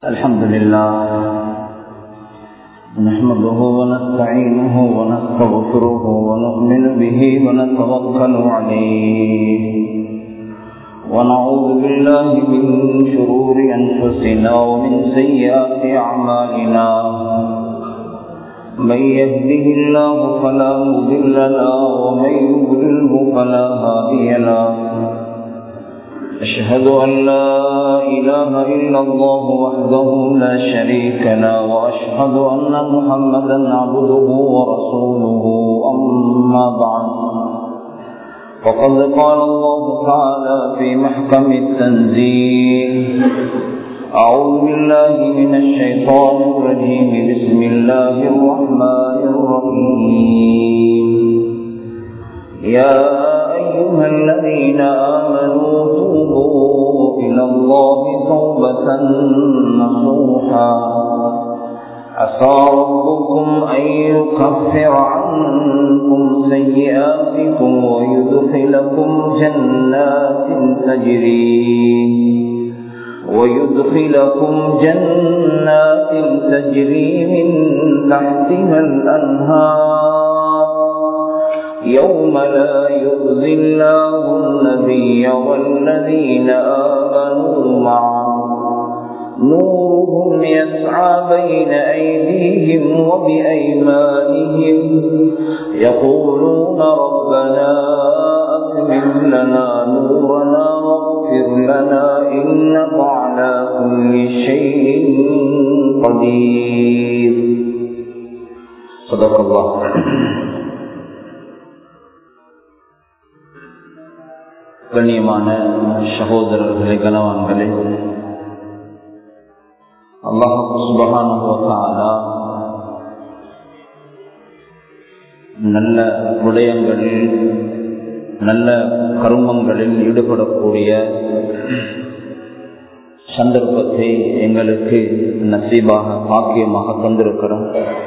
الحمد لله نحمده ونستعينه ونستغفره ونؤمن به ونتوكل عليه ونعوذ بالله من شرور أنفسنا ومن سيئات أعمالنا من يهده الله فلا مضل له ومن يضلله فلا هادي له أشهد أن لا إله إلا الله وحده لا شريك له وأشهد أن محمدا عبده ورسوله أما بعد وقد قال الله تعالى في محكم التنزيل أعوذ بالله من الشيطان الرجيم بسم الله الرحمن الرحيم يا أيها الذين آمنوا توبوا إلى الله توبة نصوحا عسى ربكم أن يكفر عنكم سيئاتكم ويدخلكم جنات تجري ويدخلكم جنات تجري من تحتها الأنهار يوم لا يخزي الله النبي والذين آمنوا معه نورهم يسعى بين أيديهم وبأيمانهم يقولون ربنا أتمم لنا نورنا واغفر لنا إنك على كل شيء قدير صدق الله கண்ணியமான சகோதரர்களே கனவான்களே அல்லாஹாலா நல்ல விடயங்களில் நல்ல கருமங்களில் ஈடுபடக்கூடிய சந்தர்ப்பத்தை எங்களுக்கு நசீபாக பாக்கியமாக தந்திருக்கிறோம்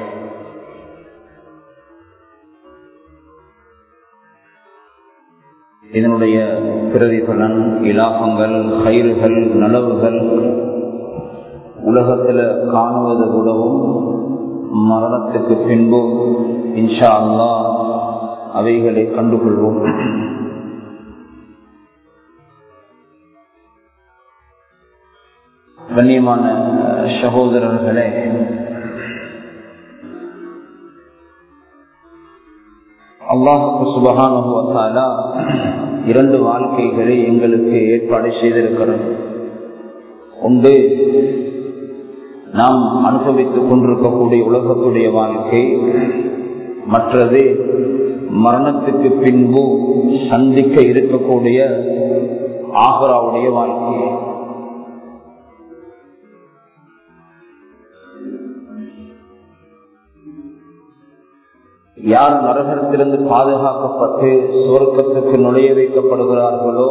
இதனுடைய பிரதிபலன் இலாபங்கள் கயிறுகள் நலவுகள் உலகத்தில் காணுவது கூடவும் மரணத்துக்கு பின்பு இன்ஷா அல்லா அவைகளை கண்டுகொள்வோம் கண்ணியமான சகோதரர்களே அல்லாஹுக்கு சுபகானுபவத்தாலா இரண்டு வாழ்க்கைகளை எங்களுக்கு ஏற்பாடு செய்திருக்கிறோம் ஒன்று நாம் அனுபவித்துக் கொண்டிருக்கக்கூடிய உலகத்துடைய வாழ்க்கை மற்றது மரணத்துக்கு பின்பு சந்திக்க இருக்கக்கூடிய ஆகராவுடைய வாழ்க்கை யார் நரகத்திலிருந்து பாதுகாக்கப்பட்டு சுவர்க்கத்துக்கு நுழைய வைக்கப்படுகிறார்களோ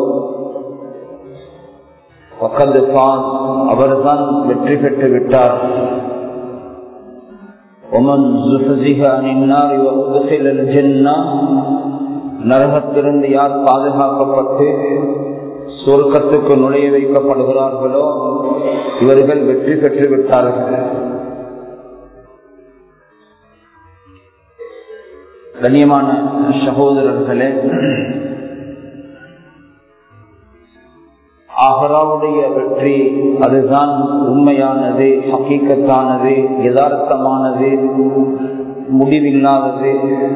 அவர்தான் வெற்றி பெற்று விட்டார் நரகத்திலிருந்து யார் பாதுகாக்கப்பட்டு சுவர்க்கத்துக்கு நுழைய வைக்கப்படுகிறார்களோ இவர்கள் வெற்றி பெற்று விட்டார்கள் கண்ணியமான சகோதரர்களே ஆகராவுடைய வெற்றி அதுதான் உண்மையானது ஹக்கீக்கத்தானது யதார்த்தமானது முடிவில்லாதது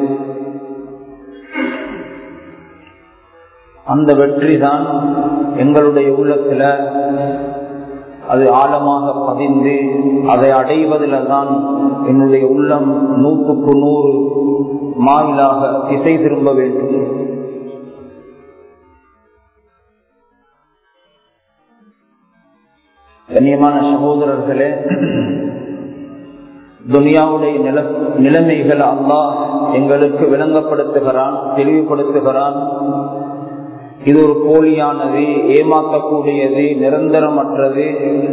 அந்த வெற்றி தான் எங்களுடைய உள்ளத்துல அது ஆழமாக பதிந்து அதை அடைவதில் தான் என்னுடைய உள்ளம் நூற்றுக்கு நூறு மாயிலாக திசை திரும்ப வேண்டும் கண்ணியமான சகோதரர்களே துனியாவுடைய நில நிலைமைகள் அல்லா எங்களுக்கு விளங்கப்படுத்துகிறான் தெளிவுபடுத்துகிறான் இது ஒரு போலியானது ஏமாற்றக்கூடியது நிரந்தரமற்றது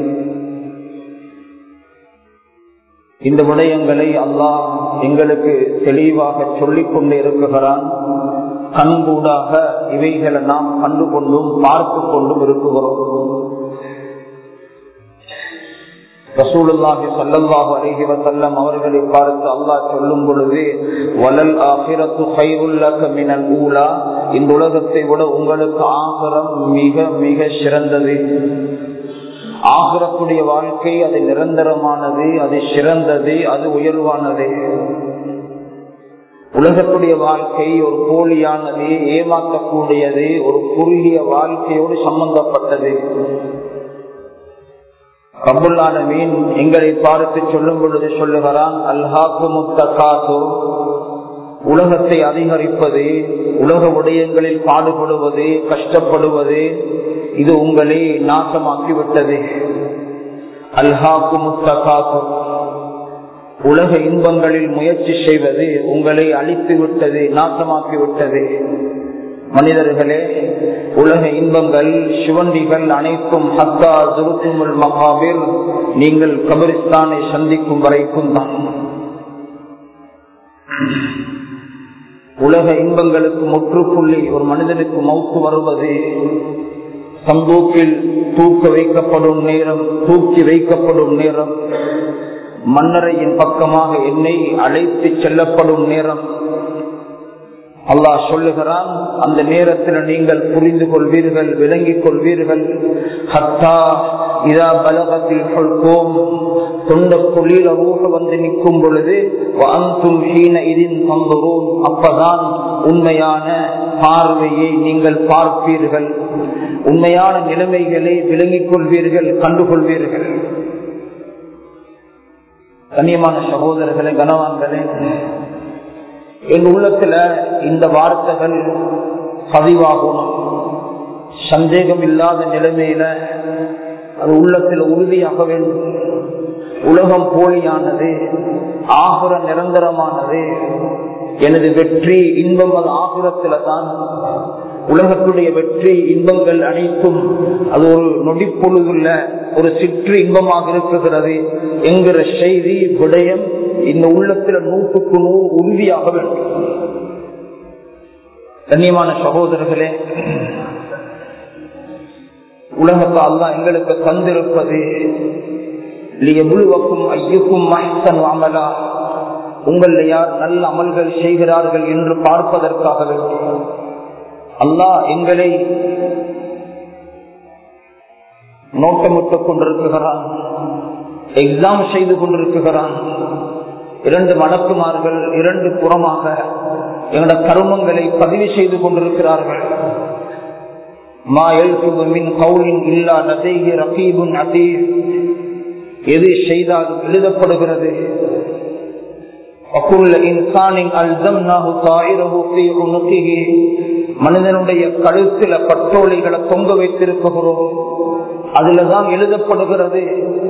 இந்த விடயங்களை அல்லாஹ் எங்களுக்கு தெளிவாக சொல்லிக் கொண்டு இருக்குகிறான் கண்கூடாக இவைகளை நாம் கண்டு கொண்டும் பார்த்து கொண்டும் இருக்குகிறோம் ரசூலுல்லாஹி ஸல்லல்லாஹு அலைஹி வஸல்லம் அவர்களை பார்த்து அல்லாஹ் சொல்லும் பொழுது வலல் ஆகிரத்து கைருல் லக மினல் ஊலா இந்த உலகத்தை விட உங்களுக்கு ஆகிரம் மிக மிக சிறந்தது ஆகிரத்துடைய வாழ்க்கை அது நிரந்தரமானது அது சிறந்தது அது உயர்வானது உலகத்துடைய வாழ்க்கை ஒரு போலியானது ஏமாற்றக்கூடியது ஒரு குறுகிய வாழ்க்கையோடு சம்பந்தப்பட்டது ரபுல்லான மீன் எங்களை பார்த்து சொல்லும் பொழுது சொல்லுகிறான் அல்ஹாக்கு முத்தகாசு உலகத்தை அதிகரிப்பது உலக விடயங்களில் பாடுபடுவது கஷ்டப்படுவது இது உங்களை நாசமாக்கிவிட்டது அல்ஹாக்கு முத்தகாசு உலக இன்பங்களில் முயற்சி செய்வது உங்களை அழித்து விட்டது நாசமாக்கி விட்டது மனிதர்களே உலக இன்பங்கள் சிவண்டிகள் அனைத்தும் ஹத்தா துருத்துமுல் மகாபில் நீங்கள் கபரிஸ்தானை சந்திக்கும் வரைக்கும் தான் உலக இன்பங்களுக்கு முற்றுப்புள்ளி ஒரு மனிதனுக்கு மௌத்து வருவது சந்தூக்கில் தூக்க வைக்கப்படும் நேரம் தூக்கி வைக்கப்படும் நேரம் மன்னரையின் பக்கமாக என்னை அழைத்து செல்லப்படும் நேரம் அல்லாஹ் சொல்லுகிறான் அந்த நேரத்தில் நீங்கள் புரிந்து கொள்வீர்கள் விளங்கிக் கொள்வீர்கள் ஹத்தா இதா பலகத்தில் கொள்வோம் தொண்ட குளிர ஊக வந்து நிற்கும் பொழுது வாந்தும் ஹீன இதின் பங்குறோம் அப்பதான் உண்மையான பார்வையை நீங்கள் பார்ப்பீர்கள் உண்மையான நிலைமைகளை விளங்கிக் கொள்வீர்கள் கண்டுகொள்வீர்கள் கண்ணியமான சகோதரர்களே கனவான்களே என் உள்ளத்துல இந்த வார்த்தைகள் பதிவாகணும் சந்தேகம் இல்லாத நிலைமையில அது உள்ளத்தில் உறுதியாக வேண்டும் உலகம் போலியானது ஆகுர நிரந்தரமானது எனது வெற்றி இன்பம் அது ஆகுரத்தில தான் உலகத்துடைய வெற்றி இன்பங்கள் அனைத்தும் அது ஒரு நொடிப்பொழுதுள்ள ஒரு சிற்று இன்பமாக இருக்குகிறது என்கிற செய்தி விடயம் இந்த உள்ளத்தில் நூற்றுக்கு நூறு உறுதியாக வேண்டும் கண்ணியமான சகோதரர்களே உலகத்தை அல்லா எங்களுக்கு தந்திருப்பது முழுவக்கும் ஐயுக்கும் மஹன் அமலா உங்கள் யார் நல்ல அமல்கள் செய்கிறார்கள் என்று பார்ப்பதற்காக வேண்டும் அல்லாஹ் எங்களை நோட்டமிட்டுக் கொண்டிருக்கிறான் எக்ஸாம் செய்து கொண்டிருக்கிறான் இரண்டு மடக்குமார்கள் இரண்டு புறமாக எங்களோட கருமங்களை பதிவு செய்து கொண்டிருக்கிறார்கள் எது செய்தாலும் எழுதப்படுகிறது மனிதனுடைய கழுத்துல பட்டோலைகளை தொங்க வைத்திருக்கிறோம் அதுலதான் எழுதப்படுகிறது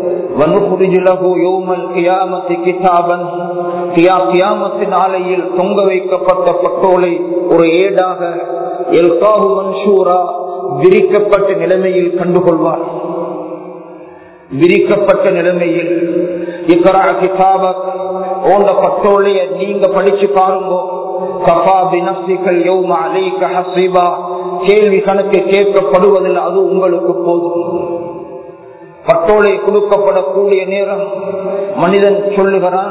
நாளையில் தொங்க வைக்கப்பட்ட பட்டோலை ஒரு ஏடாக எல்காஹு மன்சூரா விரிக்கப்பட்ட நிலைமையில் கண்டுகொள்வார் விரிக்கப்பட்ட நிலைமையில் இக்கரா கிதாபக் ஓண்ட பட்டோலைய நீங்க படிச்சு பாருங்க கபா பினப்சிகள் யௌம அலைக ஹசீபா கேள்வி கணக்கு கேட்கப்படுவதில் அது உங்களுக்கு போதும் பட்டோலை கொடுக்கப்படக்கூடிய நேரம் மனிதன் சொல்லுகிறான்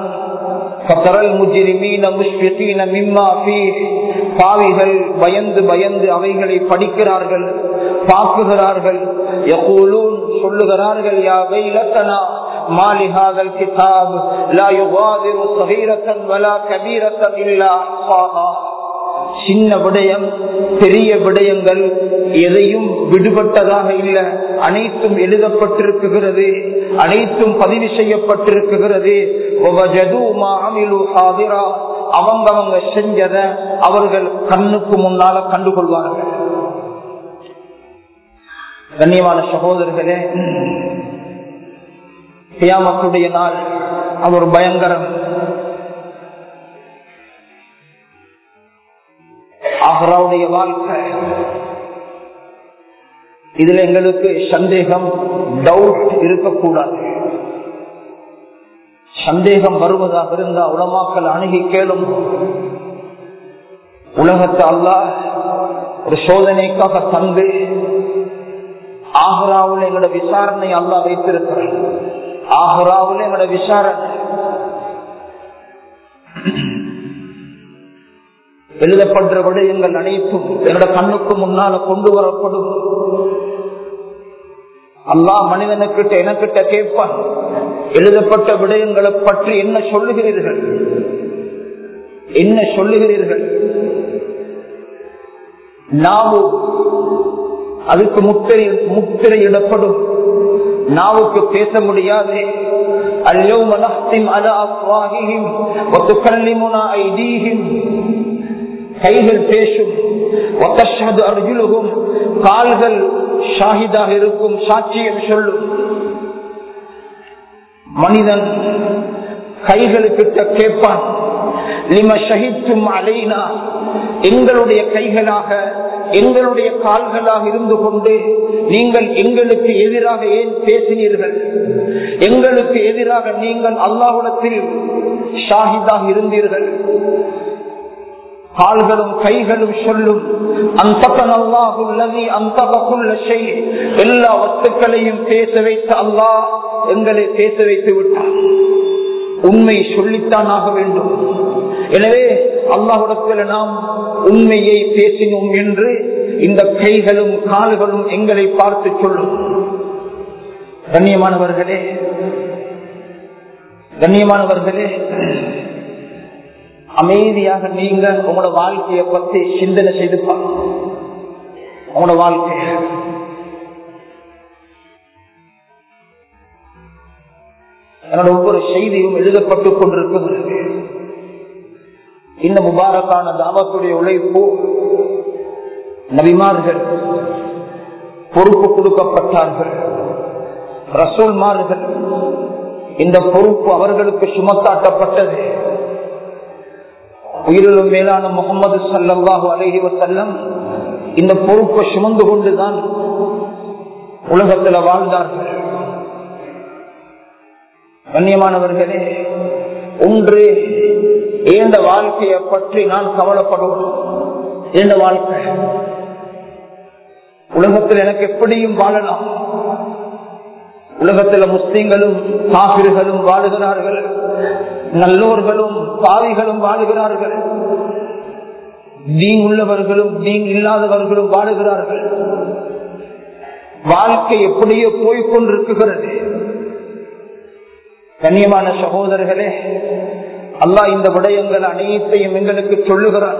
பாவிகள் பயந்து பயந்து அவைகளை படிக்கிறார்கள் பார்க்குகிறார்கள் சொல்லுகிறார்கள் யா வைலத்தனா மாலிஹாத الكتاب لا يغادر صغيرة ولا كبيرة إلا أحصاها சின்ன விடயம் பெரிய விடயங்கள் எதையும் விடுபட்டதாக இல்ல அனைத்தும் எழுதப்பட்டிருக்குகிறது அனைத்தும் பதிவு செய்யப்பட்டிருக்குகிறது அவங்க அவங்க செஞ்சத அவர்கள் கண்ணுக்கு முன்னால கண்டுகொள்வார்கள் கண்ணியமான சகோதரர்களே கியாமத்துடைய நாள் அது ஒரு பயங்கரம் ஆஹ்ராவுடைய வாழ்க்கை இதுல எங்களுக்கு சந்தேகம் டவுட் இருக்கக்கூடாது சந்தேகம் வருவதாக இருந்தா உலமாக்கள் அணுகி கேளும் உலகத்தை அல்லா ஒரு சோதனைக்காக தந்து ஆக்ராவில் எங்களோட விசாரணை அல்லா வைத்திருக்கிறார் ஆஹராவில் எங்களோட விசாரணை எழுதப்படுற விடயங்கள் அனைத்தும் என்னோட கண்ணுக்கு முன்னால கொண்டு வரப்படும் அல்லா மனிதனுக்கிட்ட எனக்கிட்ட கேட்பான் எழுதப்பட்ட விடயங்களை பற்றி என்ன சொல்லுகிறீர்கள் என்ன சொல்லுகிறீர்கள் நாவு அதுக்கு முத்திரை முத்திரையிடப்படும் நாவுக்கு பேச முடியாது اليوم نختم على أفواههم وتكلمنا أيديهم கைகள் பேசும் ஒத்தஷது அர்ஜுலுகும் கால்கள் ஷாஹிதாக இருக்கும் சாட்சியம் சொல்லும் மனிதன் கைகளுக்கிட்ட கேட்பான் லிம ஷஹித்தும் அலைனா எங்களுடைய கைகளாக எங்களுடைய கால்களாக இருந்து கொண்டு நீங்கள் எங்களுக்கு எதிராக ஏன் பேசினீர்கள் எங்களுக்கு எதிராக நீங்கள் அல்லாஹுடத்தில் ஷாஹிதாக இருந்தீர்கள் கால்களும் கைகளும் சொல்லும் அந்த எல்லா வஸ்துக்களையும் பேச வைத்த அல்லாஹ் எங்களை பேச வைத்து விட்டார் உண்மை சொல்லித்தான் ஆக வேண்டும் எனவே அல்லாஹுடத்தில் நாம் உண்மையை பேசினோம் என்று இந்த கைகளும் கால்களும் எங்களை பார்த்து சொல்லும் கண்ணியமானவர்களே கண்ணியமானவர்களே அமைதியாக நீங்க உங்களோட வாழ்க்கையை பத்தி சிந்தனை செய்து உங்களோட வாழ்க்கை என்னோட ஒவ்வொரு செய்தியும் எழுதப்பட்டுக் கொண்டிருக்கிறது இந்த முபாரக்கான தாவத்துடைய உழைப்பு நபிமார்கள் பொறுப்பு கொடுக்கப்பட்டார்கள் ரசூல்மார்கள் இந்த பொறுப்பு அவர்களுக்கு சுமத்தாட்டப்பட்டது உயிரிலும் மேலான முகமது சல்லாஹூ அலஹி வசல்லம் இந்த பொறுப்பை சுமந்து கொண்டுதான் உலகத்தில் வாழ்ந்தார்கள் கண்ணியமானவர்களே ஒன்று ஏந்த வாழ்க்கையை பற்றி நான் கவலைப்படுவோம் ஏந்த வாழ்க்கை உலகத்தில் எனக்கு எப்படியும் வாழலாம் உலகத்தில் முஸ்லீம்களும் காபிர்களும் வாழுகிறார்கள் நல்லோர்களும் பாவிகளும் வாழுகிறார்கள் தீன் உள்ளவர்களும் தீன் இல்லாதவர்களும் வாழுகிறார்கள் வாழ்க்கை எப்படியோ போய்கொண்டிருக்கிறது கண்ணியமான சகோதரர்களே அல்லாஹ் இந்த விடயங்கள் அனைத்தையும் எங்களுக்கு சொல்லுகிறான்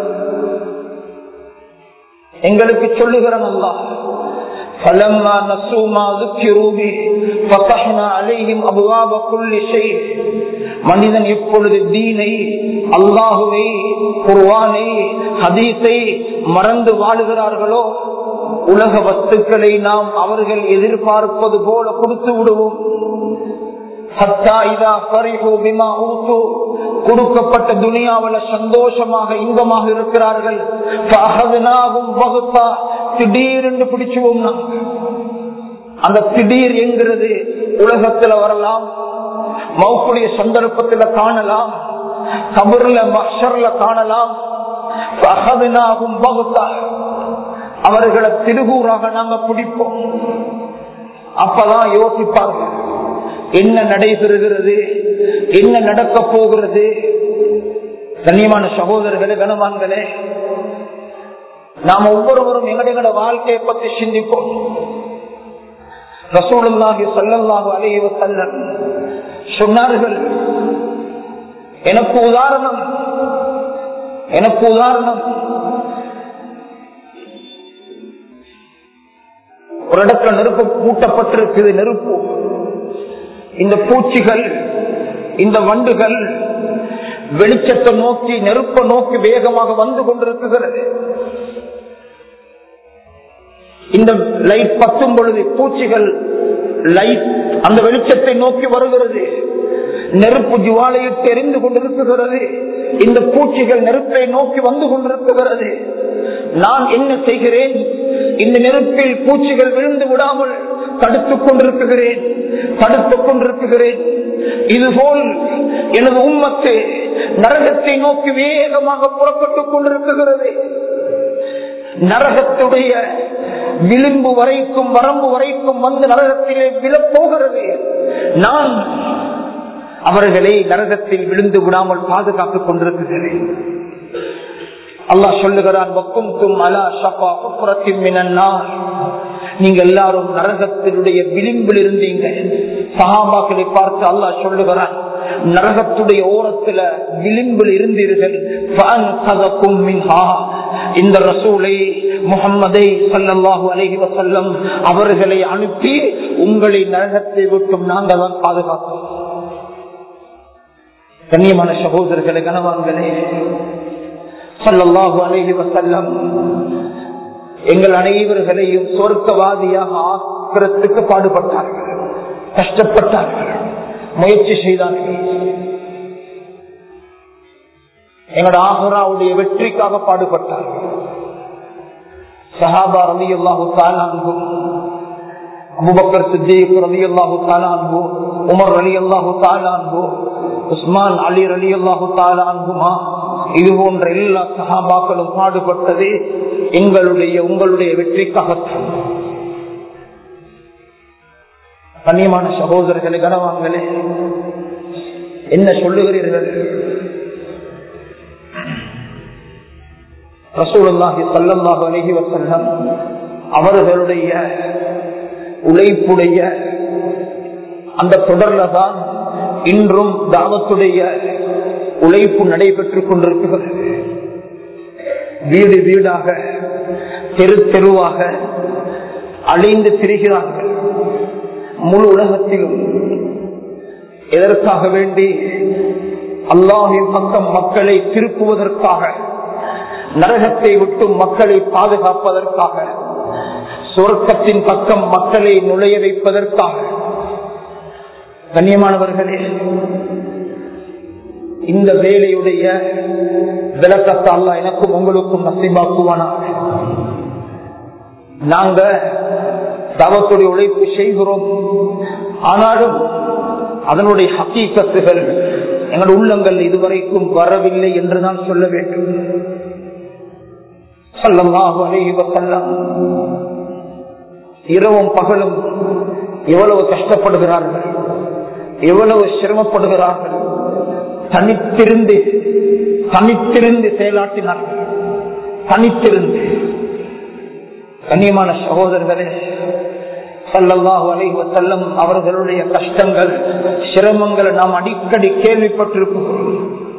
எங்களுக்கு சொல்லுகிறான் அல்லாஹ் فلما نسوا ما ذكروا به فتحنا عليهم ابواب كل شيء மனிதன் எப்பொழுது தீனை அல்லாஹுவை குர்வானை ஹதீஸை மறந்து வாழுகிறார்களோ உலக வஸ்துக்களை நாம் அவர்கள் எதிர்பார்ப்பது போல கொடுத்து விடுவோம் கொடுக்கப்பட்ட துனியாவில் சந்தோஷமாக இன்பமாக இருக்கிறார்கள் திடீரென்று பிடிச்சுவோம் அந்த திடீர் என்கிறது உலகத்துல வரலாம் மௌக்குடைய சந்தர்ப்பத்தில் காணலாம் கபர்ல மஷர்ல காணலாம் அவர்களை திருகூறாக நாங்க பிடிப்போம் அப்பதான் யோசிப்பார்கள் என்ன நடைபெறுகிறது என்ன நடக்க போகிறது கண்ணியமான சகோதரர்களே கனவான்களே நாம் ஒவ்வொருவரும் எங்களுடைய வாழ்க்கையை பற்றி சிந்திப்போம் ரசூலுல்லாஹி ஸல்லல்லாஹு அலைஹி வஸல்லம் சொன்னார்கள் எனக்கு உதாரணம் எனக்கு உதாரணம் ஒரு இடத்துல நெருப்பு பூட்டப்பட்டிருக்குது நெருப்பு இந்த பூச்சிகள் இந்த வண்டுகள் வெளிச்சத்தை நோக்கி நெருப்பை நோக்கி வேகமாக வந்து கொண்டிருக்குகிறது இந்த லைட் பத்தும் பொழுது பூச்சிகள் லைட் அந்த வெளிச்சத்தை நோக்கி வருகிறது நெருப்பு ஜுவாலையை தெரிந்து கொண்டிருக்கிறது இந்த பூச்சிகள் நெருப்பை நோக்கி வந்து கொண்டிருக்கிறது நான் என்ன செய்கிறேன் இந்த நெருப்பில் பூச்சிகள் விழுந்து விடாமல் தடுத்துக் கொண்டிருக்கிறேன் தடுத்துக் கொண்டிருக்கிறேன் இதுபோல் எனது உம்மத்து நரகத்தை நோக்கி வேகமாக புறப்பட்டுக் கொண்டிருக்கிறது நரகத்துடைய விளிம்பு வரைக்கும் வரம்பு வரைக்கும் வந்து நரகத்திலே விழப்போகிறது நான் அவர்களை நரகத்தில் விழுந்து விடாமல் பாதுகாத்துக் கொண்டிருக்கிறேன் அல்லாஹ் சொல்லுகிறான் வக்கும் அலா ஷபா குப்புறத்தின் மினன்னார் நீங்க எல்லாரும் நரகத்தினுடைய விளிம்பில் இருந்தீங்க சகாபாக்களை பார்த்து அல்லாஹ் சொல்லுகிறான் நரகத்துடைய ஓரத்துல விளிம்பில் இருந்தீர்கள் இந்த ரசூலை முகம்மதை சல்லாஹூ அலஹி வசல்லம் அவர்களை அனுப்பி உங்களை நரகத்தை விட்டும் நாங்கள் தான் பாதுகாத்தோம் கண்ணியமான சகோதரர்களை கனவான்களே சல்லாஹூ அலஹி வசல்லம் எங்கள் அனைவர்களையும் சொர்க்கவாதியாக ஆக்கிறதுக்கு பாடுபட்டார்கள் கஷ்டப்பட்டார்கள் முயற்சி செய்தார்கள் எங்களோட ஆஹராவுடைய வெற்றிக்காக பாடுபட்டார்கள் சஹாபா ரவி அல்லாஹு தாலான்பும் அபுபக்கர் சித்திக் ரவி அல்லாஹு தாலான்பு உமர் அலி அல்லாஹு தாலான்பு உஸ்மான் அலி அலி அல்லாஹு தாலான்புமா இது போன்ற எல்லா சகாபாக்களும் பாடுபட்டது எங்களுடைய உங்களுடைய வெற்றிக்காகத்தான் கண்ணியமான சகோதரர்களை கனவாங்களே என்ன சொல்லுகிறீர்கள் ரசூலுல்லாஹி சல்லல்லாஹு அலைஹி வஸல்லம் அவர்களுடைய உழைப்புடைய அந்த தொடர்ல தான் இன்றும் தாவத்துடைய உழைப்பு நடைபெற்றுக் கொண்டிருக்கிறது வீடு வீடாக தெரு தெருவாக அழிந்து திரிகிறார்கள் முழு உலகத்திலும் எதற்காக வேண்டி அல்லாஹின் பக்கம் மக்களை திருப்புவதற்காக நரகத்தை விட்டு மக்களை பாதுகாப்பதற்காக சொர்க்கத்தின் பக்கம் மக்களை நுழைய வைப்பதற்காக கண்ணியமானவர்களே இந்த வேலையுடைய விளக்கத்தை அல்ல எனக்கும் உங்களுக்கும் நசிபாக்குவானாக நாங்க தவத்துடைய உழைப்பு செய்கிறோம் ஆனாலும் அதனுடைய ஹக்கீக்கத்துகள் எங்கள் உள்ளங்கள் இதுவரைக்கும் வரவில்லை என்று நான் சொல்ல வேண்டும் சொல்லமாக அலைவசல்லம் இரவும் பகலும் எவ்வளவு கஷ்டப்படுகிறார்கள் எவ்வளவு சிரமப்படுகிறார்கள் தனித்திருந்து தனித்திருந்து செயலாற்றினார்கள் தனித்திருந்து கண்ணியமான சகோதரர்களே சல்லல்லாஹு அலைஹி வஸல்லம் அவர்களுடைய கஷ்டங்கள் சிரமங்களை நாம் அடிக்கடி கேள்விப்பட்டிருக்கிறோம்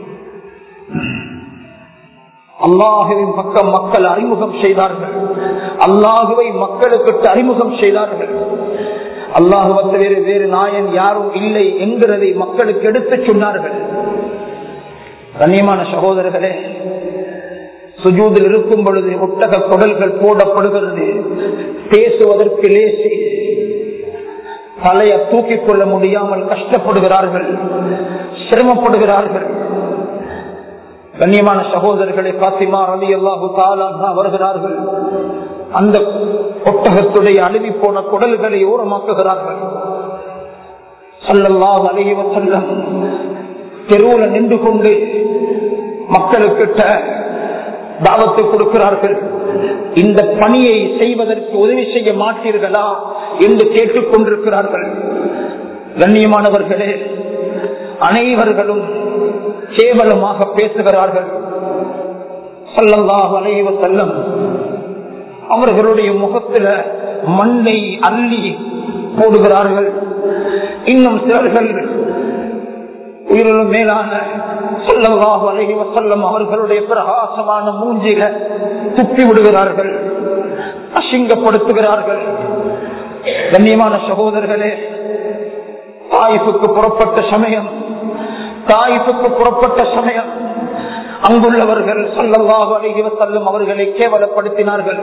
அல்லாஹுவின் பக்கம் மக்கள் அறிமுகம் செய்தார்கள் அல்லாஹுவை மக்களுக்கு அறிமுகம் செய்தார்கள் அல்லாஹுவத்த வேறு வேறு நாயன் யாரும் இல்லை என்கிறதை மக்களுக்கு எடுத்துச் சொன்னார்கள் கண்ணியமான சகோதரர்களே சுஜூதில் இருக்கும் பொழுது ஒட்டக குடல்கள் போடப்படுகிறது பேசுவதற்கு லேசி தலைய தூக்கிக் கொள்ள முடியாமல் கஷ்டப்படுகிறார்கள் சிரமப்படுகிறார்கள் கண்ணியமான சகோதரர்களை பாத்திமா ரவி அல்லாஹு தாலா வருகிறார்கள் அந்த ஒட்டகத்துடைய அழுவி போன குடல்களை ஓரமாக்குகிறார்கள் சல்லல்லாஹு அலைஹி வஸல்லம் தெருவுல நின்று கொண்டு மக்களுக்கிட்ட தாவத்தை கொடுக்கிறார்கள் இந்த பணியை செய்வதற்கு உதவி செய்ய மாட்டீர்களா என்று கேட்டுக் கொண்டிருக்கிறார்கள் கண்ணியமானவர்களே அனைவர்களும் கேவலமாக பேசுகிறார்கள் சொல்லல்லாஹ் அலைவ செல்லம் அவர்களுடைய முகத்துல மண்ணை அள்ளி போடுகிறார்கள் இன்னும் சிலர்கள் உயிரிலும் மேலான சொல்லவாக அழகி வசல்லம் அவர்களுடைய பிரகாசமான மூஞ்சில துப்பி விடுகிறார்கள் அசிங்கப்படுத்துகிறார்கள் கண்ணியமான சகோதரர்களே தாய்ப்புக்கு புறப்பட்ட சமயம் தாய்ப்புக்கு புறப்பட்ட சமயம் அங்குள்ளவர்கள் சொல்லவாக அழகி வசல்லம் அவர்களை கேவலப்படுத்தினார்கள்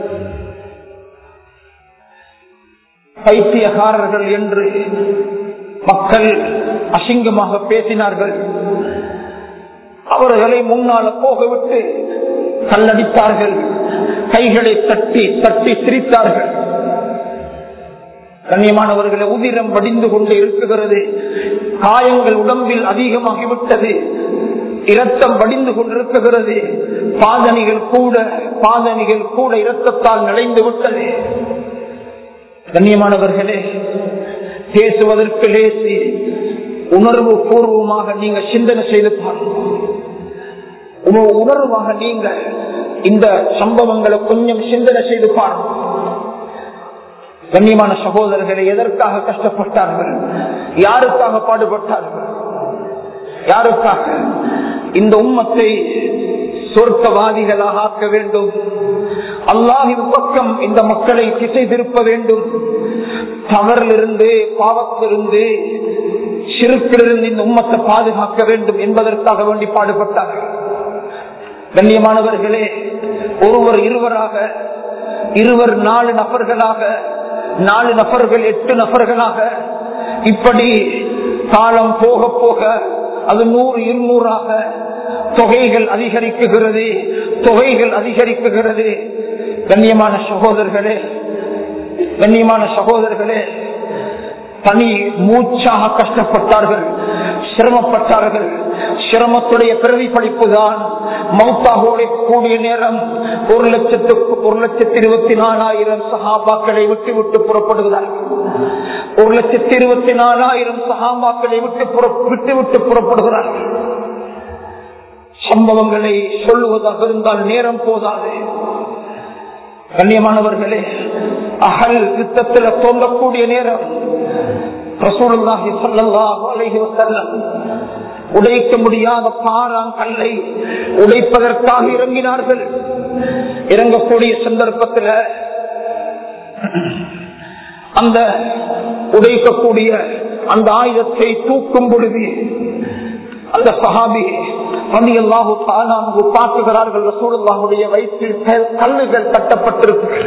பைத்தியகாரர்கள் என்று மக்கள் அசிங்கமாக பேசினார்கள் அவர்களை முன்னால போகவிட்டு கல்லடித்தார்கள் கைகளை தட்டி தட்டி சிரித்தார்கள் கண்ணியமானவர்களை உதிரம் வடிந்து கொண்டு இருக்குகிறது காயங்கள் உடம்பில் அதிகமாகிவிட்டது இரத்தம் வடிந்து கொண்டிருக்கிறது பாதணிகள் கூட பாதணிகள் கூட இரத்தத்தால் நடைந்து விட்டது கண்ணியமானவர்களே பேசுவதற்கு லேசி உணர்வு பூர்வமாக நீங்க சிந்தனை செய்து பாருங்க உணர்வாக நீங்க இந்த சம்பவங்களை கொஞ்சம் சிந்தனை செய்து பாருங்க கண்ணியமான சகோதரர்களை எதற்காக கஷ்டப்பட்டார்கள் யாருக்காக பாடுபட்டார்கள் யாருக்காக இந்த உம்மத்தை சொர்க்கவாதிகளாக ஆக்க வேண்டும் அல்லாஹின் பக்கம் இந்த மக்களை திசை திருப்ப வேண்டும் தவறிலிருந்து பாவத்திலிருந்து சிறுக்கிலிருந்து இந்த உம்மத்தை பாதுகாக்க வேண்டும் என்பதற்காக வேண்டி பாடுபட்டார்கள் கண்ணியமானவர்களே ஒருவர் இருவராக இருவர் நாலு நபர்களாக நாலு நபர்கள் எட்டு நபர்களாக இப்படி காலம் போக போக அது நூறு இருநூறாக தொகைகள் அதிகரிக்குகிறது தொகைகள் அதிகரிக்குகிறது கண்ணியமான சகோதரர்களே கண்ணியமான சகோதரர்களே தனி மூச்சாக கஷ்டப்பட்டார்கள் சிரமப்பட்டார்கள் சிரமத்துடைய பிரதிபலிப்பு தான் மௌத்தாகோட கூடிய நேரம் ஒரு லட்சத்துக்கு ஒரு லட்சத்தி இருபத்தி நாலாயிரம் சகாபாக்களை விட்டு விட்டு புறப்படுகிறார்கள் ஒரு லட்சத்தி இருபத்தி நாலாயிரம் சகாபாக்களை விட்டு விட்டு விட்டு புறப்படுகிறார்கள் சம்பவங்களை சொல்லுவதாக இருந்தால் நேரம் போதாது கண்ணியமானவர்களே அகல் யுத்தத்தில் தோன்றக்கூடிய நேரம் ரசூலுல்லாஹி ஸல்லல்லாஹு அலைஹி வஸல்லம் உடைக்க முடியாத பாறாங்கல்லை உடைப்பதற்காக இறங்கினார்கள் இறங்கக்கூடிய சந்தர்ப்பத்தில் அந்த உடைக்கக்கூடிய அந்த ஆயுதத்தை தூக்கும் பொழுது அந்த சஹாபி ரவி அல்லாஹு தானாங்கு பார்க்குகிறார்கள் ரசூலுல்லாஹுடைய வயிற்றில் கல்லுகள் கட்டப்பட்டிருக்கு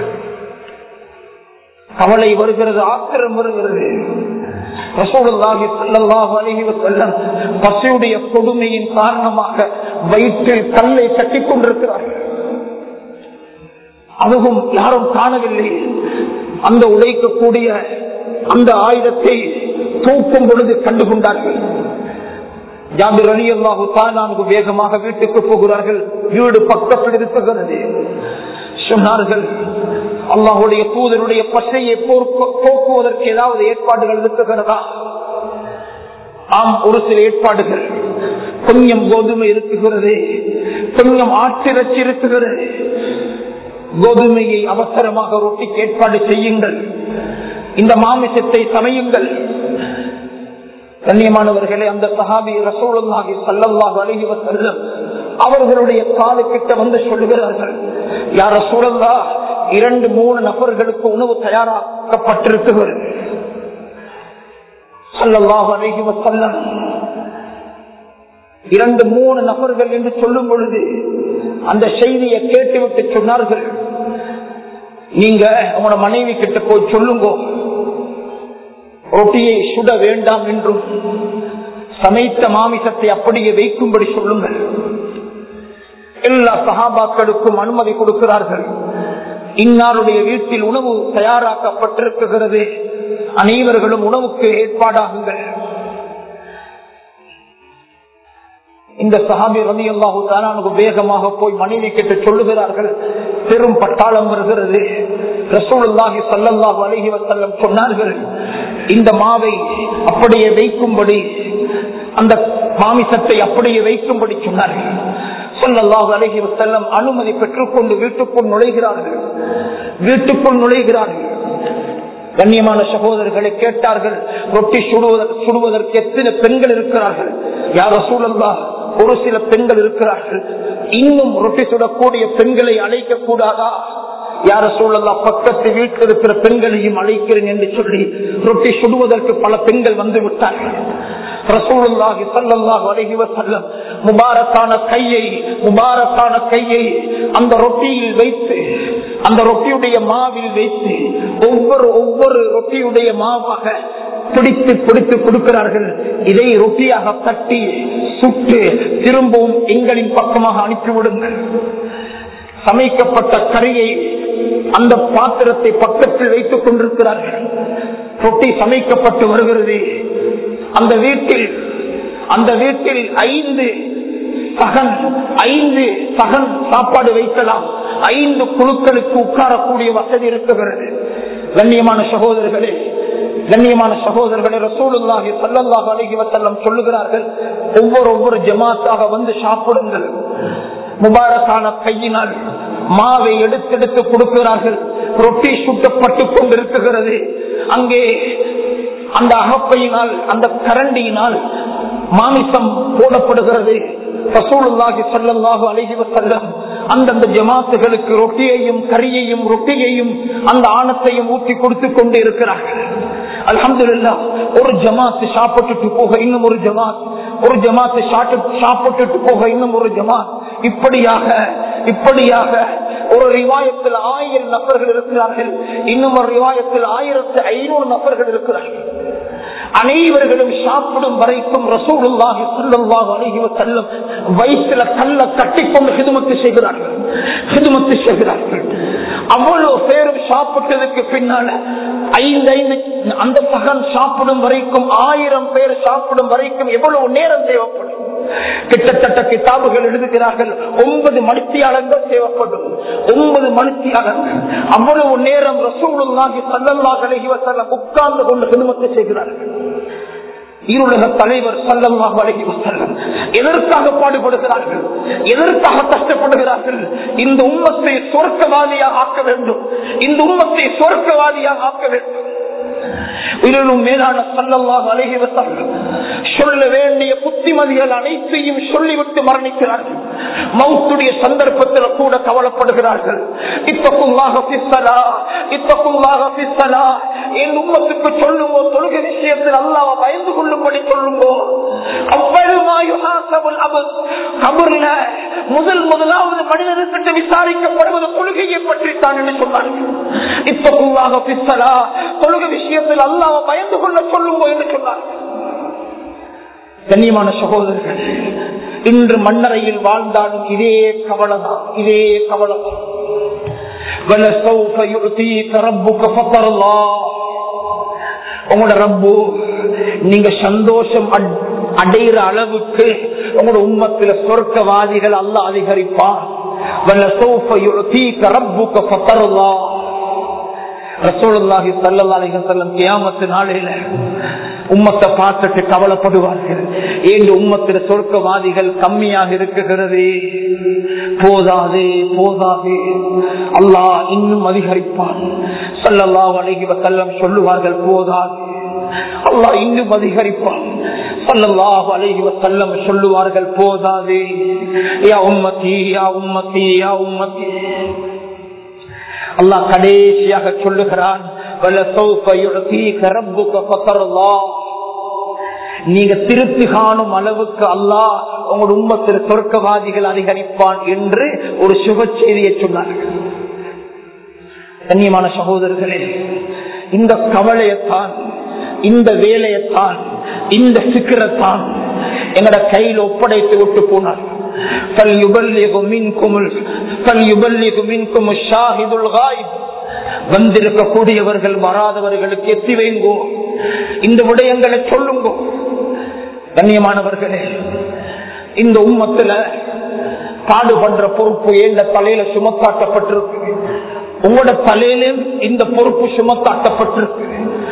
கவலை வருகிறது ஆத்திரம் வருகிறது ரசூலுல்லாஹி ஸல்லல்லாஹு அலைஹி வஸல்லம் பசியுடைய கொடுமையின் காரணமாக வயிற்றில் கல்லை கட்டிக் கொண்டிருக்கிறார்கள் அதுவும் யாரும் காணவில்லை அந்த உழைக்கக்கூடிய அந்த ஆயுதத்தை தூக்கும் பொழுது கண்டுகொண்டார்கள் ஜாபிர் அலி அல்லாஹு தானான்கு வேகமாக வீட்டுக்கு போகிறார்கள் வீடு பக்கத்தில் இருக்கிறது சொன்னார்கள் அல்லாஹுடைய தூதருடைய பசையை போக்குவதற்கு ஏதாவது ஏற்பாடுகள் இருக்குகிறதா ஆம் ஒரு சில ஏற்பாடுகள் கொஞ்சம் கோதுமை இருக்குகிறது கொஞ்சம் ஆட்டிறச்சி இருக்குகிறது கோதுமையை அவசரமாக ரொட்டிக்கு ஏற்பாடு செய்யுங்கள் இந்த மாமிசத்தை சமையுங்கள் கண்ணியமானவர்களே அந்த சஹாபி ரசோலுல்லாஹி சல்லல்லாஹு அலைஹி வஸல்லம் அவர்களுடைய காது கிட்ட வந்து சொல்லுகிறார்கள் யார் ரசூலல்லா இரண்டு மூணு நபர்களுக்கு உணவு தயாராக்கப்பட்டிருக்கிறது சல்லல்லாஹு அலைஹி வஸல்லம் இரண்டு மூணு நபர்கள் என்று சொல்லும் பொழுது அந்த செய்தியை கேட்டுவிட்டு சொன்னார்கள் நீங்க உங்களோட மனைவி கிட்ட போய் சொல்லுங்க ரொட்டியை சுட வேண்டாம் என்றும் சமைத்த மாமிசத்தை அப்படியே வைக்கும்படி சொல்லுங்கள் எல்லா சகாபாக்களுக்கும் அனுமதி கொடுக்கிறார்கள் இன்னாருடைய வீட்டில் உணவு தயாராக்கப்பட்டிருக்கிறது அனைவர்களும் உணவுக்கு ஏற்பாடாகுங்கள் இந்த சஹாபி ரவி அல்லாஹு தானானுக்கு வேகமாக போய் மனைவி கிட்ட சொல்லுகிறார்கள் பெரும் பட்டாளம் வருகிறது ரசூலுல்லாஹி சல்லல்லாஹு அலைஹி வஸல்லம் சொன்னார்கள் இந்த மாவை அப்படியே வைக்கும்படி அந்த மாமிசத்தை அப்படியே வைக்கும்படி சொன்னார்கள் சொல்லல்லாஹு அலைஹி வஸல்லம் அனுமதி பெற்றுக்கொண்டு வீட்டுக்குள் நுழைகிறார்கள் வீட்டுக்குள் நுழைகிறார்கள் கண்ணியமான சகோதரர்களை கேட்டார்கள் ரொட்டி சுடுவதற்கு சுடுவதற்கு எத்தனை பெண்கள் இருக்கிறார்கள் யார சூழல்லா ஒரு சில பெண்கள் இருக்கிறார்கள் இன்னும் ரொட்டி சுடக்கூடிய பெண்களை அழைக்க கூடாதா யார சூழல்லா பக்கத்து வீட்டில் இருக்கிற பெண்களையும் அழைக்கிறேன் என்று சொல்லி ரொட்டி சுடுவதற்கு பல பெண்கள் வந்து விட்டார்கள் ரசூலுல்லாஹி ஸல்லல்லாஹு அலைஹி வஸல்லம் முபாரக்கான கையை முபாரக்கான கையை அந்த ரொட்டியில் வைத்து அந்த ரொட்டியுடைய மாவில் வைத்து ஒவ்வொரு ஒவ்வொரு ரொட்டியுடைய மாவாக பிடித்து பிடித்து கொடுக்கிறார்கள் இதை ரொட்டியாக தட்டி சுட்டு திரும்பவும் எங்களின் பக்கமாக அனுப்பிவிடுங்கள் சமைக்கப்பட்ட கறியை அந்த பாத்திரத்தை பக்கத்தில் வைத்துக் கொண்டிருக்கிறார்கள் ரொட்டி சமைக்கப்பட்டு வருகிறது அந்த வீட்டில் அந்த வீட்டில் ஐந்து சகன் ஐந்து சகன் சாப்பாடு வைக்கலாம் ஐந்து குழுக்களுக்கு உட்காரக்கூடிய வசதி இருக்குகிறது கண்ணியமான சகோதரர்களே கண்ணியமான சகோதரர்களே ரசூலுல்லாஹி ஸல்லல்லாஹு அலைஹி வஸல்லம் சொல்லுகிறார்கள் ஒவ்வொரு ஒவ்வொரு ஜமாத்தாக வந்து சாப்பிடுங்கள் முபாரக்கான கையினால் மாவை எடுத்தெடுத்து கொடுக்கிறார்கள் ரொட்டி சுட்டப்பட்டு கொண்டிருக்கிறது அங்கே அந்த அகப்பையினால் அந்த கரண்டியினால் மாமிசம் போடப்படுகிறது ரசூலுல்லாஹி ஸல்லல்லாஹு அலைஹி வஸல்லம் அந்தந்த ஜமாத்துகளுக்கு ரொட்டியையும் கரியையும் ரொட்டியையும் அந்த ஆணத்தையும் ஊற்றி கொடுத்து கொண்டு இருக்கிறார்கள் அல்ஹம்துலில்லாஹ் ஒரு ஜமாத் சாப்பிட்டுட்டு போக இன்னும் ஒரு ஜமாத் ஒரு ஜமாத்து சாப்பிட்டுட்டு போக இன்னும் ஒரு ஜமாத் இப்படியாக இப்படியாக ஒரு ரிவாயத்தில் ஆயிரம் நபர்கள் இருக்கிறார்கள் இன்னும் ஒரு ரிவாயத்தில் ஆயிரத்து ஐநூறு நபர்கள் இருக்கிறார்கள் அனைவர்களும் சாப்பிடும் வரைக்கும் ரசூலுல்லாஹி ஸல்லல்லாஹு அலைஹி வஸல்லம் வயிற்றில கல்ல கட்டிக்கொண்டு ஹிதுமத்து செய்கிறார்கள் ஹிதுமத்து செய்கிறார்கள் அவ்வளவு பேரும் சாப்பிட்டதுக்கு பின்னால ஐந்து ஐந்து அந்த சகன் சாப்பிடும் வரைக்கும் ஆயிரம் பேர் சாப்பிடும் வரைக்கும் எவ்வளவு நேரம் தேவைப்படும் கிட்டத்தட்ட கிதாபுகள் எழுதுகிறார்கள் ஒன்பது மணித்தியாளர்கள் தேவைப்படும் ஒன்பது மணித்தியாளர்கள் அவ்வளவு நேரம் ரசூலுல்லாஹி ஸல்லல்லாஹு அலைஹி வஸல்லம் உட்கார்ந்து கொண்டு ஹிதுமத்து செய்கிறார்கள் இருளக தலைவர் சல்லல்லாஹு அலைஹி வஸல்லம் எதற்காக பாடுபடுகிறார்கள் எதற்காக கஷ்டப்படுகிறார்கள் இந்த உம்மத்தை சொர்க்கவாதியாக ஆக்க வேண்டும் இந்த உம்மத்தை சொர்க்கவாதியாக ஆக்க வேண்டும் இருளும் மேலான சல்லல்லாஹு அலைஹி வஸல்லம் சொல்ல வேண்டிய புத்திமதிகள் அனைத்தையும் சொல்லிவிட்டு மரணிக்கிறார்கள் மௌத்துடைய சந்தர்ப்பத்தில் கூட கவலைப்படுகிறார்கள் இத்தக்குள்ளாக பிஸ்ஸலா இத்தக்குள்ளாக பிஸ்ஸலா என் உம்மத்துக்கு சொல்லுங்கோ தொழுகை விஷயத்தில் அல்லாஹ் பயந்து கொள்ளும்படி சொல்லுங்கோ கபர்ல முதல் முதலாவது மனிதனுக்கு விசாரிக்கப்படுவது தொழுகையை பற்றித்தான் என்று சொன்னார்கள் இத்தக்குள்ளாக பிஸ்ஸலா தொழுகை விஷயத்தில் அல்லாஹ் பயந்து கொள்ள சொல்லுங்கோ என்று சொன்னார்கள் கண்ணியமான சகோதரர்கள் இன்று மன்னரையில் வாழ்ந்தாலும் இதே கவலைதான் இதே கவலைதான் உங்களோட ரப்பு நீங்க சந்தோஷம் அடைகிற அளவுக்கு உங்களோட உம்மத்தில சொர்க்கவாதிகள் அல்ல அதிகரிப்பான் ரசோலுல்லாஹி சல்லா அலிஹசல்லம் கியாமத்து நாளையில உம்மத்தை பார்த்துட்டு கவலைப்படுவார்கள் ஏங்க உம்மத்தில சொர்க்கவாதிகள் கம்மியாக இருக்குகிறது போதாது போதாது அல்லாஹ் இன்னும் அதிகரிப்பான் சல்லல்லாஹு அலைஹி வஸல்லம் சொல்லுவார்கள் போதாது அல்லாஹ் இன்னும் அதிகரிப்பான் சல்லல்லாஹு அலைஹி வஸல்லம் சொல்லுவார்கள் போதாது யா உம்மத்தி யா உம்மத்தி யா உம்மத்தி அல்லாஹ் கடைசியாக சொல்லுகிறான் நீங்க திருப்தி காணும் அளவுக்கு அல்லாஹ் உங்களோட உம்மத்தில் சொர்க்கவாதிகள் அதிகரிப்பான் என்று ஒரு சுப செய்தியை சொன்னார்கள் கண்ணியமான சகோதரர்களே இந்த கவலையத்தான் இந்த வேலையத்தான் இந்த சிக்கரத்தான் எங்கட கையில் ஒப்படைத்து விட்டு போனார் வந்திருக்கக்கூடியவர்கள் வராதவர்களுக்கு எத்தி வைங்கோ இந்த விடயங்களை சொல்லுங்கோ கண்ணியமானவர்களே இந்த உம்மத்துல பாடுபடுற பொறுப்பு ஏந்த தலையில சுமத்தாட்டப்பட்டிருக்கு உங்களோட தலையிலும் இந்த பொறுப்பு சுமத்தாட்டப்பட்டிருக்கு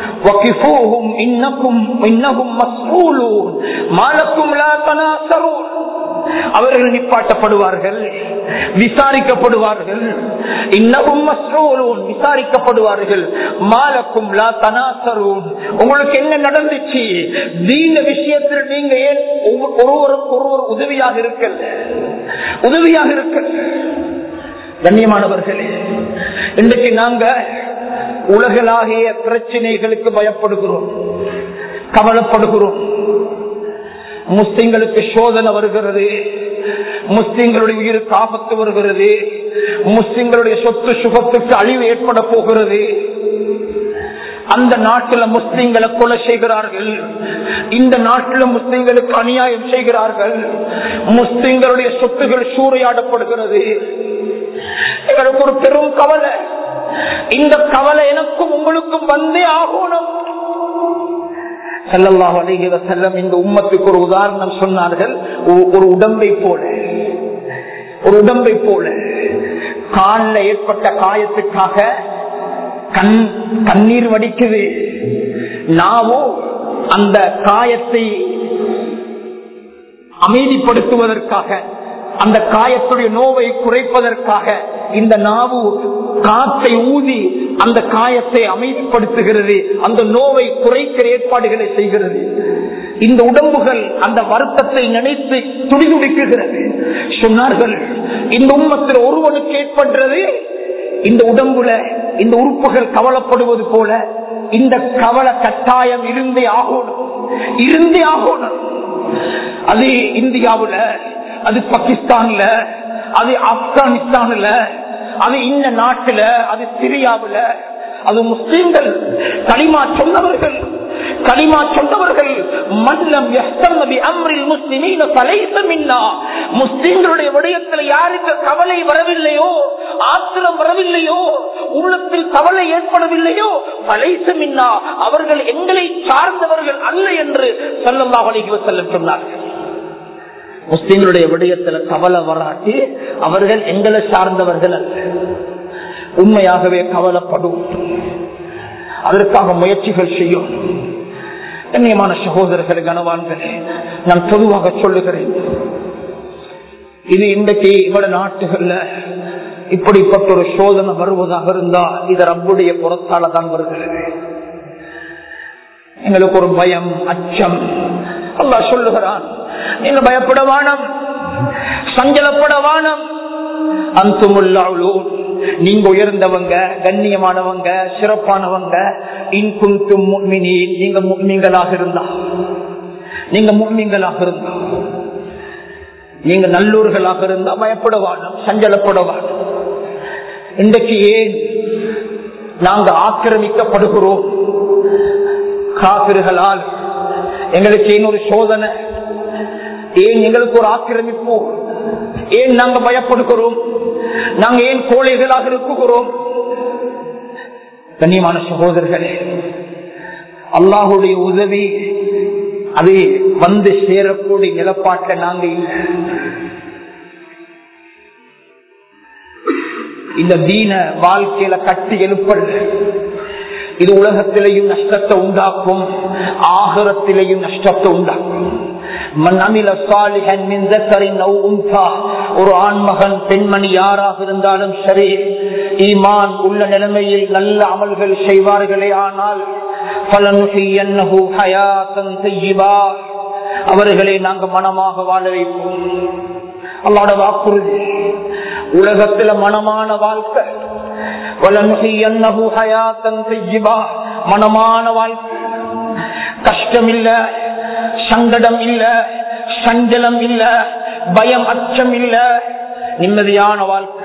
அவர்கள் நிப்பாட்டப்படுவார்கள் விசாரிக்கப்படுவார்கள் இன்னமும் விசாரிக்கப்படுவார்கள் மாலக்கும் லா தனாசரூன் உங்களுக்கு என்ன நடந்துச்சு தீன விஷயத்தில் நீங்க ஏன் ஒருவருக்கு ஒருவர் உதவியாக இருக்கல உதவியாக இருக்கல கண்ணியமானவர்களே இன்றைக்கு நாங்க உலகளாகிய பிரச்சனைகளுக்கு பயப்படுகிறோம் கவலைப்படுகிறோம் முஸ்லிம்களுக்கு சோதனை வருகிறது முஸ்லிம்களுடைய உயிருக்கு ஆபத்து வருகிறது முஸ்லிம்களுடைய சொத்து சுகத்துக்கு அழிவு ஏற்பட போகிறது அந்த நாட்டில் முஸ்லிம்களை கொலை செய்கிறார்கள் இந்த நாட்டில் முஸ்லிம்களுக்கு அநியாயம் செய்கிறார்கள் முஸ்லிம்களுடைய சொத்துகள் சூறையாடப்படுகிறது எங்களுக்கு ஒரு பெரும் கவலை இந்த கவலை எனக்கும் உங்களுக்கும் வந்தே ஆகணும் சல்லல்லாஹு அலைஹி வஸல்லம் இந்த உம்மத்துக்கு ஒரு உதாரணம் சொன்னார்கள் ஒ- ஒரு உடம்பை போல ஒரு உடம்பை போல காலில் ஏற்பட்ட காயத்துக்காக கண் கண்ணீர் வடிக்குது நாவோ அந்த காயத்தை அமைதிப்படுத்துவதற்காக அந்த காயத்துடைய நோவை குறைப்பதற்காக இந்த நாவு காற்றை ஊதி அந்த காயத்தை அமைதிப்படுத்துகிறது அந்த நோவை குறைக்கிற ஏற்பாடுகளை செய்கிறது இந்த உடம்புகள் அந்த வருத்தத்தை நினைத்து துடிதுடிக்குகிறது சொன்னார்கள் இந்த உம்மத்தில் ஒருவனுக்கு ஏற்படுறது இந்த உடம்புல இந்த உறுப்புகள் கவலைப்படுவது போல இந்த கவலை கட்டாயம் இருந்தே ஆகணும் இருந்தே ஆகணும் அது இந்தியாவுல அது பாகிஸ்தான்ல அது ஆப்கானிஸ்தான்ல அது இந்த நாட்டுல அது சிரியாவுல அது முஸ்லிம்கள் களிமா சொன்னவர்கள் களிமா சொன்னவர்கள் மன்னம் யஹ்தம்ம அம்ரில் முஸ்லிமீன ஃபலைஸ மின்னா முஸ்லிம்களுடைய விடயத்தில் யாருக்கு கவலை வரவில்லையோ ஆத்திரம் வரவில்லையோ உள்ளத்தில் கவலை ஏற்படவில்லையோ ஃபலைஸ மின்னா அவர்கள் எங்களை சார்ந்தவர்கள் அல்ல என்று ஸல்லல்லாஹு அலைஹி வஸல்லம் சொன்னார்கள் முஸ்லிம்களுடைய விடயத்துல கவலை வராட்டி அவர்கள் எங்களை சார்ந்தவர்கள் அல்ல உண்மையாகவே கவலைப்படும் அதற்காக முயற்சிகள் செய்யும் கண்ணியமான சகோதரர்கள் கனவான்களே நான் பொதுவாக சொல்லுகிறேன் இது இன்றைக்கு இவட நாட்டுகள்ல இப்படிப்பட்ட ஒரு சோதனை வருவதாக இருந்தா இது ரப்புடைய புறத்தால தான் வருகிறது எங்களுக்கு ஒரு பயம் அச்சம் அல்லாஹ் சொல்லுகிறான் நீங்க பயப்பட வானம் சஞ்சலப்பட வானம் அந்துமுல்லாவுலூன் நீங்க உயர்ந்தவங்க கண்ணியமானவங்க சிறப்பானவங்க இன்குந்தும் முக்மினீன் நீங்க முக்மீங்களாக இருந்தா நீங்க முக்மீங்களாக இருந்தா நீங்க நல்லூர்களாக இருந்தா பயப்பட வானம் சஞ்சலப்பட வானம் இன்றைக்கு ஏன் நாங்க ஆக்கிரமிக்கப்படுகிறோம் காப்பிர்களால் எங்களுக்கு ஏன் ஒரு சோதனை ஏன் எங்களுக்கு ஒரு ஆக்கிரமிப்பு ஏன் நாங்க பயப்படுகிறோம் நாங்க ஏன் கோழைகளாக இருக்குகிறோம் கண்ணியமான சகோதரர்களே அல்லாஹுடைய உதவி அது வந்து சேரக்கூடிய நிலப்பாட்டை நாங்க இல்லை இந்த தீன வாழ்க்கையில கட்டி எழுப்பல் இது உலகத்திலேயும் நஷ்டத்தை உண்டாக்கும் ஆகரத்திலேயும் நஷ்டத்தை உண்டாக்கும் மன் அமில சாலிஹன் மின் தக்கரின் அவு உன்சா. ஒரு ஆண்மகன் பெண்மணி யாராக இருந்தாலும் சரி ஈமான் உள்ள நிலைமையில் நல்ல அமல்கள் செய்வார்களே ஆனால் பலனுஹியன்னஹு ஹயாத்தன் தய்யிபா. அவர்களை நாங்க மனமாக வாழ வைப்போம் அல்லாட வாக்குறுதி உலகத்துல மனமான வாழ்க்கை வலனுஹியன்னஹு ஹயாத்தன் தய்யிபா. மனமான வாழ்க்கை கஷ்டம் இல்ல சங்கடம் இல்ல சஞ்சலம் இல்ல பயம் அச்சம் இல்ல நிம்மதியான வாழ்க்கை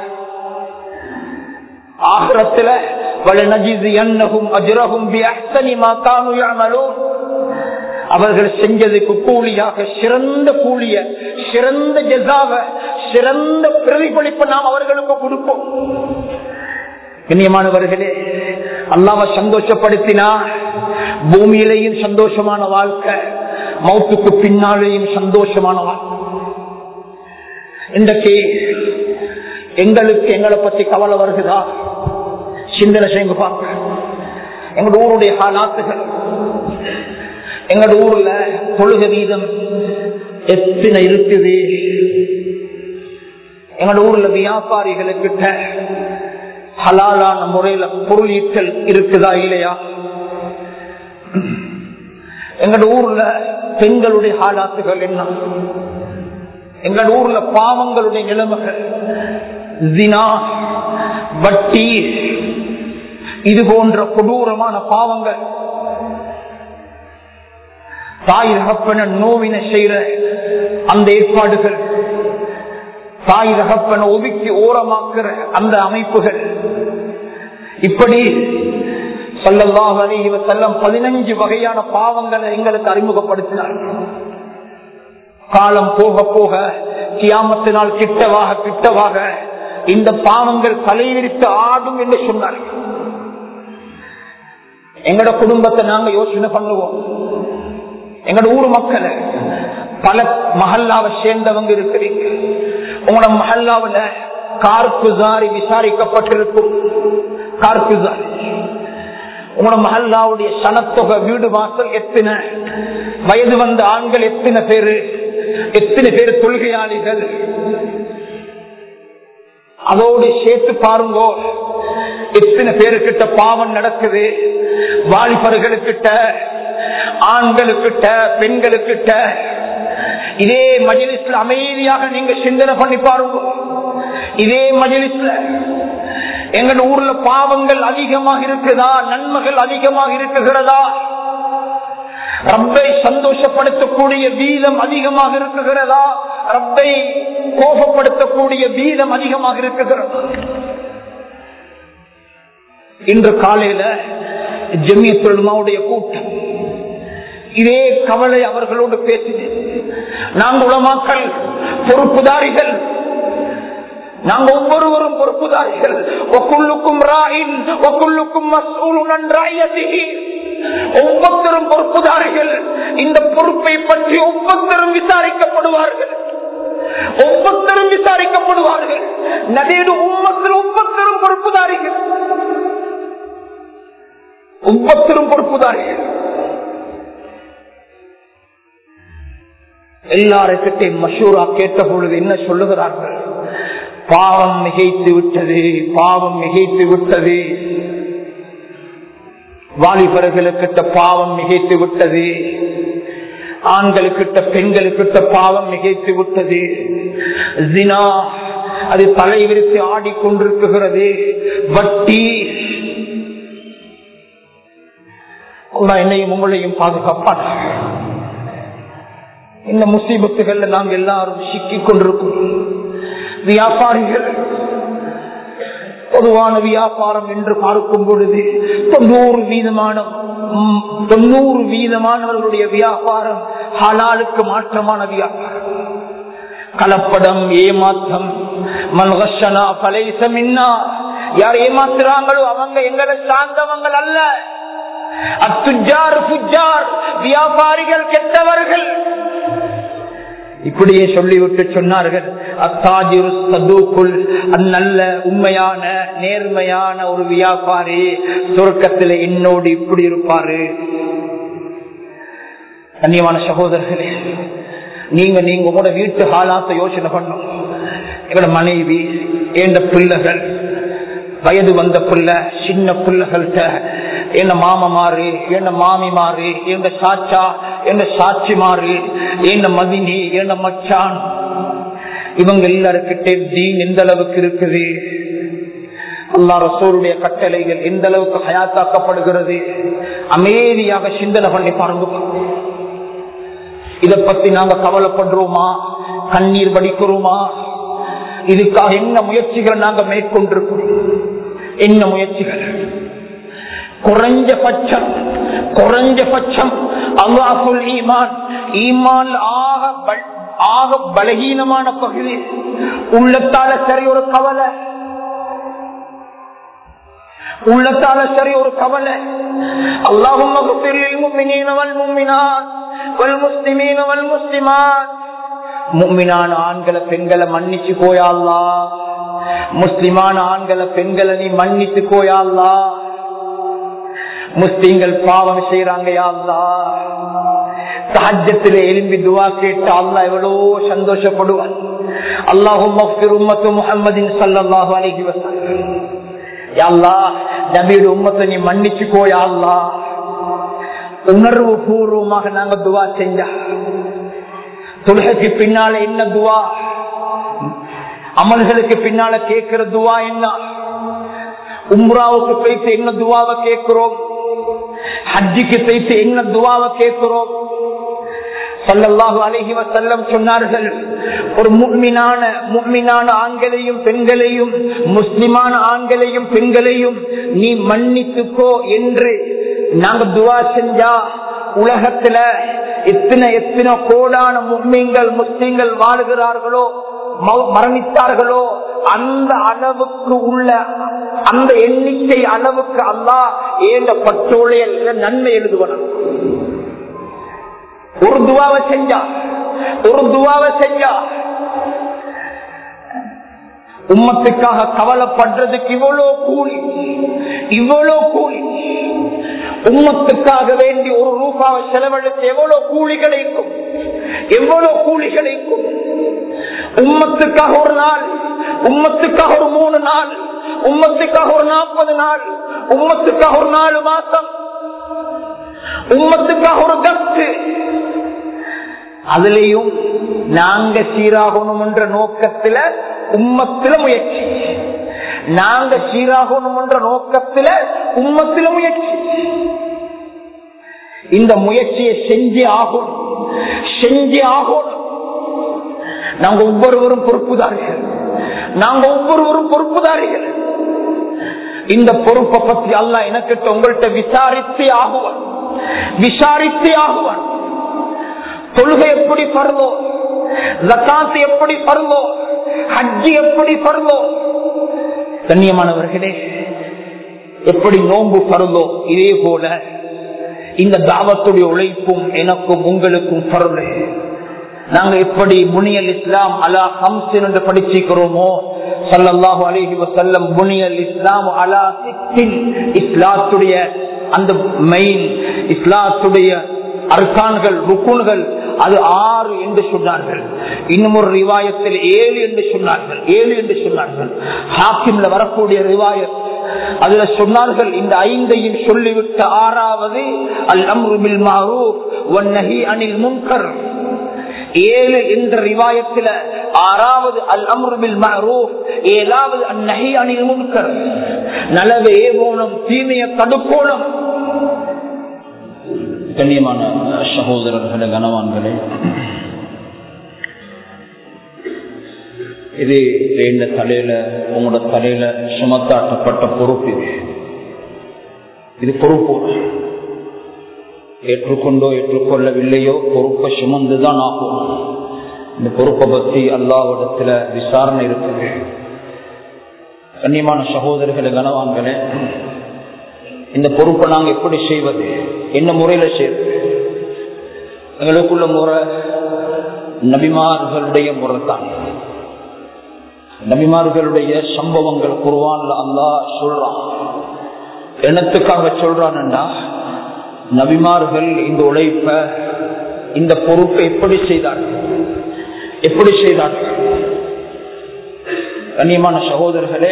ஆகிரத்துல வலநஜிசியன்னஹும் அஜ்ரஹும் பிஅஹ்சனி மா கானூ யஅமலூன் அவர்கள் செஞ்சதுக்கு கூலியாக சிறந்த கூலிய சிறந்த ஜெசாவ சிறந்த பிரதிபலிப்பு நாம் அவர்களுக்கு கொடுப்போம் கண்ணியமானவர்களே அல்லாம சந்தோஷப்படுத்தினா பூமியிலேயும் சந்தோஷமான வாழ்க்கை மௌத்துக்கு பின்னாலேயும் சந்தோஷமான வாழ்க்கை இன்றைக்கு எங்களுக்கு எங்களை பத்தி கவலை வருகிறதா சிந்தனை செய்யுங்க பார்க்க எங்களோட ஊருடைய காலாத்துகள் எங்களோட ஊர்ல தொழுக வீதம் எத்தனை இருக்குது எங்களோட ஊர்ல வியாபாரிகளுக்கிட்ட ஹலாலான முறையில பொருள் ஈட்டல் இருக்குதா இல்லையா எங்களோட ஊர்ல பெண்களுடைய ஹாலாத்துகள் என்ன எங்களோட ஊர்ல பாவங்களுடைய நிலைமைகள் ஜினா வட்டி இது போன்ற கொடூரமான பாவங்கள் தாய் தகப்பன நோவினை செய்யற அந்த ஏற்பாடுகள் தாய் தகப்பன ஒதுக்கி ஓரமாக்குற அந்த அமைப்புகள் இப்படி சொல்லல்லாஹ் அலைஹி வஸல்லம் பதினஞ்சு வகையான பாவங்களை எங்களுக்கு அறிமுகப்படுத்தினார் காலம் போக போக கியாமத்தினால் கிட்டவாக கிட்டவாக இந்த பாவங்கள் தலைவிரித்து ஆடும் என்று சொன்னார் எங்கட குடும்பத்தை நாங்க யோசனை பண்ணுவோம் எங்களோட ஊர் மக்களை பல மஹல்லாவை சேர்ந்தவங்க இருக்கிறீங்க உங்களோட மஹல்லாவில் கார்குசாரி விசாரிக்கப்பட்டிருக்கும் கார்குசாரி உங்களோட மஹல்லாவுடைய சனத்தொகை வீடு வாசல் எத்தனை வயது வந்த ஆண்கள் எத்தனை பேரு எத்தனை பேர் தொழுகையாளிகள் அதோடு சேர்த்து பாருங்கோ எத்தனை பேருக்கிட்ட பாவம் நடக்குது வாலிபர்களுக்கிட்ட ஆண்களுக்கிட்ட பெண்களுக்கிட்ட இதே மஜிலிஸ்ல அமைதியாக நீங்க சிந்தனை பண்ணி பாருங்க இதே மஜிலிஸ்ல எங்க ஊர்ல பாவங்கள் அதிகமாக இருக்குதா நன்மைகள் அதிகமாக இருக்குகிறதா ரப்பை சந்தோஷப்படுத்தக்கூடிய வீதம் அதிகமாக இருக்குகிறதா ரப்பை கோபப்படுத்தக்கூடிய வீதம் அதிகமாக இருக்குகிறதா இன்று காலையில ஜெமிய தொழுமாவுடைய கூட்டம் இதே கவலை அவர்களோடு பேசினேன் நாங்கள் உலமாக்கள் பொறுப்புதாரிகள் நாங்கள் ஒவ்வொருவரும் பொறுப்புதாரிகள் ஒக்குள்ளுக்கும் ராயின் ஒக்குள்ளுக்கும் மசூலுடன் ராயத்திகி ஒவ்வொருத்தரும் பொறுப்புதாரிகள் இந்த பொறுப்பை பற்றி ஒவ்வொருத்தரும் விசாரிக்கப்படுவார்கள் ஒவ்வொருத்தரும் விசாரிக்கப்படுவார்கள் நதீடு உம்மத்தில் ஒவ்வொருத்தரும் பொறுப்புதாரிகள் ஒவ்வொருத்தரும் பொறுப்புதாரிகள் எல்லாருக்கிட்டே மஷூரா கேட்ட பொழுது என்ன சொல்லுகிறார்கள் பாவம் மிகைத்து விட்டது பாவம் மிகைத்து விட்டது வாலிபர்களுக்கிட்ட பாவம் மிகைத்து விட்டது ஆண்களுக்கிட்ட பெண்களுக்கிட்ட பாவம் மிகைத்து விட்டது ஜினா அது தலை விரித்து ஆடிக்கொண்டிருக்குகிறது வட்டி என்னையும் உங்களையும் பாதுகாப்பான் இந்த முசீபத்துகள்ல நாங்க எல்லாரும் சிக்கிக் கொண்டிருக்கிறோம் வியாபாரிகள் பொதுவான வியாபாரம் என்று பார்க்கும் பொழுது தொண்ணூறு வீதமான தொண்ணூறு வீதமானவர்களுடைய வியாபாரம் ஹலாலுக்கு மாற்றமான வியாபாரம் கலப்படம் ஏமாற்றம் மல்கஷனா பலைசமின்னா யார் ஏமாத்துறாங்களோ அவங்க எங்களை சார்ந்தவங்கள் அல்ல அத்துஜார் புஜார் வியாபாரிகள் கெட்டவர்கள் இப்படியே சொல்லிவிட்டு சொன்னார்கள் அத்தாஜிரு சதுக்குள் நல்ல உண்மையான நேர்மையான ஒரு வியாபாரி சுருக்கத்தில் என்னோடு இப்படி இருப்பாரு கண்ணியமான சகோதரர்களே நீங்க நீங்க உங்களோட வீட்டு ஹாலாத்த யோசனை பண்ணும் எங்களோட மனைவி ஏண்ட பிள்ளைகள் வயது வந்த பிள்ளை சின்ன பிள்ளைகள்கிட்ட என்ன மாமா மாறு என்ன மாமி மாறு எந்த சாச்சா எந்த சாட்சி மாறு என்ன மதினி என்ன மச்சான் இவங்க எல்லாருக்கிட்டே தீன் எந்த அளவுக்கு இருக்குது அல்லா ரசோருடைய கட்டளைகள் எந்த அளவுக்கு ஹயாத்தாக்கப்படுகிறது அமைதியாக சிந்தனை பண்ணி பாருங்க இத பத்தி நாங்க கவலைப்படுறோமா கண்ணீர் வடிக்கிறோமா இதுக்காக என்ன முயற்சிகளை நாங்க மேற்கொண்டிருக்கிறோம் என்ன முயற்சிகள் குறைஞ்சபட்சம் குறைஞ்சபட்சம் அல்லாஹுல் ஈமான் ஈமான் ஆக ஆக பலகீனமான பகுதி உள்ளத்தால சரி ஒரு கவலை உள்ளத்தால சரி ஒரு கவலை அல்லாஹும் முக்மினான ஆண்களை பெண்களை மன்னிச்சு கோயாள்லா முஸ்லிமான ஆண்களை பெண்களை நீ மன்னிச்சு கோயாள்லா முஸ்லீம்கள் பாவம் செய்யறாங்க யாழ்லா சாஜத்திலே எழும்பி துவா கேட்டு அல்லா எவ்வளோ சந்தோஷப்படுவான் அல்லாஹும் முகமதின் சல்லாஹு அலஹி வசல்லம் யாழ்லா நபியோட உம்மத்தை நீ மன்னிச்சுக்கோ யாழ்லா உணர்வு பூர்வமாக நாங்க துவா செஞ்சா தொழுகைக்கு பின்னால என்ன துவா அமல்களுக்கு பின்னால கேட்கிற துவா என்ன உம்ராவுக்கு போயிட்டு என்ன துவாவை கேட்கிறோம் ஹஜ்ஜிக்கு போயிட்டு என்ன துவாவை கேட்கிறோம் சொல்லல்லாஹு அழகி செல்லம் சொன்னார்கள் ஒரு முக்மினான முக்மினான ஆண்களையும் பெண்களையும் முஸ்லிமான ஆண்களையும் பெண்களையும் நீ மன்னித்துக்கோ என்று நாங்க துவா செஞ்சா உலகத்துல எத்தனை எத்தனை கோடான முக்மீன்கள் முஸ்லீம்கள் வாழுகிறார்களோ மரணித்தார்களோ அந்த அளவுக்கு உள்ள அந்த எண்ணிக்கை அளவுக்கு அல்லா ஏந்த பட்டோலைய நன்மை எழுதுவன ஒரு துவாவை செஞ்சா ஒரு துவாவை செஞ்சா உம்மத்துக்காக கவலைப்படுறதுக்கு இவ்வளவு கூலி இவ்வளவு கூலி உம்மத்துக்காக வேண்டி ஒரு ரூபாவை செலவழித்து எவ்வளவு கூலி கிடைக்கும் எவ்வளவு கூலி கிடைக்கும் உம்மத்துக்காக ஒரு நாள் உம்மத்துக்காக ஒரு மூணு நாள் உம்மத்துக்காக ஒரு நாற்பது நாள் உம்மத்துக்காக ஒரு நாலு மாசம் உம்மத்துக்காக ஒரு கத்து அதுலயும் நாங்க சீராகணும் என்ற நோக்கத்துல உம்மத்தில முயற்சி நாங்க சீராகணும் என்ற நோக்கத்துல உம்மத்தில முயற்சி இந்த முயற்சியை செஞ்சே ஆகும் செஞ்சே ஆகும் நாங்க ஒவ்வொருவரும் பொறுப்புதாரிகள் நாங்க ஒவ்வொருவரும் பொறுப்புதாரிகள் இந்த பொறுப்பை பத்தி அல்ல எனக்கு உங்கள்கிட்ட விசாரித்தே ஆகுவான் விசாரித்தே ஆகுவான் தொழுகை எப்படி பருவோ ஜக்காத்து எப்படி பருவோ ஹஜ்ஜி எப்படி பருவோ கண்ணியமானவர்களே எப்படி நோன்பு பருவோ இதே போல இந்த தாவத்துடைய உழைப்பும் எனக்கும் உங்களுக்கும் பருவ நாங்க எப்படி முனியல் இஸ்லாம் அலா ஹம்சின் என்று படிச்சிருக்கிறோமோ சல்லல்லாஹு அலைஹி வஸல்லம் புனியல் இஸ்லாம் அலா சித்தின் இஸ்லாத்துடைய அந்த மெயின் இஸ்லாத்துடைய அர்கான்கள் ருக்குன்கள் அது ஆறு என்று சொன்னார்கள் இன்னும் ஒரு ரிவாயத்தில் ஏழு என்று சொன்னார்கள் ஏழு என்று சொன்னார்கள் ஹாக்கிம்ல வரக்கூடிய ரிவாயத் அதுல சொன்னார்கள் இந்த ஐந்தையும் சொல்லிவிட்ட ஆறாவது அல் அம்ருபில் மாரூப் வன்னஹி அனில் முன்கர் ஏழு என்ற ரிவாயத்தில் ஆறாவது அல் அம்ருபில் மஹரூப் ஏழாவது அந்நகி அணில் முன்கர் நலவை ஏவோனம் தீமைய தடுப்போனம் கண்ணியமான சகோதரர்களே கனவான்களே இது இந்த தலையில உங்களோட தலையில சுமத்தாட்டப்பட்ட பொறுப்பு இது இது பொறுப்பு ஏற்றுக்கொண்டோ ஏற்றுக்கொள்ளவில்லையோ பொறுப்பை சுமந்துதான் ஆகும் இந்த பொறுப்பை பத்தி அல்லாவிடத்துல விசாரணை இருக்குது கண்ணியமான சகோதரர்களை கனவான்களே இந்த பொறுப்பை நாங்க எப்படி செய்வது என்ன முறையில செய்வது எங்களுக்குள்ள முறை நபிமார்களுடைய முறை தான் நபிமார்களுடைய சம்பவங்கள் குருவான்ல அல்லா சொல்றான் என்னத்துக்காக சொல்றான்டா நபிமார்கள் இந்த உழைப்ப இந்த பொறுப்பை எப்படி செய்தார்கள் எப்படி செய்தார்கள் கண்ணியமான சகோதரர்களே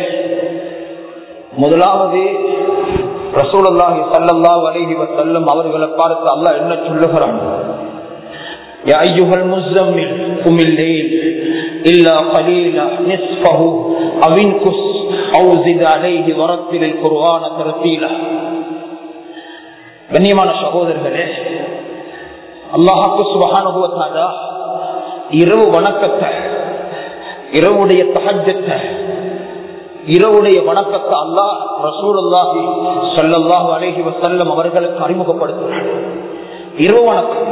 முதலாவது ரசூலல்லாஹி சல்லல்லாஹு அலைஹி வஸல்லம் அவர்களை பார்த்து அல்லாஹ் என்ன சொல்லுகிறான் يا أيها المزمل قم الليل إلا قليلا نصفه أو انكس أو زد عليه ورتل القرآن ترتيلا கண்ணியமான சகோதரர்களே அல்லாஹாக்கு சுபகானுபவத்தாதா இரவு வணக்கத்தை இரவுடைய தகஜத்தை இரவுடைய வணக்கத்தை அல்லாஹ் ரசூல் அல்லாஹி சல்லாஹு அலஹி வசல்லம் அவர்களுக்கு அறிமுகப்படுத்துகிறார் இரவு வணக்கம்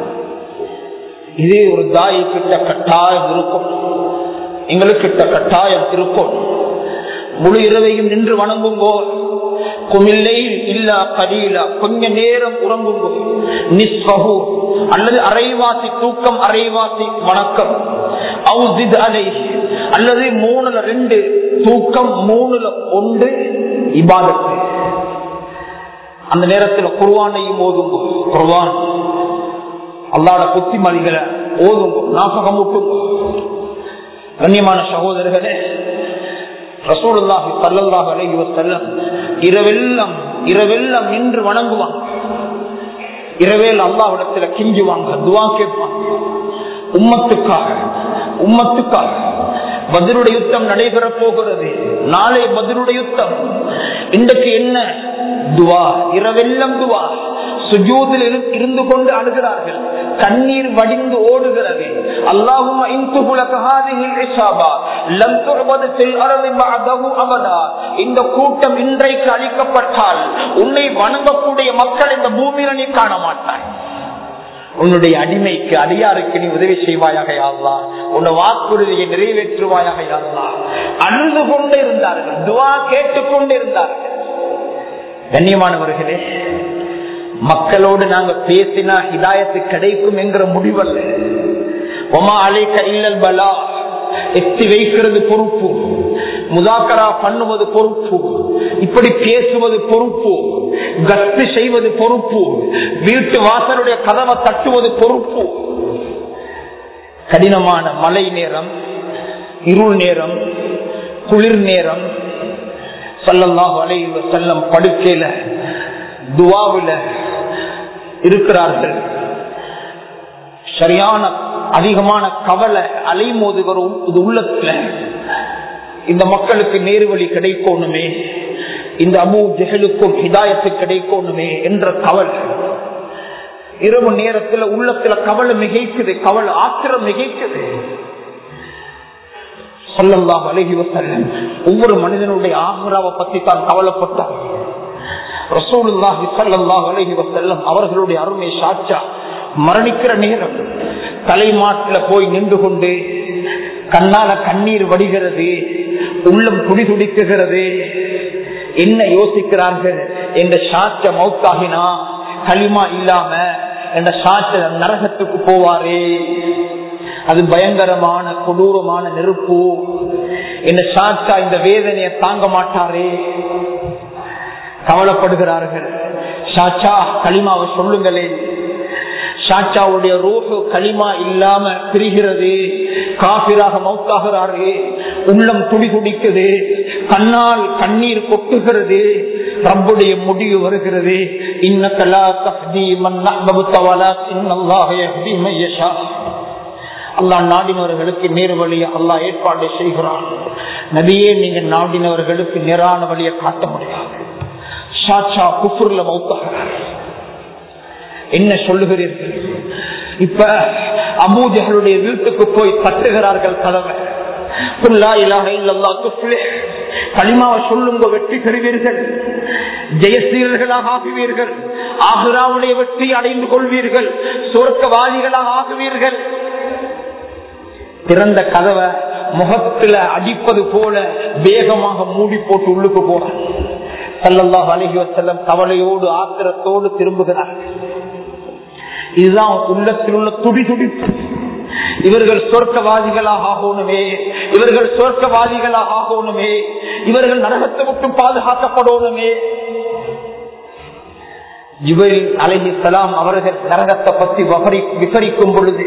இது ஒரு தாய் கிட்ட கட்டாயம் இருக்கும் எங்களுக்கிட்ட கட்டாயம் இருக்கும் முழு இரவையும் நின்று வணங்குங்கோ குமில்லை இல்லா கலீலா கொஞ்ச நேரம் உறங்குங்கோ நிஸ்பகு அல்லது அரைவாசி தூக்கம் அரைவாசி வணக்கம் அவுசித் அலை அல்லது மூணுல ரெண்டு தூக்கம் மூணுல ஒன்று இபாதத்து அந்த நேரத்தில் குர்வானையும் ஓதுங்க குர்வான் அல்லாட புத்திமதிகளை ஓதுங்க நாசகம் விட்டுங்க கண்ணியமான சகோதரர்களே ரசூலுல்லாஹி சல்லல்லாஹு அலைஹி வஸல்லம் இரவெல்லாம் இரவெல்லாம் நின்று வணங்குவாங்க இரவேல் அல்லாஹ்விடத்துல கிஞ்சுவாங்க துவா கேட்பாங்க உம்மத்துக்காக உம்மத்துக்காக பதிலுடைய யுத்தம் நடைபெற போகிறது நாளை பதிலுடைய யுத்தம் இன்றைக்கு என்ன துவா இரவெல்லாம் துவா சுஜூதில் இருந்து கொண்டு அழுகிறார்கள் கண்ணீர் வடிந்து ஓடுகிறது அல்லாஹும் இந்த கூட்டம் இன்றைக்கு அளிக்கப்பட்டால் உன்னை வணங்கக்கூடிய மக்கள் இந்த பூமியில நீ காண மாட்டாய் உன்னுடைய அடிமைக்கு அடியாருக்கு நீ உதவி செய்வாயாக யாருலா உன்னை வாக்குறுதியை நிறைவேற்றுவாயாக யாருலா அழுது கொண்டு இருந்தார்கள் துவா கேட்டுக்கொண்டு இருந்தார்கள் கண்ணியமானவர்களே மக்களோடு நாங்க பேசினா ஹிதாயத்து கிடைக்கும் என்கிற முடிவல்ல ஒமா அலைக்க இல்லல் பலா எத்தி வைக்கிறது பொறுப்பு முதாக்கரா பண்ணுவது பொறுப்பு இப்படி பேசுவது பொறுப்பு கத்து செய்வது பொறுப்பு வீட்டு வாசலுடைய கதவை தட்டுவது பொறுப்பு கடினமான மழை நேரம் இருள் நேரம் குளிர் நேரம் சல்லல்லாஹு அலைஹி வஸல்லம் படுக்கையில துவாவில இருக்கிறார்கள் சரியான அதிகமான கவலை அலைமோதுகிற இது உள்ளத்துல இந்த மக்களுக்கு நேர்வழி கிடைக்கணுமே இந்த அபு ஜெகலுக்கும் ஹிதாயத்து கிடைக்கணுமே என்ற கவலை இரவு நேரத்துல உள்ளத்துல கவலை மிகைக்குது கவலை ஆத்திரம் மிகைக்குது சொல்லலாம் அழகி வசல்லம் ஒவ்வொரு மனிதனுடைய ஆகுராவை பத்தி தான் கவலைப்பட்டார் ரசூலுல்லாஹி ஸல்லல்லாஹு அலைஹி வஸல்லம் அவர்களுடைய அருமை சாட்சா மரணிக்கிற நேரம் தலைமாட்டில போய் நின்று கொண்டு கண்ணால கண்ணீர் வடிகிறது உள்ளம் துடி துடிக்குகிறது என்ன யோசிக்கிறார்கள் என்ற சாட்ச மௌத்தாகினா களிமா இல்லாம என்ற சாட்ச நரகத்துக்கு போவாரே அது பயங்கரமான கொடூரமான நெருப்பு இந்த சாட்சா இந்த வேதனையை தாங்க மாட்டாரே கவலைப்படுகிறார்கள் சாச்சா களிமாவை சொல்லுங்களே சாச்சாவுடைய ரூஹு களிமா இல்லாம பிரிகிறது காபிராக மௌத்தாகிறாரு உள்ளம் துடி துடிக்குது கண்ணால் கண்ணீர் கொட்டுகிறது ரப்புடைய முடிவு வருகிறது இன்னக்கலா தஹ்தி மன் அஹ்பப்த வலாக்கின் அல்லாஹ் யஹ்தி மன் யஷா அல்லாஹ் நாடினவர்களுக்கு நேர் வழியை அல்லாஹ் ஏற்பாடு செய்கிறான் நபியே நீங்க நாடினவர்களுக்கு நேரான வழியை காட்ட முடியாது சாச்சா குஃபுர்ல மௌத்தாகிறார் என்ன சொல்லுகிறீர்கள் இப்ப அபூஜகளுடைய வீட்டுக்கு போய் தட்டுகிறார்கள் கதவை களிமாவை சொல்லுங்க வெற்றி பெறுவீர்கள் ஜெயசீலர்களாக ஆகுவீர்கள் ஆகுராவுடைய வெற்றி அடைந்து கொள்வீர்கள் சுரக்கவாதிகளாக ஆகுவீர்கள் திறந்த கதவை முகத்துல அடிப்பது போல வேகமாக மூடி போட்டு உள்ளுக்கு போற சல்லல்லாஹ் அலஹி வசல்லம் கவலையோடு ஆத்திரத்தோடு திரும்புகிறார் இதுதான் உள்ளத்தில் உள்ள துடி துடிப்பு இவர்கள் சொர்க்கவாதிகளாக ஆகணுமே இவர்கள் சொர்க்கவாதிகளாக ஆகணுமே இவர்கள் நரகத்தை விட்டு பாதுகாக்கப்படணுமே இவள் அலஹி சலாம் அவர்கள் நரகத்தை பற்றி விவரிக்கும் பொழுது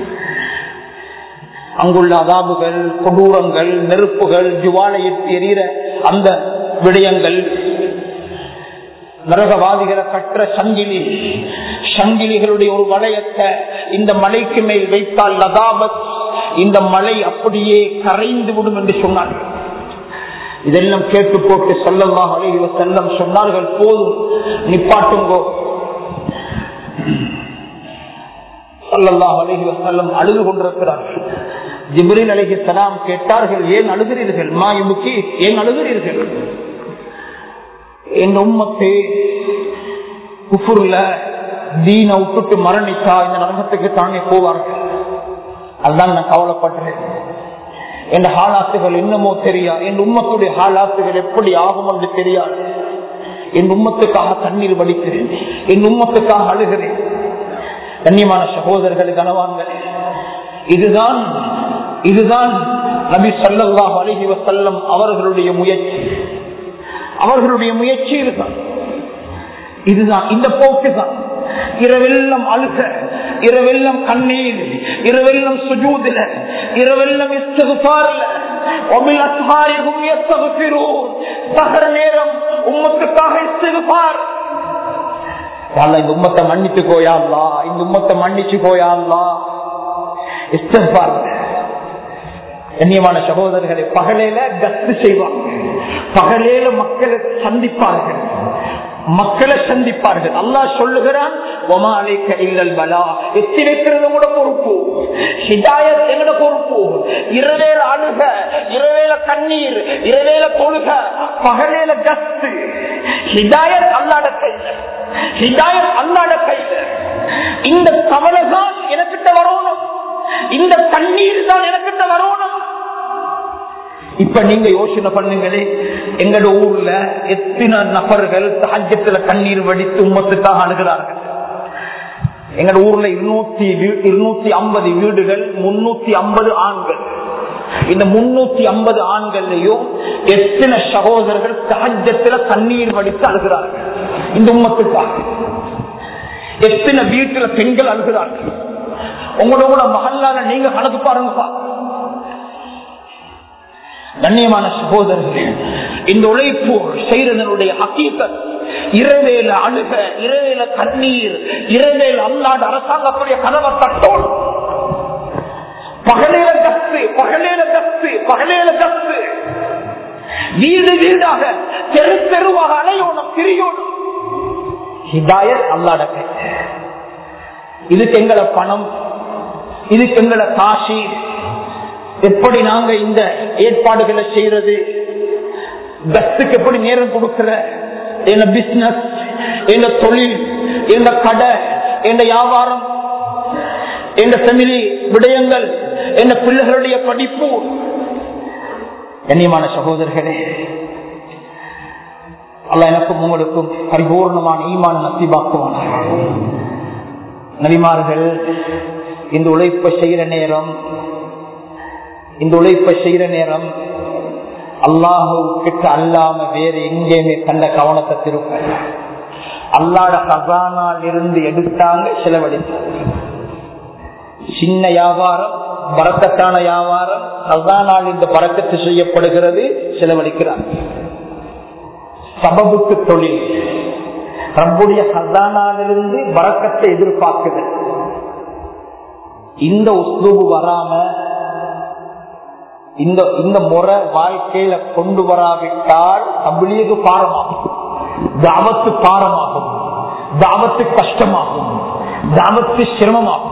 அங்குள்ள அதாபுகள் கொடூரங்கள் நெருப்புகள் ஜுவாலையிட்டு எறிகிற அந்த விடயங்கள் நரகவாதிகளை கற்ற சங்கிலி சங்கிலிகளுடைய ஒரு வளையத்தை இந்த மலைக்கு மேல் வைத்தால் லதாபத் இந்த மலை அப்படியே கரைந்து விடும் என்று சொன்னார்கள் இதெல்லாம் கேட்டு போட்டு சொல்லலாம் அழகிவ செல்லம் சொன்னார்கள் போதும் நிப்பாட்டுங்கோ சொல்லலாம் அழகிவ செல்லம் அழுது கொண்டிருக்கிறார்கள் ஜிப்ரில் அழகி சலாம் கேட்டார்கள் ஏன் அழுகிறீர்கள் மாயுமுக்கி ஏன் அழுகிறீர்கள் என் உம்மத்து குஃபுர்ல தீன விட்டுட்டு மரணித்தா இந்த நரகத்துக்கு தானே போவார்கள் அதுதான் நான் கவலைப்படுறேன் என் ஹாலாத்துகள் என்னமோ தெரியா என் உம்மத்துடைய ஹாலாத்துகள் எப்படி ஆகும் என்று தெரியாது என் உம்மத்துக்காக தண்ணீர் வடிக்கிறேன் என் உம்மத்துக்காக அழுகிறேன் கண்ணியமான சகோதரர்கள் கனவான்கள் இதுதான் இதுதான் நபி சல்லாஹ் அலஹி வசல்லம் அவர்களுடைய முயற்சி அவர்களுடைய முயற்சி இதுதான் இதுதான் இந்த போக்கு தான் இரவெல்லாம் அழுக இரவெல்லாம் கண்ணீர் இரவெல்லாம் சுஜூதில இரவெல்லாம் இஸ்தகுபாரில் சகர நேரம் உம்மத்துக்காக இஸ்தகுபார் இந்த உம்மத்தை மன்னிச்சு போயாங்களா இந்த உம்மத்தை மன்னிச்சு போயாங்களா இஸ்தகுபார் கண்ணியமான சகோதரர்களை பகலையில கத்து செய்வாங்க பகலையில மக்களை சந்திப்பார்கள் மக்களை சந்திப்பார்கள் அல்லா சொல்லுகிறான் எத்தி வைக்கிறது கூட பொறுப்பு ஹிதாயத் எங்கட பொறுப்பு இரவேல அழுக இரவேல கண்ணீர் இரவேல தொழுக பகலேல கத்து ஹிதாயத் அல்லாட கையில ஹிதாயத் அல்லாட கையில இந்த கவலை தான் எனக்கிட்ட வரணும் இந்த கண்ணீர் தான் எனக்கிட்ட வரணும் இப்ப நீங்க யோசனை பண்ணுங்களே எங்கட ஊர்ல எத்தனை நபர்கள் தாஜ்யத்துல கண்ணீர் வடித்து உம்மத்துக்காக அணுகிறார்கள் எங்க ஊர்ல இருநூத்தி இருநூத்தி ஐம்பது வீடுகள் முன்னூத்தி ஐம்பது ஆண்கள் இந்த முன்னூத்தி ஐம்பது ஆண்கள்லயும் எத்தனை சகோதரர்கள் தாஜ்யத்துல கண்ணீர் வடித்து அழுகிறார்கள் இந்த உம்மத்துக்காக எத்தனை வீட்டுல பெண்கள் அழுகிறார்கள் உங்களோட மகல்லால நீங்க கணக்கு பாருங்கப்பா கண்ணியமான சகோதரர்களே இந்த உழைப்பு செய்தனுடைய அக்கீக்கத் இரவேல அழுக இரவேல கண்ணீர் இரவேல அல்லாடு அரசாங்கக்கூடிய கனவை தட்டோம் பகலேல கத்து பகலேல கத்து பகலேல கத்து வீடு வீடாக தெரு தெருவாக அலையோணும் திரியோணும் ஹிதாயத் அல்லாட கை இதுக்கு எங்களை பணம் இதுக்கு எங்களை காசி எப்படி நாங்க இந்த ஏற்பாடுகளை செய்யறது கத்துக்கு எப்படி நேரம் கொடுக்கிற என்ன பிசினஸ் என்ன தொழில் என்ன கடை என்ன வியாபாரம் என்ன ஃபெமிலி விடயங்கள் என்ன பிள்ளைகளுடைய படிப்பு கண்ணியமான சகோதரர்களே அல்ல எனக்கும் உங்களுக்கும் பரிபூர்ணமான ஈமான நசிபாக்குவான நபிமார்கள் இந்த உழைப்பை செய்கிற நேரம் இந்த உழைப்பை செய்கிற நேரம் அல்லாஹுக்கிட்ட அல்லாம வேறு எங்கேயுமே கண்ட கவனத்தை திருப்ப அல்லாட கசானால் இருந்து எடுத்தாங்க செலவழித்தாங்க சின்ன வியாபாரம் பறக்கத்தான வியாபாரம் கசானால் இந்த பறக்கத்து செய்யப்படுகிறது செலவழிக்கிறார் சபபுக்கு தொழில் ரப்புடைய கசானாலிருந்து பறக்கத்தை எதிர்பார்க்குது இந்த உஸ்லூபு வராம இந்த இந்த முறை வாழ்க்கையில கொண்டு வராவிட்டால் தபிலியது பாரமாகும் தாவத்து பாரமாகும் தாவத்து கஷ்டமாகும் தாவத்து சிரமமாகும்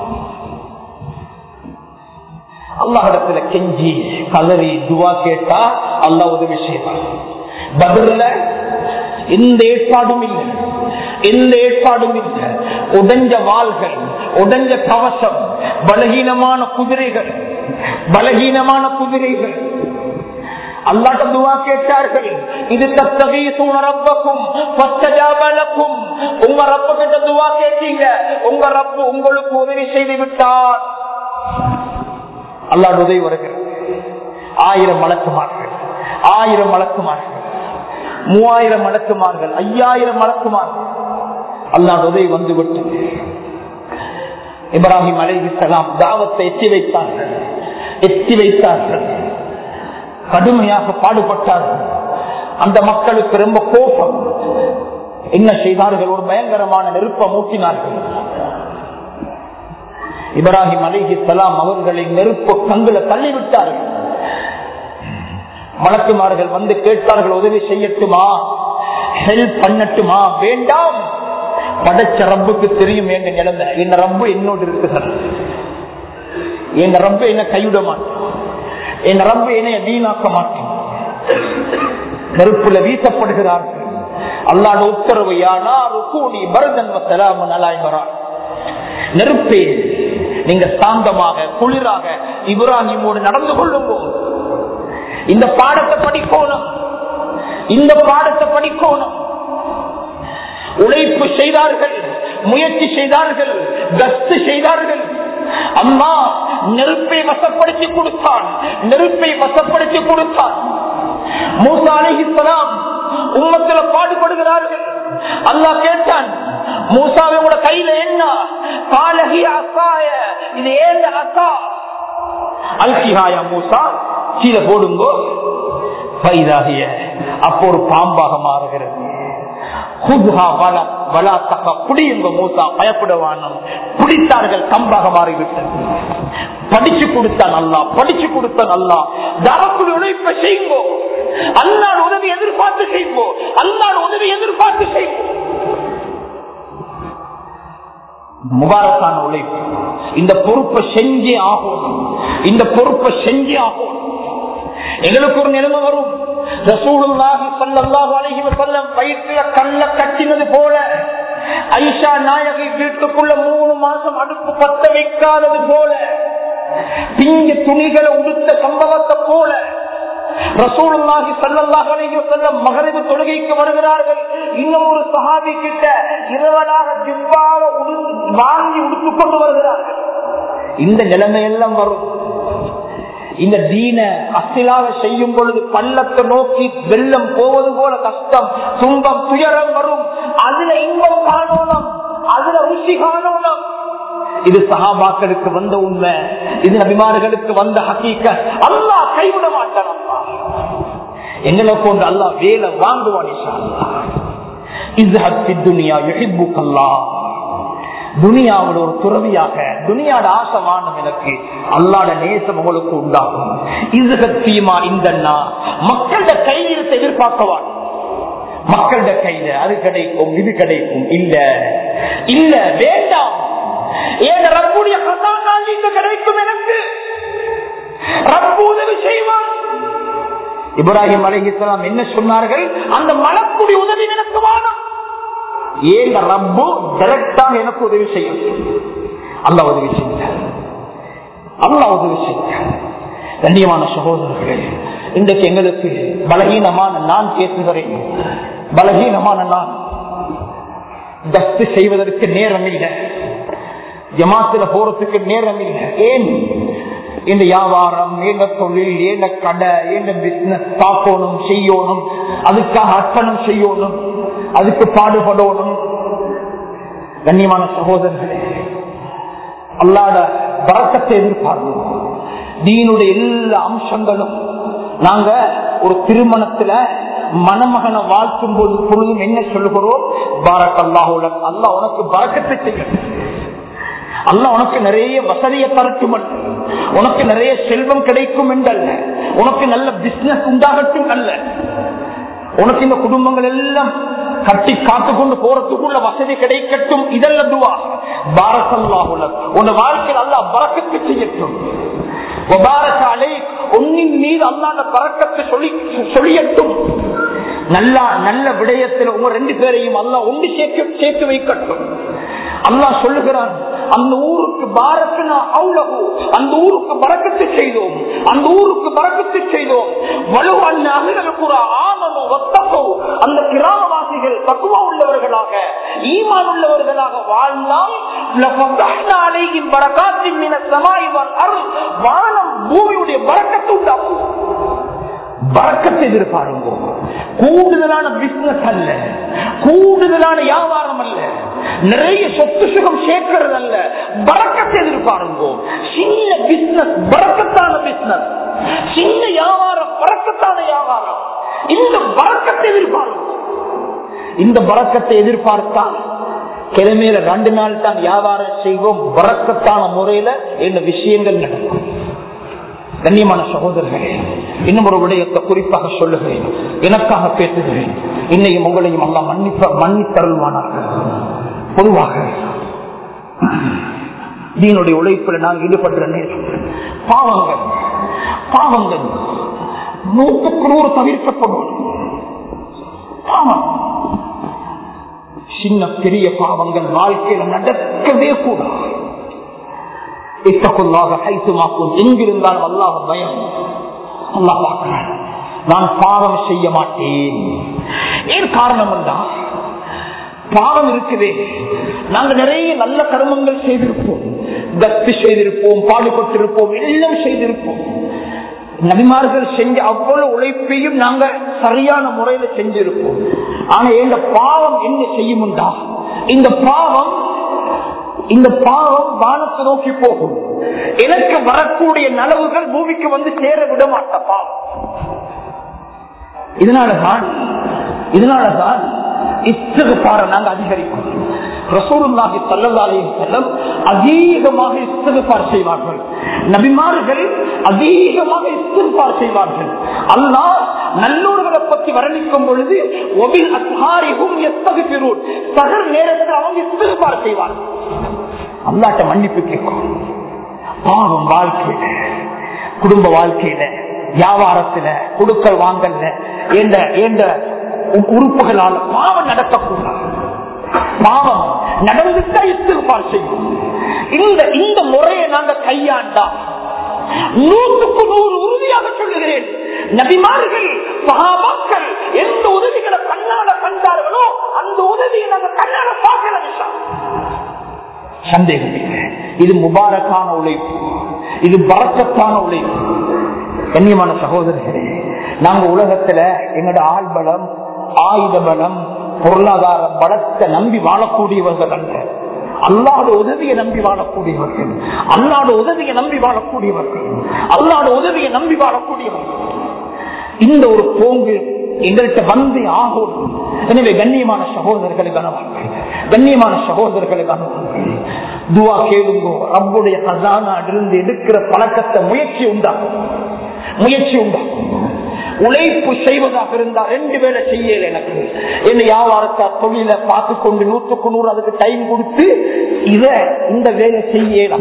அல்லாஹிடத்துல கெஞ்சி கலரி துவா கேட்டா அல்லா உதவி செய்வார் பதில எந்த ஏற்பாடும் இல்லை எந்த ஏற்பாடும் இல்லை உடஞ்ச வாள்கள் உடஞ்ச கவசம் பலகீனமான குதிரைகள் பலகீனமான குதிரைகள் அல்லாட்ட துவா கேட்டார்கள் இது தத்தகீசூன ரப்பக்கும் பத்தஜாபலக்கும் உங்க ரப்ப கிட்ட துவா கேட்டீங்க உங்க ரப்பு உங்களுக்கு உதவி செய்து விட்டார் அல்லாட உதவி வருகிறது ஆயிரம் மலக்குமார்கள் ஆயிரம் மலக்குமார்கள் மூவாயிரம் மலக்குமார்கள் ஐயாயிரம் மலக்குமார்கள் அல்லாட உதவி வந்து விட்டது இப்ராஹிம் அலைஹிஸ்லாம் தாவத்தை எத்தி வைத்தார்கள் எத்தி வைத்தார்கள் கடுமையாக பாடுபட்டார்கள் அந்த மக்களுக்கு ரொம்ப கோபம் என்ன செய்தார்கள் ஒரு பயங்கரமான நெருப்பம் ஊட்டினார்கள் இப்ராஹிம் அலிஹி சலாம் அவர்களை நெருப்பு கங்குல தள்ளிவிட்டார்கள் மலக்குமார்கள் வந்து கேட்டார்கள் உதவி செய்யட்டுமா ஹெல்ப் பண்ணட்டுமா வேண்டாம் படைச்ச ரப்புக்கு தெரியும் எங்க நிலைமை என் ரப்பு என்னோடு இருக்குகிறார் என் ரப்பு என்ன கைவிட மாட்டேன் என் ரப்பு என்னை வீணாக்க மாட்டேன் நெருப்புல வீசப்படுகிறார்கள் அல்லாட உத்தரவு யானா ருக்கூடி பரதன் வசலாமு நலாய்மரா நெருப்பே நீங்க சாந்தமாக குளிராக இப்ராஹிமோடு நடந்து கொள்ளும் போது இந்த பாடத்தை படிக்கணும் இந்த பாடத்தை படிக்கணும் உழைப்பு செய்தார்கள் முயற்சி செய்தார்கள் கஸ்து செய்தார்கள் அம்மா நெருப்பை வசப்படுத்தி கொடுத்தான் நெருப்பை வசப்படுத்தி கொடுத்தான் மூசா அலிஹிஸ்லாம் உம்மத்துல பாடுபடுகிறார்கள் அல்லாஹ் கேட்டான் மூசாவோட கையில என்ன காலகி அசாய இது ஏந்த அசா அல்கிஹாயா மூசா கீழே போடுங்கோ பைதாகிய அப்போ ஒரு பாம்பாக மாறுகிறது புடியுங்க மூசா பயப்படுவானம் பிடித்தார்கள் கம்பாக மாறிவிட்டது படிச்சு கொடுத்தான் அல்லா படிச்சு கொடுத்தான் அல்லா தரப்புல உழைப்ப செய்யுங்கோ அல்லாட உதவி எதிர்பார்த்து செய்வோம் அல்லாட உதவி எதிர்பார்த்து செய்வோம் முபாரக்கான உழைப்பு இந்த பொறுப்பை செஞ்சே ஆகும் இந்த பொறுப்பை செஞ்சே ஆகும் எங்களுக்கு ஒரு நிலைமை வரும் ரசூலுல்லாஹி ஸல்லல்லாஹு அலைஹி வஸல்லம் வயிற்றுல கல்ல கட்டினது போல ஐஷா நாயகி வீட்டுக்குள்ள மூணு மாசம் அடுப்பு பத்த வைக்காதது போல பிஞ்ச துணிகளை உடுத்த சம்பவத்தை போல ரசூலுல்லாஹி ஸல்லல்லாஹு அலைஹி வஸல்லம் மகரிபு தொழுகைக்கு வருகிறார்கள் இன்னும் ஒரு சஹாபி கிட்ட இரவலாக ஜிப்பாவை வாங்கி உடுத்துக் கொண்டு வருகிறார்கள் இந்த நிலைமையெல்லாம் வரும் இந்த தீன அசிலாக செய்யும் பொழுது பள்ளத்தை நோக்கி வெள்ளம் போவது போல கஷ்டம் துன்பம் துயரம் வரும் அதுல இன்பம் காணணும் அதுல ருசி காணணும் இது சகாபாக்களுக்கு வந்த உண்மை இது நபிமார்களுக்கு வந்த ஹக்கீக்க அல்லா கைவிட மாட்டான் அல்லா எங்களை போன்று அல்லா வேலை வாங்குவான் துனியா யுஹிப்புக்கல்லா துனியாவோட ஒரு துறவியாக துனியாட ஆசமானம் எனக்கு அல்லாட நேசம் உங்களுக்கு உண்டாகும் இதுகத்தீமா இந்த மக்களோட கையெழுத்தை எதிர்பார்க்கவான் மக்களோட கையில அது கிடைக்கும் இது கிடைக்கும் இல்ல இல்ல வேண்டாம் ஏன் ரப்புடைய கதாநாள் இங்க கிடைக்கும் எனக்கு ரப்பு உதவி செய்வான் இப்ராஹிம் அலிஹிஸ்லாம் என்ன சொன்னார்கள் அந்த மலக்குடி உதவி எனக்கு வானம் ஏன் ரப்பு டைரக்டாக எனக்கு உதவி செய்யும் அல்ல உதவி செய்ய அல்ல உதவி செய்ய கண்ணியமான சகோதரர்களே இன்றைக்கு எங்களுக்கு பலகீனமான நான் பேசுகிறேன் பலகீனமான நான் தஸ்து செய்வதற்கு நேரம் இல்லை ஜமாத்துல போறதுக்கு நேரம் இல்லை ஏன் இந்த வியாபாரம் ஏந்த தொழில் ஏந்த கடை ஏந்த பிசினஸ் பார்க்கணும் செய்யணும் அதுக்காக அர்ப்பணம் செய்யணும் அதுக்கு பாடுபடணும் கண்ணியமான சகோதரர்களே அல்லாட வரக்கத்தை எதிர்பார்க்கணும் தீனுடைய எல்லா அம்சங்களும் நாங்க ஒரு திருமணத்துல மணமகனை வாழ்த்தும் போது பொழுதும் என்ன சொல்லுகிறோம் பாரக்கல்லாஹுல அல்லா உனக்கு பறக்கத்தை செய்யணும் அல்ல உனக்கு நிறைய வசதியை தரட்டும் உனக்கு நிறைய செல்வம் கிடைக்கும் என்றல்ல உனக்கு நல்ல பிசினஸ் உண்டாகட்டும் அல்ல உனக்கு இந்த குடும்பங்கள் எல்லாம் கட்டி காத்து கொண்டு போறதுக்குள்ள வசதி கிடைக்கட்டும் இதல்ல துவா பாரசல்லாஹுல உன் வாழ்க்கையில் அல்லா பறக்கத்து செய்யட்டும் உன்னின் மீது அல்லாத பறக்கத்தை சொல்லி சொல்லியட்டும் நல்லா நல்ல விடயத்தில் உங்க ரெண்டு பேரையும் அல்லா ஒன்று சேர்க்க சேர்த்து வைக்கட்டும் அல்லா சொல்லுகிறான் அந்த ஊருக்கு பாரத்னா அவ்வளவு அந்த ஊருக்கு பறக்கத்து செய்தோம் அந்த ஊருக்கு பறக்கத்து செய்தோம் வலுவான அகிலகுரா ஆனனும் ஒத்தப்போ அந்த கிராமவாசிகள் தக்குவா உள்ளவர்களாக ஈமான் உள்ளவர்களாக வாழ்ந்தால் பறக்காத்தின் மீன சமாய்வான் அருள் வானம் பூமியுடைய பறக்கத்து உண்டாக்கும் பறக்கத்தை எதிர்பாருங்க கூடுதலான பிசினஸ் அல்ல கூடுதலான வியாபாரம் அல்ல நிறைய சொத்து சுகம் சேர்க்கிறது அல்ல பறக்கத்தை எதிர்பாருங்க சின்ன பிசினஸ் பறக்கத்தான பிசினஸ் சின்ன வியாபாரம் பறக்கத்தான வியாபாரம் இந்த பறக்கத்தை எதிர்பாருங்க இந்த பறக்கத்தை எதிர்பார்த்தால் கிழமையில ரெண்டு நாள் தான் வியாபாரம் செய்வோம் பறக்கத்தான முறையில இந்த விஷயங்கள் நடக்கும் கண்ணியமான சகோதரர்களே இன்னும் ஒரு விடயத்தை குறிப்பாக சொல்லுகிறேன் எனக்காக பேசுகிறேன் இன்னையும் உங்களையும் எல்லாம் மன்னிப்ப மன்னித்தருள்வானார்கள் பொதுவாக தீனுடைய உழைப்பில் நாங்கள் ஈடுபடுற நேரம் பாவங்கள் பாவங்கள் நூற்றுக்கு நூறு தவிர்க்கப்படும் பாவம் சின்ன பெரிய பாவங்கள் வாழ்க்கையில நடக்கவே கூடாது இத்தக்குள்ளாக கைத்துமாக்கும் எங்கிருந்தாலும் அல்லாஹ் பயம் அல்லா பார்க்கிறான் நான் பாவம் செய்ய மாட்டேன் ஏன் காரணம் என்றா பாவம் இருக்குதே நாங்க நிறைய நல்ல கர்மங்கள் செய்திருப்போம் தத்து செய்திருப்போம் பாடுபட்டிருப்போம் எல்லாம் செய்திருப்போம் நபிமார்கள் செஞ்ச அவ்வளவு உழைப்பையும் நாங்க சரியான முறையில செஞ்சிருப்போம் ஆனா எங்க பாவம் என்ன செய்யும்டா இந்த பாவம் இந்த பாவம் வானத்தை நோக்கி போகும் எனக்கு வரக்கூடிய நலவுகள் பூமிக்கு வந்து சேர விட மாட்ட பாவம் இதனாலதான் இதனாலதான் இஸ்தகப்பார நாங்க அதிகரிக்கும் ரசூலுல்லாஹி ஸல்லல்லாஹு அலைஹி வஸல்லம் அதிகமாக இஸ்திக்பார் செய்வார்கள் நபிமார்கள் அதிகமாக இஸ்திக்பார் செய்வார்கள் அல்லாஹ் நல்லோர்களை பற்றி வர்ணிக்கும் பொழுது ஒபில் அஸ்ஹாரிஹும் யஸ்தக்பிரூன் சகர் நேரத்தில் அவங்க இஸ்திக்பார் செய்வார்கள் அல்லாஹ்ட்ட மன்னிப்பு கேட்கும் பாவம் வாழ்க்கையில குடும்ப வாழ்க்கையில வியாபாரத்துல குடுக்கல் வாங்கல என்ற என்ற உறுப்புகளால் பாவம் நடக்கக்கூடாது பாவம் நடந்துட்டா இஸ்திகார் செய்யும் இந்த இந்த முறையை நாங்க கையாண்டா நூற்றுக்கு நூறு உறுதியாக சொல்லுகிறேன் நபிமார்கள் சகாபாக்கள் எந்த உதவிகளை கண்ணால கண்டார்களோ அந்த உதவியை நாங்கள் கண்ணால பார்க்கல சந்தேகம் இல்லை இது முபாரக்கான உழைப்பு இது பறக்கத்தான உழைப்பு கண்ணியமான சகோதரர்களே நாங்க உலகத்துல எங்களோட ஆள்பலம் ஆயுத பலம் பொருளாதார பலத்தை நம்பி வாழக்கூடியவர்கள் அல்ல அல்லாத உதவியை நம்பி வாழக்கூடியவர்கள் அல்லாத உதவியை நம்பி வாழக்கூடியவர்கள் அல்லாத உதவியை நம்பி வாழக்கூடியவர்கள் இந்த ஒரு போங்கு எங்கள்கிட்ட வந்து ஆகும் எனவே கண்ணியமான சகோதரர்களுக்கு அனுபவங்கள் கண்ணியமான சகோதரர்களுக்கு அனுபவங்கள் துவா கேளுங்கோ ரப்புடைய கசானாடிலிருந்து எடுக்கிற பழக்கத்தை முயற்சி உண்டாகும் முயற்சி உண்டாகும் உழைப்பு செய்வதாக இருந்தா ரெண்டு வேலை செய்யல எனக்கு என்ன வியாபாரத்தை தொழில பார்த்து கொண்டு நூற்றுக்கு நூறு அதுக்கு டைம் கொடுத்து இத இந்த வேலை செய்யல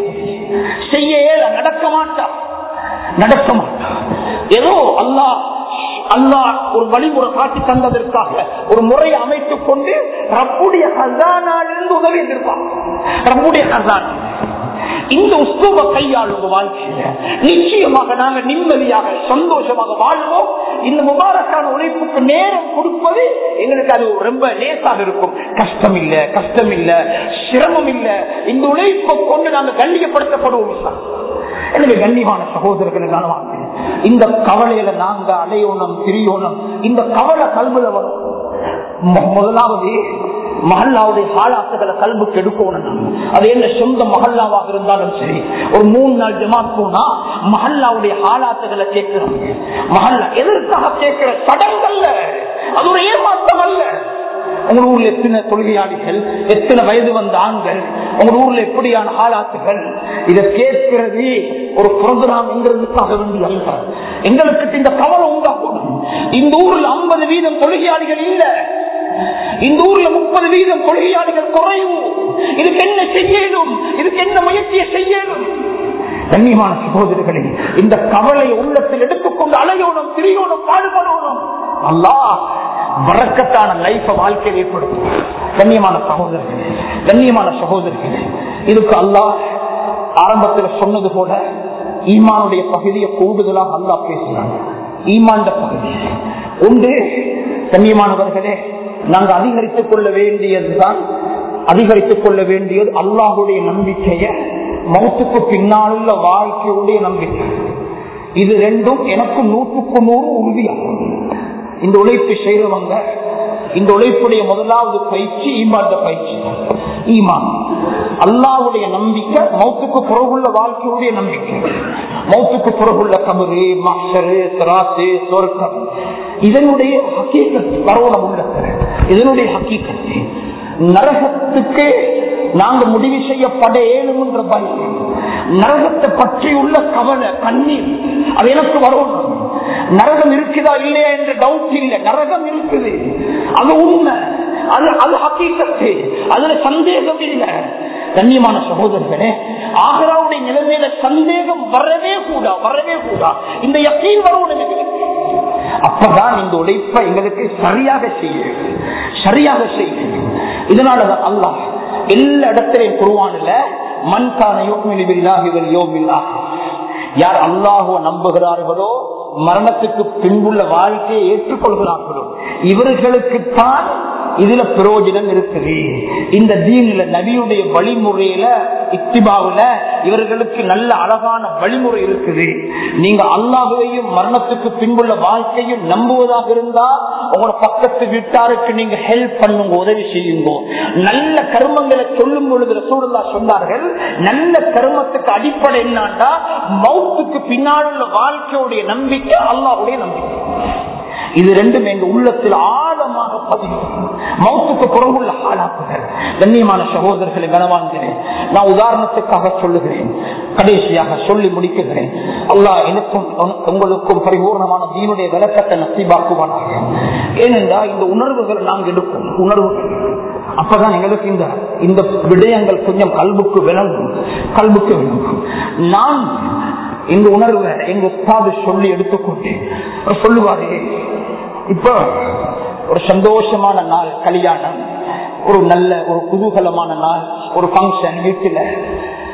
செய்ய நடக்க மாட்டா நடக்க மாட்டா ஏதோ அல்லா அல்லா ஒரு வழிமுறை காட்டி தந்ததற்காக ஒரு முறையை அமைத்துக் கொண்டு ரப்புடைய ஹசானிலிருந்து உதவி எதிர்ப்பான் ரப்புடைய ஹசான் இந்த உஸ்தூப கையாளுங்க வாழ்க்கையில நிச்சயமாக நாங்க நிம்மதியாக சந்தோஷமாக வாழ்வோம் இந்த முபாரக்கான உழைப்புக்கு நேரம் கொடுப்பது எங்களுக்கு அது ரொம்ப லேசாக இருக்கும் கஷ்டம் இல்ல கஷ்டம் இல்ல சிரமம் இல்ல இந்த உழைப்பை கொண்டு நாங்க கண்ணியப்படுத்தப்படுவோம் எனவே கண்ணியமான சகோதரர்கள் காணுவாங்க இந்த கவலையில நாங்க அலையோனம் திரியோனம் இந்த கவலை கல்வில வரும் முதலாவது மஹல்லாவுடைய ஹாலாத்துகளை கல்புக்கு எடுக்கணும் அது என்ன சொந்த மஹல்லாவாக இருந்தாலும் சரி ஒரு மூணு நாள் ஜமாத் போனா மஹல்லாவுடைய ஹாலாத்துகளை கேட்கிறோம் மஹல்லா எதற்காக கேட்கிற சடங்கல்ல அது ஒரு ஏமாற்றம் அல்ல உங்க ஊர்ல எத்தனை தொழுகையாளிகள் எத்தனை வயது வந்த ஆண்கள் உங்க ஊர்ல எப்படியான ஆளாத்துகள் இதை கேட்கிறது ஒரு புரோகிராம்ங்கிறதுக்காக வேண்டிய அல்ல எங்களுக்கு இந்த கவலை உண்டாக்கணும் இந்த ஊர்ல ஐம்பது வீதம் தொழுகையாளிகள் இல்ல இந்த ஊர்ல முப்பது வீதம் தொழுகையாளிகள் குறையும் இதுக்கு என்ன செய்யணும் இதுக்கு என்ன முயற்சியை செய்யணும் கண்ணியமான சகோதரர்களே இந்த கவலையை உள்ளத்தில் எடுத்துக்கொண்டு அலையோனும் திரியோனும் பாடுபடணும் அல்லா வரக்கத்தான லைஃப வாழ்க்கையில் ஏற்படுத்தும் கண்ணியமான சகோதரர்களே கண்ணியமான சகோதரர்களே இதுக்கு அல்லா ஆரம்பத்தில் சொன்னது போல ஈமானுடைய பகுதியை கூடுதலாக அல்லா பேசுறாங்க ஈமாண்ட பகுதி ஒன்று கண்ணியமானவர்களே நாங்கள் அதிகரித்துக் கொள்ள வேண்டியதுதான் அதிகரித்துக் கொள்ள வேண்டியது அல்லாஹுடைய நம்பிக்கைய மௌத்துக்கு பின்னாலுள்ள வாழ்க்கையுடைய நம்பிக்கை இது ரெண்டும் எனக்கு நூற்றுக்கு நூறு உறுதியாகும் இந்த உழைப்பு செய்யறவங்க இந்த உழைப்புடைய முதலாவது பயிற்சி ஈமாண்ட பயிற்சி ஈமான் அல்லாவுடைய நம்பிக்கை மௌத்துக்கு புறகுள்ள வாழ்க்கையுடைய நம்பிக்கை மௌத்துக்கு புறகுள்ள கபரு மஷரு திராசு சொர்க்கம் இதனுடைய ஹக்கீக்கத்து வரவணம் உள்ள இதனுடைய ஹக்கீக்கத்து நரகத்துக்கு நாங்க முடிவு செய்யப்பட ஏழுன்ற பயம் நரகத்தை பற்றி உள்ள கவலை கண்ணீர் அது எனக்கு வரும் நரகம் இருக்குதா இல்லையா என்ற டவுட் இல்லை நரகம் இருக்குது அது உண்மை அது அது ஹக்கீக்கத்து அதுல சந்தேகம் இல்லை கண்ணியமான சகோதரர்களே ஆகராவுடைய நிலைமையில சந்தேகம் வரவே கூடா வரவே கூடா இந்த யக்கீன் வரணும் எங்களுக்கு அப்பதான் இந்த உழைப்பை எங்களுக்கு சரியாக செய்ய சரியாக செய்ய இதனாலதான் அல்லாஹ் எல்லா இடத்திலையும் குருவானில் மண்கான யார் அல்லாஹுவ நம்புகிறார்களோ மரணத்துக்கு பின்புள்ள வாழ்க்கையை ஏற்றுக்கொள்கிறார்களோ இவர்களுக்கு தான் இதுல பிரயோஜனம் இருக்குது இந்த தீனில நபியுடைய வழிமுறையில இத்திபாவுல இவர்களுக்கு நல்ல அழகான வழிமுறை இருக்குது நீங்க அல்லாஹுவையும் மரணத்துக்கு பின்புள்ள வாழ்க்கையும் நம்புவதாக இருந்தா உங்களோட பக்கத்து வீட்டாருக்கு நீங்க ஹெல்ப் பண்ணுங்க உதவி செய்யுங்க நல்ல கர்மங்களை சொல்லும் பொழுது ரசூலுல்லா சொன்னார்கள் நல்ல கர்மத்துக்கு அடிப்படை என்னன்னா மௌத்துக்கு பின்னால் உள்ள வாழ்க்கையுடைய நம்பிக்கை அல்லாஹுடைய நம்பிக்கை இது ரெண்டும் எங்க உள்ளத்தில் ஆழமாக பதியும் மௌத்துக்கு புறமுள்ள ஆளாக்குகள் கண்ணியமான சகோதரர்களை கனவான்கிறேன் நான் உதாரணத்துக்காக சொல்லுகிறேன் கடைசியாக சொல்லி முடிக்குகிறேன் அல்லா எனக்கும் உங்களுக்கும் பரிபூர்ணமான தீனுடைய விளக்கத்தை நசிபாக்குவானாக ஏனென்றால் இந்த உணர்வுகளை நாங்கள் எடுப்போம் உணர்வுகள் அப்பதான் எங்களுக்கு இந்த இந்த விடயங்கள் கொஞ்சம் கல்புக்கு விளங்கும் கல்புக்கு விளங்கும் நான் இந்த உணர்வை எங்க உஸ்தாது சொல்லி எடுத்துக்கொண்டு சொல்லுவாரு இப்ப ஒரு சந்தோஷமான நாள் கல்யாணம் ஒரு நல்ல ஒரு குதூகலமான நாள் ஒரு பங்கன் வீட்டுல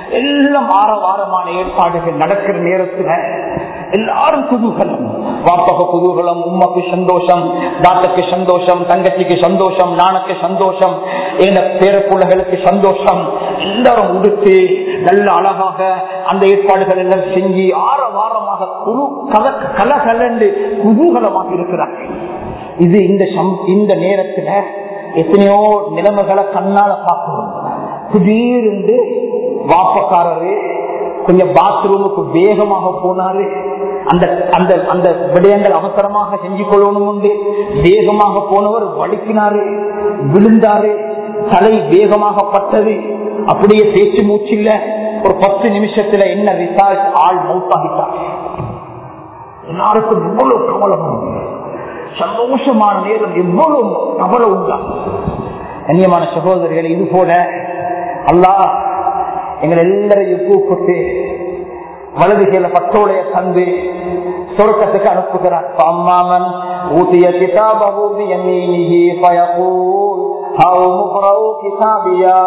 எல்லாம் ஆரவாரமான ஏற்பாடுகள் நடக்கிற நேரத்துல எல்லாரும் குதூகலம் பாப்பாக்கு குதூகலம் உமாக்கு சந்தோஷம் தாத்தக்கு சந்தோஷம் தங்கச்சிக்கு சந்தோஷம் நானுக்கு சந்தோஷம் எங்க பேரப்புள்ளகளுக்கு சந்தோஷம் எல்லாரும் உடுத்து நல்ல அழகாக அந்த ஏற்பாடுகள் எல்லாம் செஞ்சு ஆரவாரமாக குழு கல கலகலண்டு குதூகலமாக இருக்கிறார்கள் இது இந்த சம்- இந்த நேரத்துல எத்தனையோ நிலைமைகளை கண்ணால பார்க்கிறோம் திடீர்ந்து வாப்பக்காரரு கொஞ்சம் பாத்ரூமுக்கு வேகமாக போனாரு அந்த அந்த அந்த விடயங்கள் அவசரமாக செஞ்சு கொள்ளணும் உண்டு வேகமாக போனவர் வலிக்கினாரு விழுந்தாரு தலை வேகமாக பட்டது அப்படியே பேச்சு மூச்சில்ல ஒரு பத்து நிமிஷத்துல என்ன ரிசால்ட் ஆள் மௌத்தாகிட்டார் எல்லாருக்கும் எவ்வளவு கவலம் சந்தோஷமான நேரம் எவ்வளவு கவலை உண்டா கண்ணியமான சகோதரர்கள் இது போல அல்லாஹ் எங்களை எல்லாரையும் கூப்பிட்டு வலது கீழ பட்டோடைய தந்து சொர்க்கத்துக்கு அனுப்புகிறார் அம்மாமன் ஊட்டிய கிதாபு பியமீனிஹி ஃபயகூல் ஹவ் முக்ரவு கிதாபியா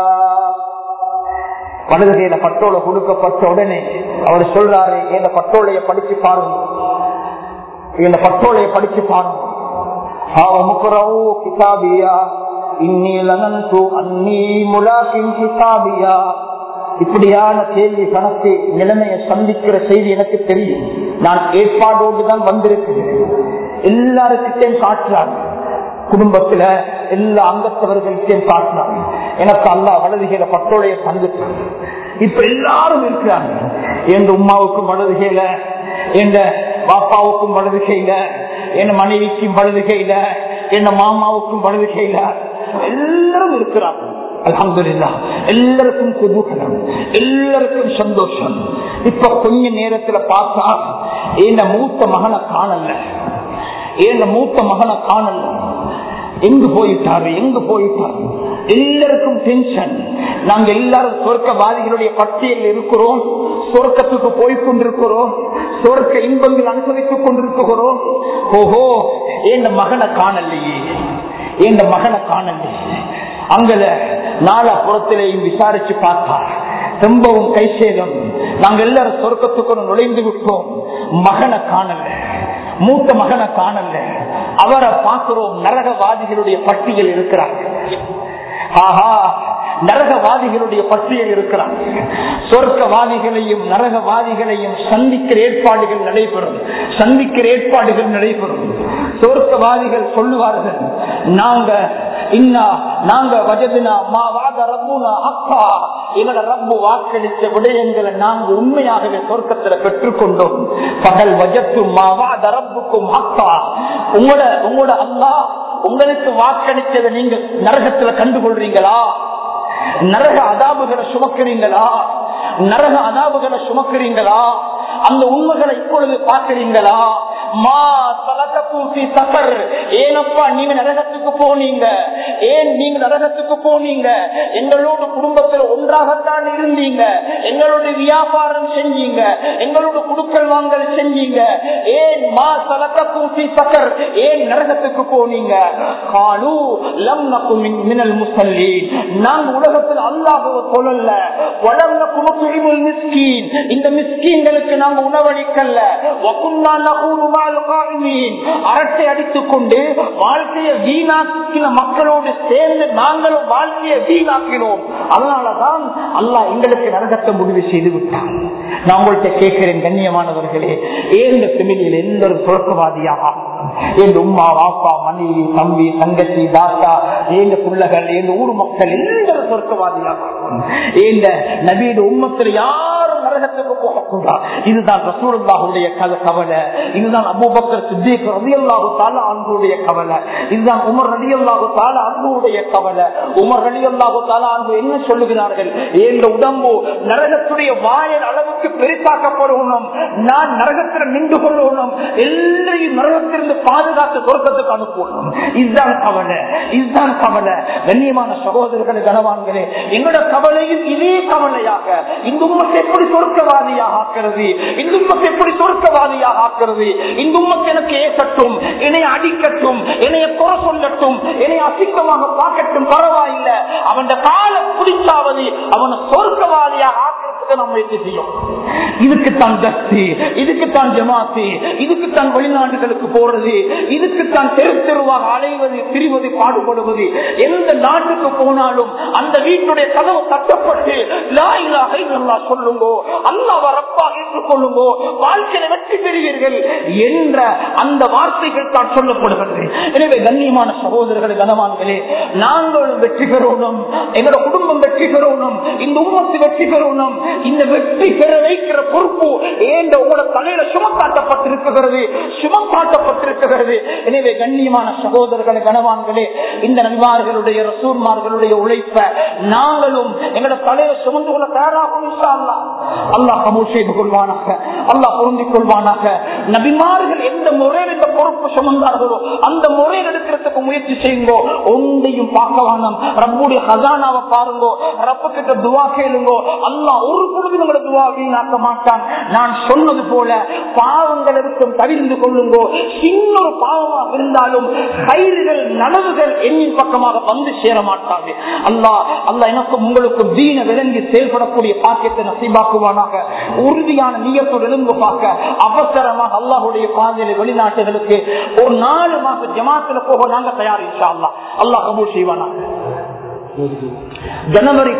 வலது கையில பட்டோலை கொடுக்கப்பட்ட உடனே அவர் சொல்றாரு இந்த பட்டோலைய படிச்சு பாருங்க இந்த பட்டோலைய படிச்சு பாருங்க ஹவ் முக்ரவு கிதாபியா இன்னி லனன்து அன்னி முலாக்கின் கிதாபியா இப்படியான கேள்வி கணக்கு நிலைமையை சந்திக்கிற செய்தி எனக்கு தெரியும் நான் ஏற்பாடோடு தான் வந்திருக்கிறேன் எல்லாருக்கிட்டையும் காட்டுறாங்க குடும்பத்துல எல்லா அங்கத்தவர்களுக்கையும் காட்டுறாங்க எனக்கு அல்லா வலதுகையில பட்டோடைய தந்துட்டு இப்ப எல்லாரும் இருக்கிறாங்க என் உமாவுக்கும் வலதுகையில என் பாப்பாவுக்கும் வலதுகையில என் மனைவிக்கும் வலதுகையில என் மாமாவுக்கும் வலதுகையில எல்லாரும் இருக்கிறாங்க அலமதுல்லா எல்லாருக்கும் குதூகலம் எல்லாருக்கும் சந்தோஷம் இப்ப கொஞ்ச நேரத்துல பார்த்தா என் மூத்த மகனை காணல என் மூத்த மகனை காணல எங்கு போயிட்டாரு எங்கு போயிட்டாரு எல்லாருக்கும் டென்ஷன் நாங்க எல்லாரும் சொர்க்கவாதிகளுடைய பட்டியல் இருக்கிறோம் சொர்க்கத்துக்கு போய் கொண்டிருக்கிறோம் சொர்க்க இன்பங்கள் அனுசரித்துக் கொண்டிருக்கிறோம் ஓஹோ என் மகனை காணலையே என் மகனை காணலையே அங்கல நாலாபுறத்திலையும் விசாரிச்சு பார்த்தார் ரொம்பவும் கை சேதம் நாங்க எல்லாரும் சொர்க்கத்துக்கு நுழைந்து விட்டோம் மகனை காணல மூத்த மகனை காணல அவரை பார்க்கிறோம் நரகவாதிகளுடைய பட்டியல் இருக்கிறார் ஆஹா நரகவாதிகளுடைய பட்டியல் இருக்கிறார் சொர்க்கவாதிகளையும் நரகவாதிகளையும் சந்திக்கிற ஏற்பாடுகள் நடைபெறும் சந்திக்கிற ஏற்பாடுகள் நடைபெறும் சொர்க்கவாதிகள் சொல்லுவார்கள் நாங்க இன்னா நாங்க வஜதுனா மா வாத ரப்புனா அப்பா எங்களோட ரப்பு வாக்களித்த விடயங்களை நாங்க உண்மையாகவே சொர்க்கத்துல பெற்றுக்கொண்டோம் பகல் வஜத்து மா வாத ரப்புக்கும் அப்பா உங்களோட உங்களோட அல்லா உங்களுக்கு வாக்களித்ததை நீங்க நரகத்துல கண்டுகொள்றீங்களா நரக அதாபுகளை சுமக்கிறீங்களா நரக அதாபுகளை சுமக்கிறீங்களா அந்த உண்மைகளை இப்பொழுது பார்க்கிறீங்களா மா தலக்கூசி சஃபர் ஏனப்பா நீங்க நரகத்துக்கு போனீங்க ஏன் நீங்க நரகத்துக்கு போனீங்க எங்களோட குடும்பத்தில் ஒன்றாகத்தான் இருந்தீங்க எங்களோட வியாபாரம் செஞ்சீங்க எங்களோட குடுக்கல் வாங்கல் செஞ்சீங்க ஏன் மா தலக்கூசி சஃபர் ஏன் நரகத்துக்கு போனீங்க காலு லம் நக்கு மினல் முசல்லி நாங்க உலகத்தில் அல்லாஹுவ சொல்லல வளர்ந்த குமுத்துழிமுல் மிஸ்கீன் இந்த மிஸ்கீன்களுக்கு நாங்க உணவளிக்கல்ல வகுந்தா நகூரு அரட்டை அடித்துக் கொண்டு வாழ்க்கையை வீணாக்கின மக்களோடு சேர்ந்து நாங்களும் வாழ்க்கையை வீணாக்கினோம் அதனாலதான் அல்லாஹ் எங்களுக்கு நரகத்தை முடிவு செய்து விட்டான் நான் உங்கள்கிட்ட கேட்கிறேன் கண்ணியமானவர்களே ஏந்த பின்னணியில் எல்லோரும் சொர்க்கவாதியாக என் உமா வாப்பா மனைவி தம்பி தங்கச்சி தாத்தா ஏந்த பிள்ளைகள் எந்த ஊர் மக்கள் எல்லாரும் சொர்க்கவாதியாக இந்த நபீட உம்மத்தில் யாரும் நரகத்துக்கு போகக்கூடாது இதுதான் ரசூலுல்லாஹுடைய கதை கவலை இதுதான் அபூபக்கர் சித்திக் ரலியல்லாஹு தஆலா அன்புடைய கவலை இதுதான் உமர் ரலியல்லாஹு தஆலா அன்புடைய கவலை உமர் ரலியல்லாஹு தஆலா அன்பு என்ன சொல்லுகிறார்கள் இந்த உடம்பு நரகத்துடைய வாயல் அளவுக்கு பெருசாக்கப்படணும் நான் நரகத்தில் நின்று கொள்ளணும் எல்லாரையும் நரகத்திலிருந்து பாதுகாத்து சொர்க்கத்துக்கு அனுப்பணும் இதுதான் கவலை இதுதான் கவலை கண்ணியமான சகோதரர்களே கனவான்களே எங்களோட கவலையும் இதே கவலையாக இந்த உம்மத்தை எப்படி சொர்க்கவாதியாக ஆக்கிறது இந்த உம்மத்தை எப்படி சொர்க்கவாதியாக ஆக்கிறது இந்த உம்மத்தை எனக்கு ஏசட்டும் என்னை அடிக்கட்டும் என்னைய குறை சொல்லட்டும் என்னை அசிங்கமாக பார்க்கட்டும் பரவாயில்லை அவன் கால பிடிச்சாவது அவனை சொர்க்கவாதியாக ஆக்கிறதுக்கு பார்க்க நம்ம முயற்சி செய்யும் இதுக்குத்தான் தஸ்தி இதுக்குத்தான் ஜமாத்தி இதுக்குத்தான் வெளிநாடுகளுக்கு போறது இதுக்குத்தான் தெரு தெருவாக அலைவது திரிவது பாடுபடுவது எந்த நாட்டுக்கு போனாலும் அந்த வீட்டுடைய கதவு தட்டப்பட்டு லாயிலாக நல்லா சொல்லுங்கோ அல்லாஹ் ரப்பாக ஏற்றுக்கொள்ளுங்கோ வாழ்க்கையில வெற்றி பெறுவீர்கள் என்ற அந்த வார்த்தைகள் தான் சொல்லப்படுகிறது எனவே கண்ணியமான சகோதரர்கள் கனவான்களே நாங்களும் வெற்றி பெறணும் எங்களோட குடும்பம் வெற்றி பெறணும் இந்த உம்மத்து வெற்றி பெறணும் இந்த வெற்றி பெற வைக்கிற பொறுப்பு ஏண்ட உங்களோட தலையில சுமக்காட்டப்பட்டிருக்கிறது சுமக்காட்டப்பட்டிருக்கிறது எனவே கண்ணியமான சகோதரர்கள் கனவான்களே இந்த நபிமார்களுடைய ரசூர்மார்களுடைய உழைப்ப நாங்களும் எங்களோட தலையில சுமந்து கொள்ள தயாராகும் அல்லாஹ் கபூர் செய்து கொள்வானாக அல்லாஹ் பொருந்திக் கொள்வானாக நபிமார்கள் எந்த முறையில் இந்த பொறுப்பு சுமந்தார்களோ அந்த முறையில் எடுக்கிறதுக்கு முயற்சி செய்யுங்கோ ஒன்றையும் பார்க்க வேணாம் ரப்புடைய ஹசானாவை பாருங்கோ ரப்பு கிட்ட துவா கேளுங்கோ அல்லாஹ் ஒரு பொழுது உங்களோட துவா வீணாக்க மாட்டான் நான் சொன்னது போல பாவங்கள் இருக்கும் தவிர்ந்து கொள்ளுங்கோ இன்னொரு பாவமாக இருந்தாலும் கயிறுகள் நனவுகள் எண்ணின் பக்கமாக வந்து சேர மாட்டாது அல்லாஹ் அல்லாஹ் எனக்கும் உங்களுக்கும் தீன விளங்கி செயல்படக்கூடிய பாக்கியத்தை நசீபாக்குவானாக உறுதியான நீயத்தோடு எழுந்து பார்க்க அவசரமாக அல்லாஹுடைய பாதையில வெளிநாட்டுகளுக்கு ஒரு நாலு மாசம் ஜமாத்துல போக நாங்க தயார் இன்ஷா அல்லாஹ் அல்லாஹ் கபூல் செய்வானாக ஜனவரி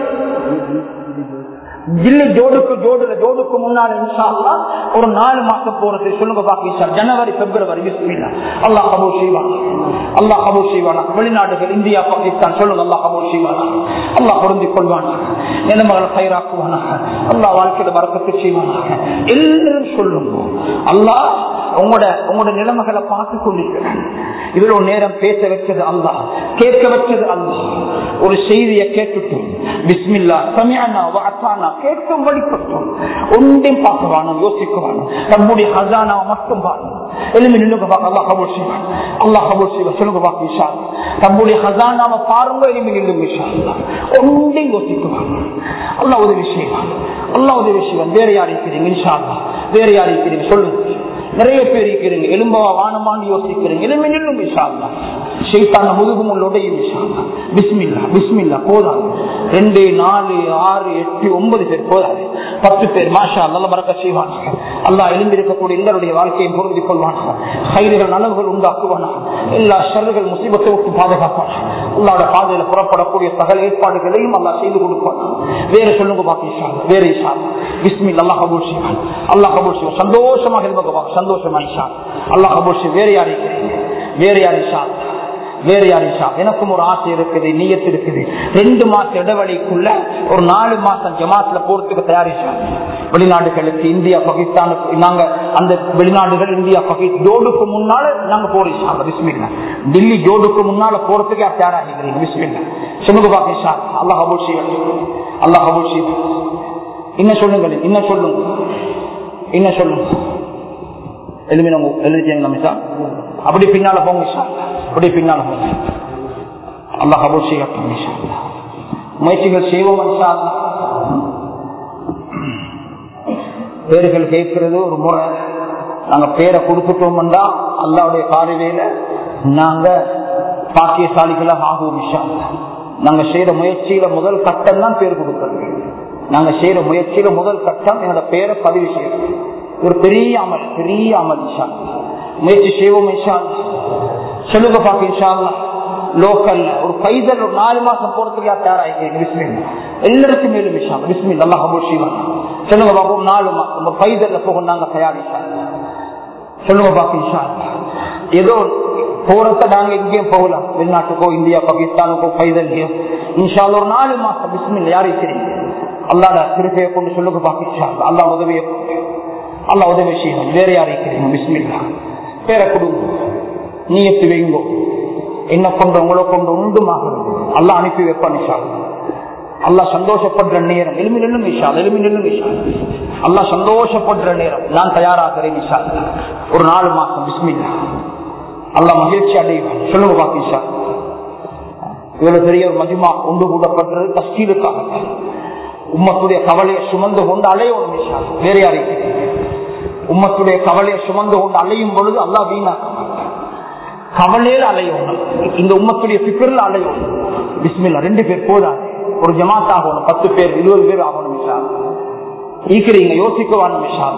ஜில்லி ஜோடுக்கு ஜோடுல ஜோடுக்கு முன்னால இன்ஷா அல்லாஹ் ஒரு நாலு மாசம் போறது சொல்லுங்க பாக்க ஜனவரி பிப்ரவரி பிஸ்மில்லா அல்லாஹ் கபூல் செய்வானா அல்லாஹ் கபூல் செய்வானா வெளிநாடுகள் இந்தியா பாகிஸ்தான் சொல்லுங்க அல்லாஹ் கபூல் செய்வானா அல்லாஹ் பொருந்திக் கொள்வானா நிலைமைகளை பயிராக்குவானா அல்லாஹ் வாழ்க்கையில வரக்கத்து செய்வானா எல்லாரும் சொல்லுங்க அல்லாஹ் உங்களோட உங்களோட நிலைமைகளை பார்த்து கொண்டிருக்கிறேன் இவ்வளவு நேரம் பேச வச்சது அல்லா கேட்க வச்சது அல்லா ஒரு செய்தியை கேட்டுட்டு பிஸ்மில்லா சமியானா வாத்தானா கேட்கும் வழிபட்டோம் ஒன்றையும் பார்க்க வேணும் யோசிக்க வேணும் நம்முடைய ஹசானாவை மட்டும் பாருங்க எலும்பி நில்லுங்க பார்க்க அல்லா கபூல் செய்வான் அல்லா கபூல் செய்வா சொல்லுங்க பார்க்க விஷா நம்முடைய ஹசானாவை பாருங்க எலும்பி நில்லுங்க விஷா ஒன்றையும் யோசிக்க வேணும் அல்லா உதவி செய்வான் அல்லா உதவி செய்வான் வேற யார் இருக்கிறீங்க இன்ஷா அல்லா வேற யார் இருக்கிறீங்க சொல்லுங்க நிறைய பேர் இருக்கிறீங்க எலும்பவா வானமான்னு யோசிக்கிறீங்க எலும்பி நில்லும் விஷால்லா ஷெய்தான முதுகும் உள்ளோடையும் விஷால்லா பிஸ்மில்லா பிஸ்மில்லா போதாது ரெண்டு நாலு ஆறு எட்டு ஒன்பது பேர் போதாது பத்து பேர் மாஷா நல்ல மறக்க செய்வானாக அல்லா எழுந்திருக்கக்கூடிய எல்லாருடைய வாழ்க்கையை பொருந்திக் கொள்வானாக கைதுகள் நலவுகள் உண்டாக்குவானாக எல்லா ஷர்கள் முசிபத்தை விட்டு பாதுகாப்பானா அல்லாட பாதையில புறப்படக்கூடிய சகல ஏற்பாடுகளையும் அல்லா செய்து கொடுப்பானா வேற சொல்லுங்க பாக்கி வேற இஷா பிஸ்மில் அல்லா கபூல் செய்வான் அல்லா கபூல் செய்வான் சந்தோஷமாக இருந்த சந்தோஷமா இஷா அல்லா கபூல் செய்ய வேற யாரு வேற யார் இஷா வேற யார் இஷா எனக்கும் ஒரு ஆசை இருக்குது நீயத்து இருக்குது ரெண்டு மாச இடைவெளிக்குள்ள ஒரு நாலு மாசம் ஜமாத்துல போறதுக்கு தயாரிச்சா வெளிநாடுகளுக்கு இந்தியா பாகிஸ்தானுக்கு நாங்க அந்த வெளிநாடுகள் இந்தியா பாகிஸ்தான் ஜோடுக்கு முன்னால நாங்க போறோம் பிஸ்மில்ல டெல்லி ஜோடுக்கு முன்னால போறதுக்கு தயாராகிறீங்க பிஸ்மில்ல சொல்லுங்க பாகிஸ்தா அல்லாஹ் கபூல் செய்யும் அல்லாஹ் கபூல் செய்யும் என்ன சொல்லுங்க என்ன சொல்லுங்க என்ன சொல்லுங்க எழுதினவங்க எழுதிட்டீங்க மிஷா அப்படி பின்னால போங்க மிஷா அப்படி பின்னால போங்க அல்லாஹ் கபூல் செய்யட்டும் மிஷா முயற்சிகள் செய்வோம் மிஷா பேர்கள் கேட்கிறது ஒரு முறை நாங்க பேரை கொடுத்துட்டோம்டா அல்லாவுடைய பார்வையில நாங்க பாக்கியசாலிகளாக ஆகுவோம் மிஷா நாங்க செய்யற முயற்சியில முதல் கட்டம் தான் பேர் கொடுக்கிறது நாங்க செய்யற முயற்சியில முதல் கட்டம் என்னோட பேரை பதிவு செய்யறது ஒரு பெரிய அமல் பெரிய அமல் இஷா முயற்சி செய்வோம் இஷா சொல்லுங்க பாக்க இஷா லோக்கல்ல ஒரு பைதல் ஒரு நாலு மாசம் போறதுக்கு யார் தயாராகிறீங்க பிஸ்மில் எல்லாருக்கும் மேலும் விஷா பிஸ்மில் நல்லா கபூர் செய்வாங்க சொல்லுங்க பாப்போம் நாலு மாசம் இந்த பைதல்ல போக நாங்க தயாரிச்சா சொல்லுங்க பாக்க இஷா ஏதோ போறத நாங்க எங்கேயும் போகலாம் வெளிநாட்டுக்கோ இந்தியா பாகிஸ்தானுக்கோ பைதல்லையோ இன்ஷால் ஒரு நாலு மாசம் பிஸ்மில் யாரை தெரியும் அல்லாட திருப்பையை கொண்டு சொல்லுங்க பாக்கிச்சா அல்லா உதவியை அல்லா உதவி செய்யணும் வேற யாரை தெரியும் பிஸ்மில்லா பேரை கொடுங்க நீயத்து வைங்கோ என்ன கொண்டு உங்களை கொண்டு உண்டுமாக அல்லா அனுப்பி வைப்பான் நிஷா அல்லா சந்தோஷப்படுற நேரம் எலுமி நில்லும் நிஷா எலுமி நில்லும் நிஷா அல்லா சந்தோஷப்படுற நேரம் நான் தயாராகிறேன் நிஷா ஒரு நாலு மாசம் பிஸ்மில்லா அல்லா மகிழ்ச்சி அடைவான் சொல்லுங்க பாக்கிஷா இவ்வளவு பெரிய ஒரு மதிமா உண்டு கூடப்படுறது கஷ்டீலுக்காக உம்மத்துடைய கவலையை சுமந்து கொண்டு அலையணும் நிஷா வேற யாரைக்கு உம்மத்துடைய கவலையை சுமந்து கொண்டு அலையும் பொழுது அல்லா வீணாக்க கவலையில அலையணும் இந்த உம்மத்துடைய பிக்கரில் அலையணும் பிஸ்மில்லா ரெண்டு பேர் போதாது ஒரு ஜமாத் ஆகணும் பத்து பேர் இருபது பேர் ஆகணும் நிஷா ஈக்கிறீங்க யோசிக்குவான்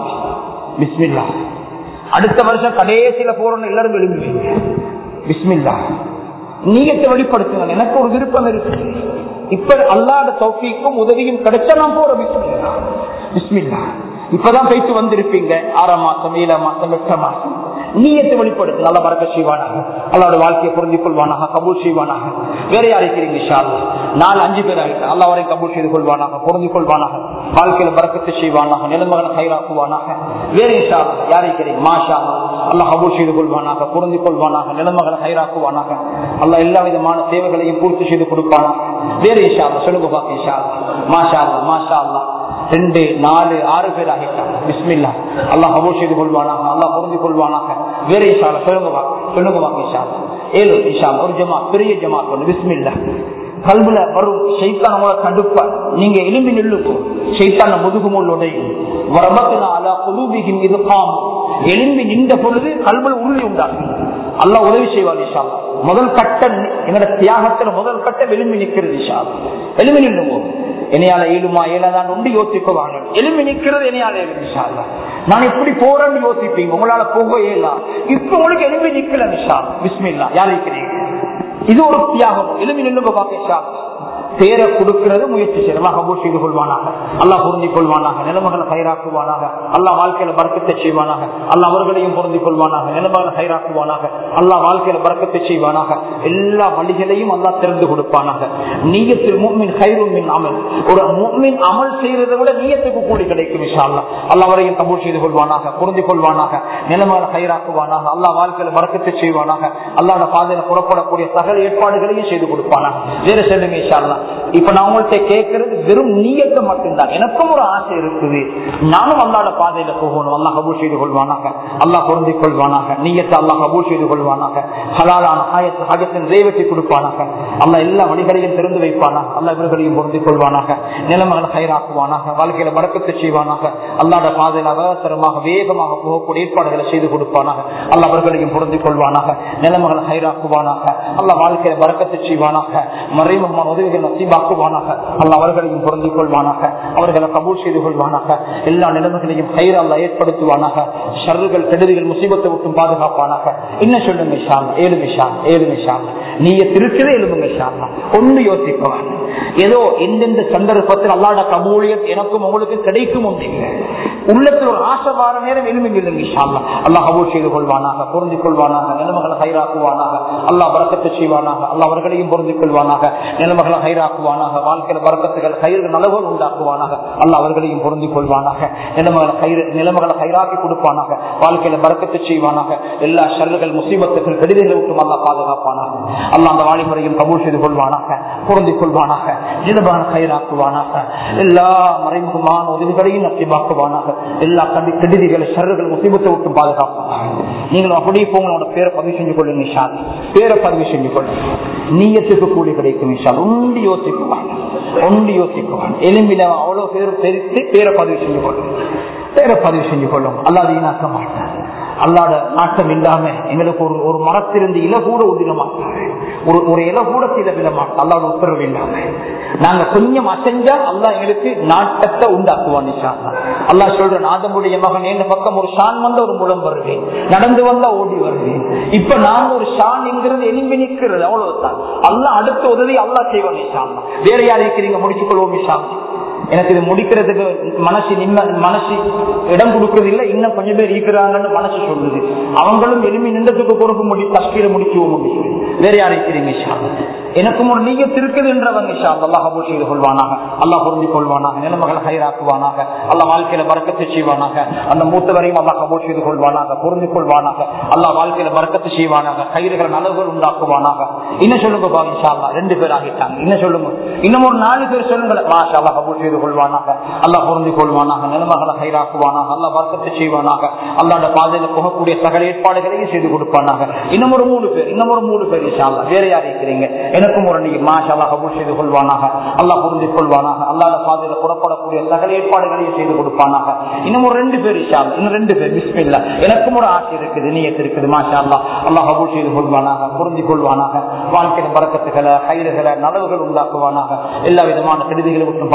பிஸ்மில்லா அடுத்த வருஷம் கடைசியில போறோம்னு எல்லாரும் எழும்புவீங்க பிஸ்மில்லா நீயத்தை வெளிப்படுத்துங்க எனக்கு ஒரு விருப்பம் இருக்கு இப்ப அல்லாத தௌஃபிக்கும் உதவியும் கிடைச்சா நான் போறேன் பிஸ்மில்லா பிஸ்மில்லா இப்பதான் போயிட்டு வந்திருப்பீங்க ஆறாம் மாசம் ஏழாம் மாசம் எட்டாம் மாசம் நீயத்தை வெளிப்படுத்து நல்ல வரக்க செய்வானாக அல்லாவோட வாழ்க்கையை புரிந்து கொள்வானாக கபூல் செய்வானாக வேற யார் இருக்கிறீங்க ஷால் நாலு அஞ்சு பேர் ஆகிட்டு அல்லா வரை கபூல் செய்து கொள்வானாக புரிந்து கொள்வானாக வாழ்க்கையில பறக்கத்தை செய்வானாக நிலமகனை கைராக்குவானாக வேற ஷால் யார் இருக்கிறீங்க மாஷா அல்லா கபூல் செய்து கொள்வானாக புரிந்து கொள்வானாக நிலமகனை கைராக்குவானாக அல்லா எல்லா விதமான தேவைகளையும் பூர்த்தி செய்து கொடுப்பானாக வேற ஷால் சொல்லுங்க பாக்கி ஷால் மாஷா அல்லா மாஷா அல்லா ரெண்டு நாலு ஆறு பேர் ஆகிட்டாங்க பிஸ்மில்லா அல்லா கபூல் செய்து கொள்வானாக அல்லா புரிந்து கொள்வானாக வேற இஷால சொல்லுங்க சொல்லுங்க வாங்க இஷால ஏழு இஷால் ஒரு ஜமா பெரிய ஜமா ஒன்று பிஸ்மில்லா கல்வில வரும் சைத்தான் உங்களை கண்டுப்பார் நீங்க எலும்பி நில்லுக்கும் சைத்தான முதுகுமுள் உடையும் வரமத்தின அலா குலூபிகின் இது காம் எலும்பி நின்ற பொழுது கல்வில உறுதி உண்டாகும் அல்லா உதவி செய்வார் இஷா முதல் கட்ட எங்களோட தியாகத்துல முதல் கட்ட எலும்பி நிக்கிறது இஷா எலும்பி நில்லுவோம் என்னையால ஏழுமா ஏழாதான் உண்டு யோசிக்குவாங்க எலும்பி நிக்கிறது என்னையால ஏழு நான் எப்படி போறேன்னு யோசிப்பீங்க உங்களால போக இயலாம் இப்ப உங்களுக்கு எலும்பி நிக்கல நிஷா பிஸ்மில்லா யார் இருக்கிறீங்க இது ஒரு தியாகம் எலும்பி நில்லுங்க பாக்கா பேரை கொடுக்கிறது முயற்சி செய்யலாம் கபூர் செய்து கொள்வானாக அல்லா பொருந்தி கொள்வானாக நிலமகளை கைராக்குவானாக அல்லா வாழ்க்கையில பறக்கத்தை செய்வானாக அல்லா அவர்களையும் பொருந்தி கொள்வானாக நிலமகளை கைராக்குவானாக அல்லா வாழ்க்கையில பறக்கத்தை செய்வானாக எல்லா வழிகளையும் அல்லா திறந்து கொடுப்பானாக நீயத்தில் மும்மின் கைருமின் அமல் ஒரு மும்மின் அமல் செய்யறதை விட நீயத்துக்கு கூடி கிடைக்கும் விஷா அல்லா அல்லா வரையும் கபூர் செய்து கொள்வானாக பொருந்தி கொள்வானாக நிலமகளை கைராக்குவானாக அல்லா வாழ்க்கையில பறக்கத்தை செய்வானாக அல்லாட பாதையில புறப்படக்கூடிய சகல ஏற்பாடுகளையும் செய்து கொடுப்பானாக வேற செல்லுங்க இஷா அல்லா இப்ப நான் உங்கள்கிட்ட கேட்கறது வெறும் நீயத்தை மட்டும்தான் எனக்கும் ஒரு ஆசை இருக்குது நானும் அல்லாட பாதையில போகணும் அல்லா கபூல் செய்து கொள்வானாக அல்லா பொருந்தி கொள்வானாக நீயத்தை அல்லா கபூல் செய்து கொள்வானாக ஹலாலான ஆயத்து ஆகத்தின் நிறைவேற்றி கொடுப்பானாக அல்லா எல்லா வழிகளையும் திறந்து வைப்பானாக அல்லா இவர்களையும் பொருந்தி கொள்வானாக நிலைமைகளை கயிறாக்குவானாக வாழ்க்கையில வடக்கத்தை செய்வானாக அல்லாட பாதையில் அவசரமாக வேகமாக போகக்கூடிய ஏற்பாடுகளை செய்து கொடுப்பானாக அல்லா அவர்களையும் பொருந்தி கொள்வானாக நிலைமைகளை கயிறாக்குவானாக அல்லா வாழ்க்கையில வரக்கத்தை செய்வானாக மறைமுகமான உதவிகள் நசீபாக்குவானாக அல்ல அவர்களையும் பொருந்திக் கொள்வானாக அவர்களை கபூல் செய்து கொள்வானாக எல்லா நிலைமைகளையும் கயிறு அல்ல ஏற்படுத்துவானாக ஷர்றுகள் கெடுதிகள் முசீபத்தை விட்டும் பாதுகாப்பானாக என்ன சொல்லுங்க ஷான் ஏழு விஷான் ஏழு விஷான் நீங்க திருச்சதே எழுதுங்க ஷான் ஒன்று யோசிப்பவான் ஏதோ எந்தெந்த சந்தர்ப்பத்தில் அல்லாட கபூலியத் எனக்கும் உங்களுக்கு கிடைக்கும் ஒன்றில்லை உள்ளத்தில் ஒரு ஆசை வார நேரம் எலும்புங்க இல்லைங்க ஷான் அல்லா கபூல் செய்து கொள்வானாக பொருந்திக் கொள்வானாக நிலைமைகளை கைராக்குவானாக அல்லா வரக்கத்தை செய்வானாக அல்லா அவர்களையும் பொருந்திக் கொள்வானாக நிலைமைகளை கைராக்குவானாக வாழ்க்கையில வரக்கத்துகள் கயிறு நலவுகள் உண்டாக்குவானாக அல்ல அவர்களையும் பொருந்திக் கொள்வானாக நிலைமைகளை கயிறு நிலைமைகளை கயிறாக்கி கொடுப்பானாக வாழ்க்கையில வரக்கத்தை செய்வானாக எல்லா ஷல்லுகள் முசீபத்துகள் கடிதங்களை விட்டும் அல்லா பாதுகாப்பானாக அல்ல அந்த வாழிமுறையும் கபூல் செய்து கொள்வானாக பொருந்திக் கொள்வானாக நிலமான கயிறாக்குவானாக எல்லா மறைமுகமான உதவிகளையும் நசிபாக்குவானாக எல்லா கடி கெடுதிகளை ஷர்றுகள் முசீபத்தை விட்டு பாதுகாப்பானாக நீங்களும் அப்படியே போங்க உங்களோட பேரை பதிவு செஞ்சு கொள்ளுங்க நிஷான் பேரை பதிவு செஞ்சு கொள்ளுங்க நீயத்துக்கு கூலி கிடைக்கும் நிஷான் ஒன்று யோசிக்குவான் ஒன்று யோசிக்குவான் எலும்பில அவ்வளவு பேர் தெரித்து பேரை பதிவு செஞ்சு கொள்ளும் பேரை பதிவு செஞ்சு கொள்ளும் அல்லாத ஈனாக்க மாட்டேன் அல்லாத நாட்டம் இல்லாம எங்களுக்கு ஒரு ஒரு மரத்திலிருந்து இல கூட உதிர மாட்டாங்க ஒரு ஒரு இல கூட சில விட மாட்டோம் அல்லாத உத்தரவு இல்லாம நாங்க கொஞ்சம் அசைஞ்சா அல்லா எங்களுக்கு நாட்டத்தை உண்டாக்குவான் அல்லா சொல்ற நாதமுடைய மகன் என் பக்கம் ஒரு ஷான் வந்த ஒரு மூலம் வருவேன் நடந்து வந்தா ஓடி வருவேன் இப்ப நாங்க ஒரு ஷான் என்கிறது எலும்பி நிற்கிறது அவ்வளவுதான் அல்லா அடுத்த உதவி அல்லா செய்வான் நிஷான் வேற யார் இருக்கிறீங்க முடிச்சுக் கொள்வோம் நிஷான் எனக்கு இது முடிக்கிறதுக்கு மனசு நிம்ம மனசு இடம் கொடுக்கறது இல்லை இன்னும் கொஞ்சம் பேர் இருக்கிறாங்கன்னு மனசு சொல்லுது அவங்களும் எலும்பி நின்றதுக்கு பொறுப்பு முடி கஷ்டீர முடிச்சு முடியும் வேற யார் இருக்கிறீங்க எனக்கும் ஒரு நீங்க இருக்குது என்றவங்க அல்லாஹ் கபூல் செய்து கொள்வானாக அல்லாஹ் பொருந்தி கொள்வானாக நிலைமைகளை ஹைராக்குவானாக அல்லாஹ் வாழ்க்கையில வரக்கத்தை செய்வானாக அந்த மூத்தவரையும் அல்லாஹ் கபூல் செய்து கொள்வானாக பொருந்தி கொள்வானாக அல்லாஹ் வாழ்க்கையில வரக்கத்தை செய்வானாக கயிறுகள் நலவுகள் உண்டாக்குவானாக இன்னும் சொல்லுங்க பா இன்ஷா அல்லா ரெண்டு பேர் ஆகிட்டாங்க இன்னும் சொல்லுங்க இன்னும் ஒரு நாலு பேர் சொல்லுங்க மாஷா அல்லாஹ் கபூல் செய்து கொள்வானாக அல்லாஹ் பொருந்தி கொள்வானாக நிலைமைகளை ஹைராக்குவானாக அல்லாஹ் வரக்கத்தை செய்வானாக அல்லாட பாதையில போகக்கூடிய சகல ஏற்பாடுகளையும் செய்து கொடுப்பானாக இன்னும் ஒரு மூணு பேர் இன்னும் ஒரு மூணு பேர் இன்ஷா அல்லா வேற யார் இருக்கிறீங்க எனக்கும் ஒரு நீங்க மாஷாலா கபூல் செய்து கொள்வானாக அல்லாஹ் புரிந்து கொள்வானாக அல்லாத பாதையில புறப்படக்கூடிய சகல ஏற்பாடுகளையும் செய்து கொடுப்பானாக இன்னும் ஒரு ரெண்டு பேர் இஷா இன்னும் ரெண்டு பேர் பிஸ்மில்லா எனக்கும் ஒரு ஆசை இருக்குது நீயத்து இருக்குது மாஷா அல்லா அல்லாஹ் கபூல் செய்து கொள்வானாக புரிந்து கொள்வானாக வாழ்க்கையில பறக்கத்துகளை கயிறுகளை நலவுகள் உண்டாக்குவானாக எல்லா விதமான கெடுதிகளை விட்டு பாதுகாப்பானாக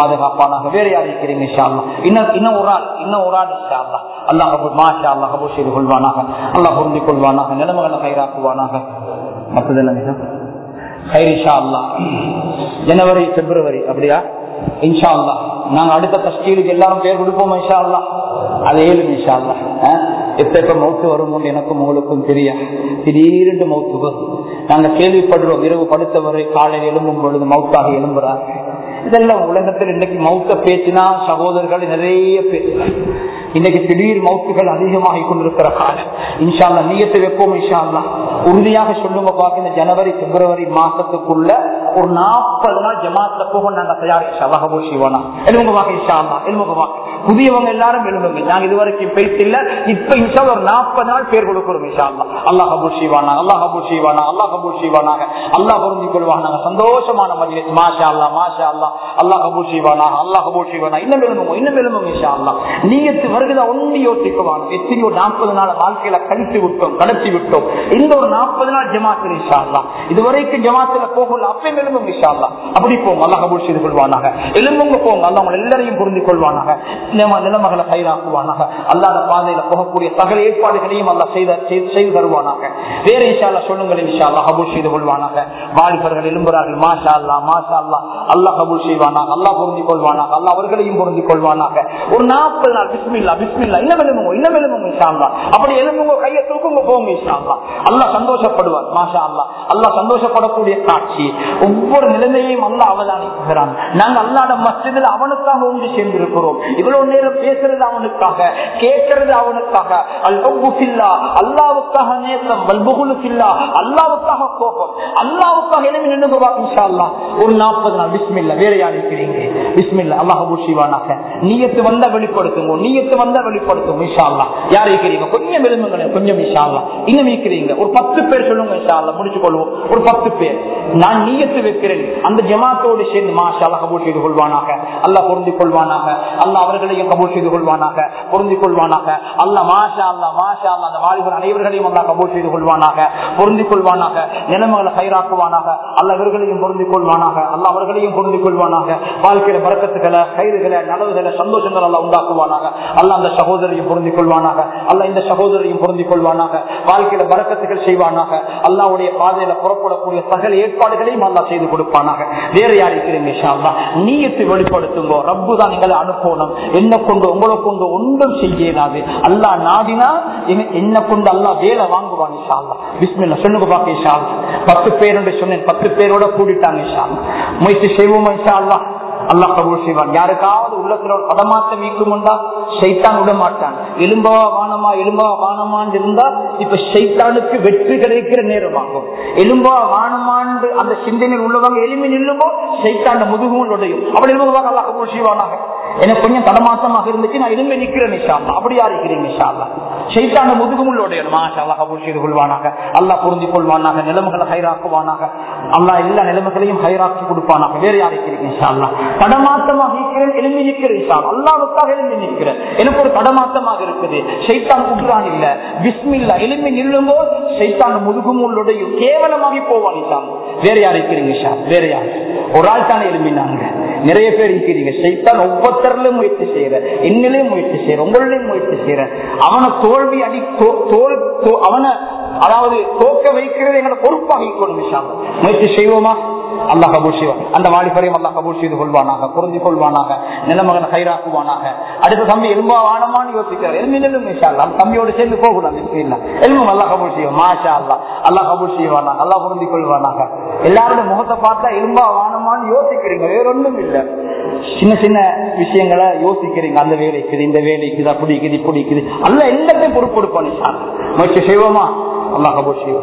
கொடுப்பானாக வேற யார் இருக்கிறீங்க இன்ஷா அல்லாஹ் இன்னும் இன்னும் ஒரு ஆள் இன்னும் ஒரு ஆள் இன்ஷா அல்லாஹ் அல்லாஹ் கபூர் மாஷா அல்லாஹ் கபூர் செய்து கொள்வானாக அல்லாஹ் பொருந்திக் கொள்வானாக நிலைமைகளை கைராக்குவானாக மற்றதெல்லாம் மிக ஹைர் இன்ஷா அல்லாஹ் ஜனவரி பிப்ரவரி அப்படியா இன்ஷா அல்லா நாங்க அடுத்த தஸ்கீலுக்கு எல்லாரும் பேர் கொடுப்போம் இன்ஷா அல்லா அது ஏழு இன்ஷா அல்லா எப்ப எப்ப மௌத்து வரும் எனக்கும் உங்களுக்கும் தெரியா திடீரென்று மௌத்து வரும் நாங்க கேள்விப்படுறோம் இரவு படுத்தவரை காலையில் எழும்பும் பொழுது மௌத்தாக எழும்புறார் இதெல்லாம் உலகத்தில் இன்னைக்கு மௌத்த பேசினா சகோதரர்கள் நிறைய பேர் இன்னைக்கு திடீர் மௌத்துகள் அதிகமாகி கொண்டிருக்கிற காலம் இன்ஷால்லா நீயத்தை வைப்போம் இன்ஷால்லா உறுதியாக சொல்லுங்க பார்க்க இந்த ஜனவரி பிப்ரவரி மாசத்துக்குள்ள ஒரு நாற்பது நாள் ஜமாத்துல போக நாங்க தயார் இன்ஷால்லா சிவானா எலும்பு வாங்க இன்ஷால்லா எலும்பு வாங்க புதியவங்க எல்லாரும் எழுதுங்க நாங்க இதுவரைக்கும் பேசில்ல இப்ப இன்ஷா ஒரு நாற்பது நாள் பேர் கொடுக்கிறோம் இன்ஷால்லா அல்லாஹ் ஹபூர் சிவானா அல்லாஹ் ஹபூர் சிவானா அல்லாஹ் ஹபூர் சிவானாக அல்லாஹ் பொருந்தி கொள்வானாங்க சந்தோஷமான மஜ்லிஸ் மாஷா அல்லா மாஷா அல்லா அல்லாஹ் ஹபூர் சிவானாக அல்லாஹ் ஹபூர் சிவானா இன்னும் எழுதுங்க இன்னும் எழுதுங்க இன்ஷா அல்லா நீயத்து வருகிறதா ஒன்று யோசிக்குவான் எத்தனையோ நாற்பது நாள் வாழ்க்கையில கழித்து விட்டோம் கடத்தி விட்டோம் இந்த ஒரு நாற்பது நாள் ஜமாத்தில் இன்ஷா அல்லா இதுவரைக்கும் ஜமாத்துல போகல அப்பயும் எழுதுங்க இன்ஷா அல்லா அப்படி போங்க அல்லாஹ் ஹபூர் செய்து கொள்வானாக எழும்புங்க போங்க அல்லாஹ் உங்களை எல்லாரையும் புரிந்து கொள்வானாக நிலமகளை கைராக்குவானாக அல்லாத பாதையில போகக்கூடிய சகல ஏற்பாடுகளையும் அல்லா செய்த செய்து தருவானாக வேற இன்ஷால்லா சொல்லுங்கள் இன்ஷால்லா ஹபூல் செய்து கொள்வானாக வாலிபர்கள் எழும்புறார்கள் மாஷா அல்லா மாஷா அல்லா அல்லாஹ் ஹபூல் செய்வானாக அல்லாஹ் பொருந்தி கொள்வானாக அல்லாஹ் அவர்களையும் பொருந்தி கொள்வானாக ஒரு நாற்பது நாள் பிஸ்மில்லா பிஸ்மில்லா இன்னும் எழுமுங்க இன்னும் எழுமுங்க இன்ஷால்லா அப்படி எழுமுங்க கையை தூக்குங்க போங்க இன்ஷால்லா அல்லாஹ் சந்தோஷப்படுவார் மாஷா அல்லா அல்லாஹ் சந்தோஷப்படக்கூடிய காட்சி ஒவ்வொரு நிலைமையையும் அல்லாஹ் அவதானிக்கிறான் நாங்க அல்லாட மஸ்ஜிதில் அவனுக்காக ஒன்று சேர்ந்திருக்கிறோம் இவ்வளவு நேரம் பேசுறது அவனுக்காக கேட்கறது அவனுக்காக அல்புல்லா அல்லாவுக்காக நேசம் வல்புகுலுக்கில்லா அல்லாவுக்காக கோபம் அல்லாவுக்காக எழுதி நின்று இன்ஷா அல்லாஹ் ஒரு நாற்பது நாள் பிஸ்மில்ல வேற யார் இருக்கிறீங்க பிஸ்மில்ல அல்லாஹ் பூஷிவானாக நீயத்து வந்தா வெளிப்படுத்துங்க நீயத்து வந்தா வெளிப்படுத்துங்க இன்ஷா அல்லாஹ் யார் இருக்கிறீங்க கொஞ்சம் எழுதுங்களேன் கொஞ்சம் இன்ஷா அல்லாஹ் இன்னும் இருக்கிறீங்க ஒரு பத்து பேர் சொல்லுங்க இன்ஷா அல்லாஹ் முடிச்சு கொள்வோம் ஒரு பத்து பேர் நான் நீயத்து வைக்கிறேன் அந்த ஜமாத்தோடு சேர்ந்து மாஷா அல்லாஹ் கபூல் செய்து கொள்வானாக அல்லாஹ் பொருந்தி கொள்வானாக அல்லாஹ் அவர்களையும் கபூல் செய்து கொள்வானாக பொருந்தி கொள்வானாக அல்லாஹ் மாஷா அல்லாஹ் மாஷா அல்லாஹ் அந்த வாலிபர் அனைவர்களையும் அல்லாஹ் கபூல் செய்து கொள்வானாக பொருந்தி கொள்வானாக நிலைமைகளை கைராக்குவானாக அல்லாஹ் இவர்களையும் பொருந்தி கொள்வானாக அல்லாஹ் அவர்களையும் பொருந்தி கொள்வானாக வாழ்க்கையில பறக்கத்துக்களை கயிறுகளை நலவுகளை சந்தோஷங்கள் எல்லாம் உண்டாக்குவானாக அல்லாஹ் அந்த சகோதரையும் பொருந்தி கொள்வானாக அல்லாஹ் இந்த சகோதரையும் பொருந்தி கொள்வானாக வாழ்க்கையில பறக்கத்துகள் செய்வானாக அல்லாவுடைய பாதையில புறப்படக்கூடிய சகல ஏற்பாடுகளையும் அல்லாஹ் செய்து கொடுப்பானாக வேற யார் இருக்கிறீங்க இன்ஷா அல்லாஹ் நீயத்தை வெளிப்படுத்துங்க ரப்பு தான் எங்களை அனுப்பணும் என்ன கொண்டு உங்களை கொண்டு ஒன்றும் செய்யலாது அல்லாஹ் நாடினா என்ன- என்ன கொண்டு அல்லாஹ் வேலை வாங்குவான் இன்ஷா அல்லாஹ் பிஸ்மில்லா சொல்லுங்க பாக்க இன்ஷா அல்லாஹ் பத்து பேர் என்று சொன்னேன் பத்து பேரோட கூடிட்டாங்க இன்ஷா அல்லாஹ் முயற்சி செய்வோமா இன்ஷா அல்லாஹ் அல்லாஹ் கபூல் செய்வான் யாருக்காவது உள்ளத்துல ஒரு படமாற்றம் நீக்குமுண்டா சைத்தான் விட மாட்டான் எலும்பவா வானமா எலும்பவா வானமான்னு இருந்தா இப்ப சைத்தானுக்கு வெற்றி கிடைக்கிற நேரமாகும் எலும்பவா வானமான்னு அந்த சிந்தனையில் உள்ளவங்க எலும்பி நில்லுமோ சைத்தாண்ட முதுகும் உடையும் அப்படி எலும்புவாங்க அல்லாஹ் கபூல் செய்வானாக எனக்கு கொஞ்சம் தடமாற்றமாக இருந்துச்சு நான் எலும்பி நிக்கிறேன் நிஷாமா அப்படியா இருக்கிறீங்க நிஷால்லா சைத்தாண்ட முதுகும் உடையணும் மாஷா அல்லாஹ் கபூல் செய்து கொள்வானாக அல்லாஹ் புரிஞ்சு கொள்வானாக நிலைமைகளை ஹைராக்குவானாக அல்லாஹ் எல்லா நிலைமைகளையும் ஹைராக்கி கொடுப்பானாக வேற யார் இருக்கிறீங்க இன்ஷா அல்லாஹ் தடமாற்றமாக இருக்கிறேன் எழும்பி நிற்கிறேன் இன்ஷா அல்லாஹ். அல்லாஹ்வுக்காக எழும்பி நிற்கிறேன் எனக்கு ஒரு தடமாற்றமாக இருக்குது சைத்தான் குற்றான் இல்ல பிஸ்மில்லா எழும்பி நில்லும்போ சைத்தான் முதுகும் உள்ளுடைய கேவலமாகி போவான் இன்ஷா அல்லாஹ். வேற யார் இருக்கிறீங்க இன்ஷா அல்லாஹ்? வேற யார் ஒரு ஆள் தானே எழும்பினாங்க நிறைய பேர் இருக்கிறீங்க சைத்தான் ஒவ்வொருத்தரிலும் முயற்சி செய்யற என்னிலையும் முயற்சி செய்யற உங்களிலையும் முயற்சி செய்யற அவனை தோல்வி அடி தோ- தோல் தோ- அவனை அதாவது தோக்க வைக்கிறது எங்களை பொறுப்பாக இருக்கணும் இன்ஷா அல்லாஹ். முயற்சி செய்வோமா அல்லாஹ் கபூல் செய்வான் அந்த வாலிபரையும் அல்லாஹ் கபூல் செய்து கொள்வானாக புரிந்து கொள்வானாக நிலமகனை கைராக்குவானாக அடுத்த தம்பி எலும்பா வானமான்னு யோசிக்கிறார் எலும்பி நெல்லும் அந்த தம்பியோடு சேர்ந்து போகலாம் இல்ல எலும்பும் அல்லாஹ் கபூல் செய்வோம் மாஷா அல்லாஹ் அல்லாஹ் கபூல் செய்வானாக அல்லாஹ் புரிந்து கொள்வானாக எல்லாரோட முகத்தை பார்த்தா எலும்பா வானமான்னு யோசிக்கிறீங்க வேற ஒன்றும் இல்ல சின்ன சின்ன விஷயங்களை யோசிக்கிறீங்க அந்த வேலைக்குது இந்த வேலைக்குது அப்படி இருக்குது இப்படி இருக்குது அல்ல எல்லாத்தையும் பொறுப்பெடுப்பான் இன்ஷா அல்லாஹ். முயற்சி செய்வோமா அல்லாஹ் கபூல் செய்வோம்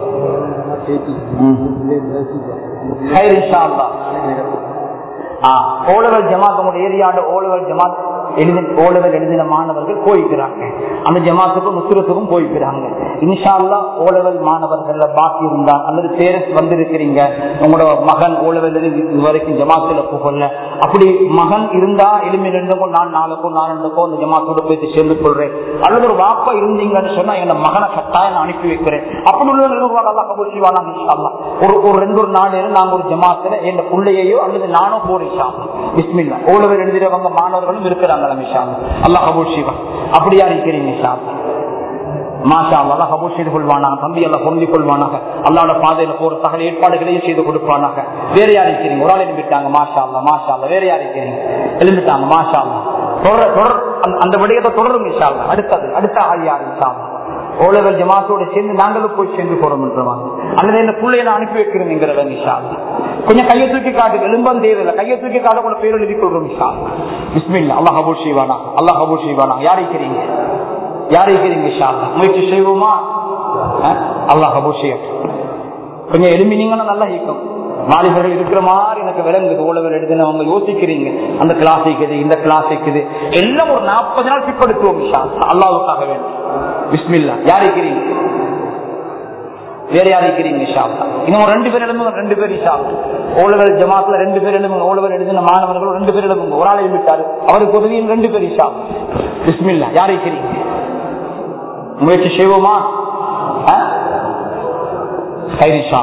ஹைர் இன்ஷா அல்லாஹ். ஆ, ஓலவல் ஜமாத் உங்களுடைய ஏரியாவோட ஓலவல் ஜமாத் எழுதி ஓலவர் எழுதின மாணவர்கள் போய்க்கிறாங்க அந்த ஜமாத்துக்கும் நுசுரத்துக்கும் போய்க்கிறாங்க இன்ஷா அல்லா ஓலவல் மாணவர்கள் பாக்கி இருந்தா அல்லது பேரஸ் வந்திருக்கிறீங்க உங்களோட மகன் ஓலவல் இது வரைக்கும் ஜமாத்துல புகழ அப்படி மகன் இருந்தா எளிமை ரெண்டுக்கும் நான் நாளுக்கோ நாலண்டுக்கோ அந்த ஜமாத்தோட போய் சேர்ந்து கொள்றேன் அல்லது ஒரு வாப்பா இருந்தீங்கன்னு சொன்னா எங்க மகனை கட்டாயம் நான் அனுப்பி வைக்கிறேன் அப்படி உள்ள நிர்வாகம் அல்லா கபூல் செய்வானா இன்ஷா அல்லா. ஒரு ஒரு ரெண்டு ஒரு நாலு நாங்க ஒரு ஜமாத்துல என் பிள்ளையோ அல்லது நானோ போறேன் பிஸ்மில்லா ஓலவர் எழுதிறவங்க மாணவர்களும் இருக்கிறாங்க மிஷா அல்லா கபூல் செய்வான் அப்படியா இருக்கிறீங்க இன்ஷா அல்லா. மாஷா அல்லா கபூல் செய்து கொள்வானாக தம்பி எல்லாம் பொருந்திக் கொள்வானாக அல்லாவோட பாதையில போற சகல ஏற்பாடுகளையும் செய்து கொடுப்பானாக வேற யார் இருக்கிறீங்க ஒரு ஆள் எழுப்பிட்டாங்க மாஷா அல்லா மாஷா அல்லா வேற யார் இருக்கிறீங்க எழுப்பிட்டாங்க மாஷா அல்லா தொடர் தொடர் அந்த- அந்த விடயத்தை தொடரும் இன்ஷா அல்லா அடுத்தது அடுத்த ஆள் யார் இன்ஷா அல்லா ஓலவர் ஜமாத்தோட சேர்ந்து நாங்களும் போய் சேர்ந்து போறோம் என்றவன் அல்லது இந்த பிள்ளைய நான் அனுப்பி வைக்கிறேங்கிறவன் இன்ஷா அல்லா. கொஞ்சம் கையை தூக்கி காட்டு எலும்பம் தேவையில்லை கையை தூக்கி காட்ட கூட பேர் எழுதி கொள்றோம் இன்ஷா அல்லா. பிஸ்மில்லா அல்லாஹ் கபூல் செய்வானா அல்லாஹ் கபூல் செய்வானா யார் இருக்கிறீங்க யார் இருக்கிறீங்க இன்ஷா அல்லா? முயற்சி செய்வோமா அஹ்? அல்லாஹ் கபூல் செய்யட்டும் கொஞ்சம் எலும்பினீங்கன்னா நல்லா இருக்கும் வாலிபர்கள் இருக்கிற மாதிரி எனக்கு விளங்குது ஓலவர் எழுதுனவங்க யோசிக்கிறீங்க அந்த கிளாஸ் இருக்குது இந்த கிளாஸ் இருக்குது எல்லாம் ஒரு நாற்பது நாள் பிற்படுத்துவோம் இன்ஷா அல்லாஹ். அல்லாஹ்வுக்காக வேண்டும் பிஸ்மில்லா யார் இருக்கிறீங்க வேற யார் இருக்கிறீங்க இன்ஷா அல்லாஹ். இன்னும் ஒரு ரெண்டு பேர் எழுதுங்க ரெண்டு பேர் இஷா ஓலவர் ஜமாத்துல ரெண்டு பேர் எழுதுங்க ஓலவர் எழுதின மாணவர்கள் ரெண்டு பேர் எழுதுங்க ஒரு ஆள் எழுதிட்டாரு அவருக்கு உதவியும் ரெண்டு பேர் இஷா பிஸ்மில்லா யார் இருக்கிறீங்க முயற்சி செய்வோமா ஆ? கயிறு இஷா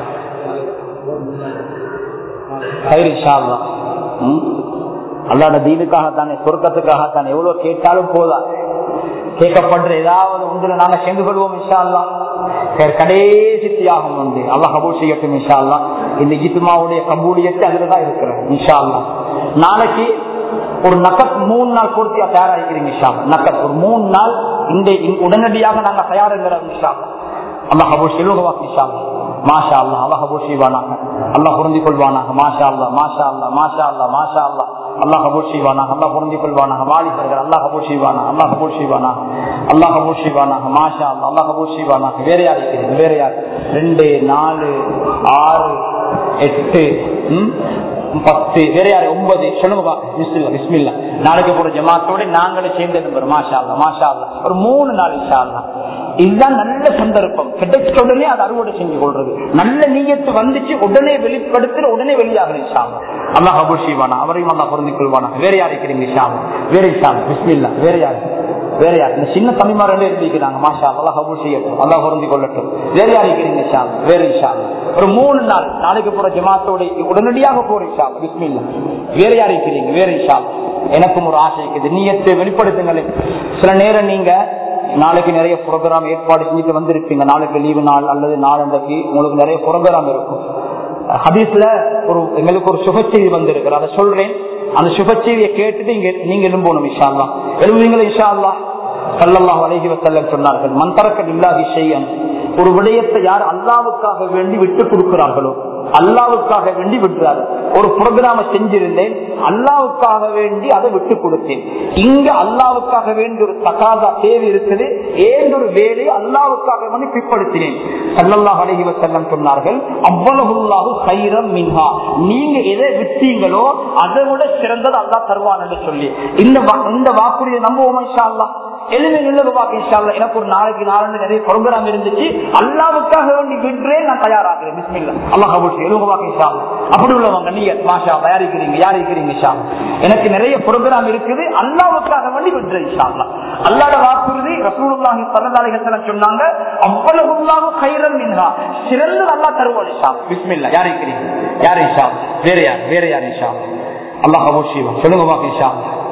கயிறு இஷா அல்லாஹ். ம்? அல்லாட தீனுக்காகத்தானே சொர்க்கத்துக்காகத்தானே எவ்வளவு கேட்டாலும் போதா கேட்கப்படுற ஏதாவது ஒன்றுல நாங்க சேர்ந்து கொள்வோம் இன்ஷா அல்லா சரி, கடைசி தியாகம் உண்டு அல்லாஹ் கபூல் செய்யட்டும் இன்ஷா அல்லா இந்த இஜித்துமாவுடைய கபூலியத்தை அதுலதான் இருக்கிறேன் இன்ஷா அல்லா நாளைக்கு ஒரு நக்கத் மூணு நாள் பூர்த்தியா தயாராகிறீங்க இன்ஷா அல்லா. நக்கத் ஒரு மூணு நாள் இந்த இந்த- உடனடியாக நாங்க தயாரிக்கிறோம் இன்ஷா அல்லா. அல்லாஹ் கபூல் செல்வகவா இன்ஷா அல்லா. மாஷா அல்லா அல்லாஹ் கபூல் செய்வானாக அல்லாஹ் பொருந்திக் கொள்வானாக மாஷா அல்லா மாஷா அல்லா மாஷா அல்லா மாஷா அல்லா அல்லாஹ் கபூல் செய்வானாக அல்லாஹ் பொருந்திக் கொள்வானாக வாலிபர்கள் அல்லாஹ் கபூல் செய்வானா அல்லாஹ் கபூல் செய்வானாக அல்லாஹ் கபூல் செய்வானாக மாஷா அல்லா அல்லாஹ் கபூல் செய்வானாக வேற யார் இருக்கிறது வேற யார் ரெண்டு நாலு ஆறு எட்டு ம், பத்து வேற யாரு ஒன்பது சொல்லுங்க பா. பிஸ்மில்லா பிஸ்மில்லா நாளைக்கு போற ஜமாத்தோட நாங்களே சேர்ந்து நம்புறோம் மாஷா அல்லா மாஷா அல்லா ஒரு மூணு நாள் இன்ஷா அல்லா இதுதான் நல்ல சந்தர்ப்பம் கிடைச்ச உடனே அதை அறுவடை செஞ்சு கொள்றது நல்ல நீயத்து வந்துச்சு உடனே வெளிப்படுத்துற உடனே வெளியாகுது இன்ஷா அல்லா அல்லாஹ் அபுல் செய்வானா அவரையும் அல்லாஹ் பொருந்திக் கொள்வானா வேற யார் இருக்கிறீங்க இன்ஷா அல்லா வேற இன்ஷா அல்லா பிஸ்மில்லா வேற யாரு வேற யார் இந்த சின்ன தம்பிமா ரெண்டு இருந்திருக்கிறாங்க மாஷா அல்லாஹ் கபூல் செய்யட்டும் அல்லாஹ் பொருந்தி கொள்ளட்டும் வேற யார் இருக்கிறீங்க இன்ஷா அல்லாஹ்? வேற இன்ஷா அல்லாஹ். ஒரு மூணு நாள் நாளைக்கு போற ஜமாத்தோட உடனடியாக போற இன்ஷா அல்லாஹ். பிஸ்மில்லா வேற யார் இருக்கிறீங்க வேற இன்ஷா அல்லாஹ். எனக்கும் ஒரு ஆசை இருக்குது நீயத்தை வெளிப்படுத்துங்களேன் சில நேரம் நீங்க நாளைக்கு நிறைய ப்ரோக்ராம் ஏற்பாடு செஞ்சுட்டு வந்திருப்பீங்க நாளைக்கு லீவு நாள் அல்லது நாளண்டைக்கு உங்களுக்கு நிறைய ப்ரோக்ராம் இருக்கும் ஹதீஸ்ல ஒரு எங்களுக்கு ஒரு சுகச்செய்தி வந்திருக்கு அதை சொல்றேன் அந்த சுகச்செய்தியை கேட்டுட்டு இங்க நீங்க எழும்போணும் இஷா அல்லா எழுதுவீங்களா இஷா அல்லா சல்லல்லாஹு அலைஹி வஸல்லம் சொன்னார்கள் மந்தரக்க இல்லாஹி ஷையன் ஒரு விடயத்தை யார் அல்லாவுக்காக வேண்டி விட்டு கொடுக்கிறார்களோ அல்லாவுக்காக வேண்டி விட்டுறாரு ஒரு புரோகிராம செஞ்சிருந்தேன் அல்லாவுக்காக வேண்டி அதை விட்டு கொடுத்தேன் இங்க அல்லாவுக்காக வேண்டி ஒரு தகாதா தேவை இருக்குது ஏன் ஒரு வேலையை அல்லாவுக்காக வேண்டி பிற்படுத்தினேன் சல்லல்லாஹு அலைஹி வஸல்லம் சொன்னார்கள் அவ்வளவுல்லாஹு சைரம் மின்ஹா நீங்க எதை விட்டீங்களோ அதை விட சிறந்தது அல்லாஹ் தருவான் என்று சொல்லி இந்த வா- இந்த வாக்குறுதியை நம்புவோமா இன்ஷா அல்லாஹ் எளிமை நிலவுவாக்கு இன்ஷால்ல எனக்கு ஒரு நாளைக்கு நாலு நிறைய ப்ரோக்ராம் இருந்துச்சு அல்லாவுக்காக வேண்டி விட்டுறே நான் தயாராகிறேன் பிஸ்மில்லா அல்லாஹ் கபூர் எழுகுவாக்கு இன்ஷால்ல அப்படி உள்ளவங்க நீங்க மாஷா தயாரிக்கிறீங்க யார் இருக்கிறீங்க இன்ஷா எனக்கு நிறைய ப்ரோக்ராம் இருக்குது அல்லாவுக்காக வேண்டி விட்டுறேன் இன்ஷால்லா அல்லாட வாக்குறுதி ரசூலுல்லாஹி ஸல்லல்லாஹு அலைஹி வஸல்லம் சொன்னாங்க அவ்வளவுல்லாஹு கைரன் மின்ஹா சிறந்த நல்லா தருவோம் இன்ஷா பிஸ்மில்லா யார் இருக்கிறீங்க யார் இன்ஷா வேற யார் வேற யார் இன்ஷா அல்லாஹ் கபூர் செய்வோம் சொல்லுங்க வாக்கு இன்ஷா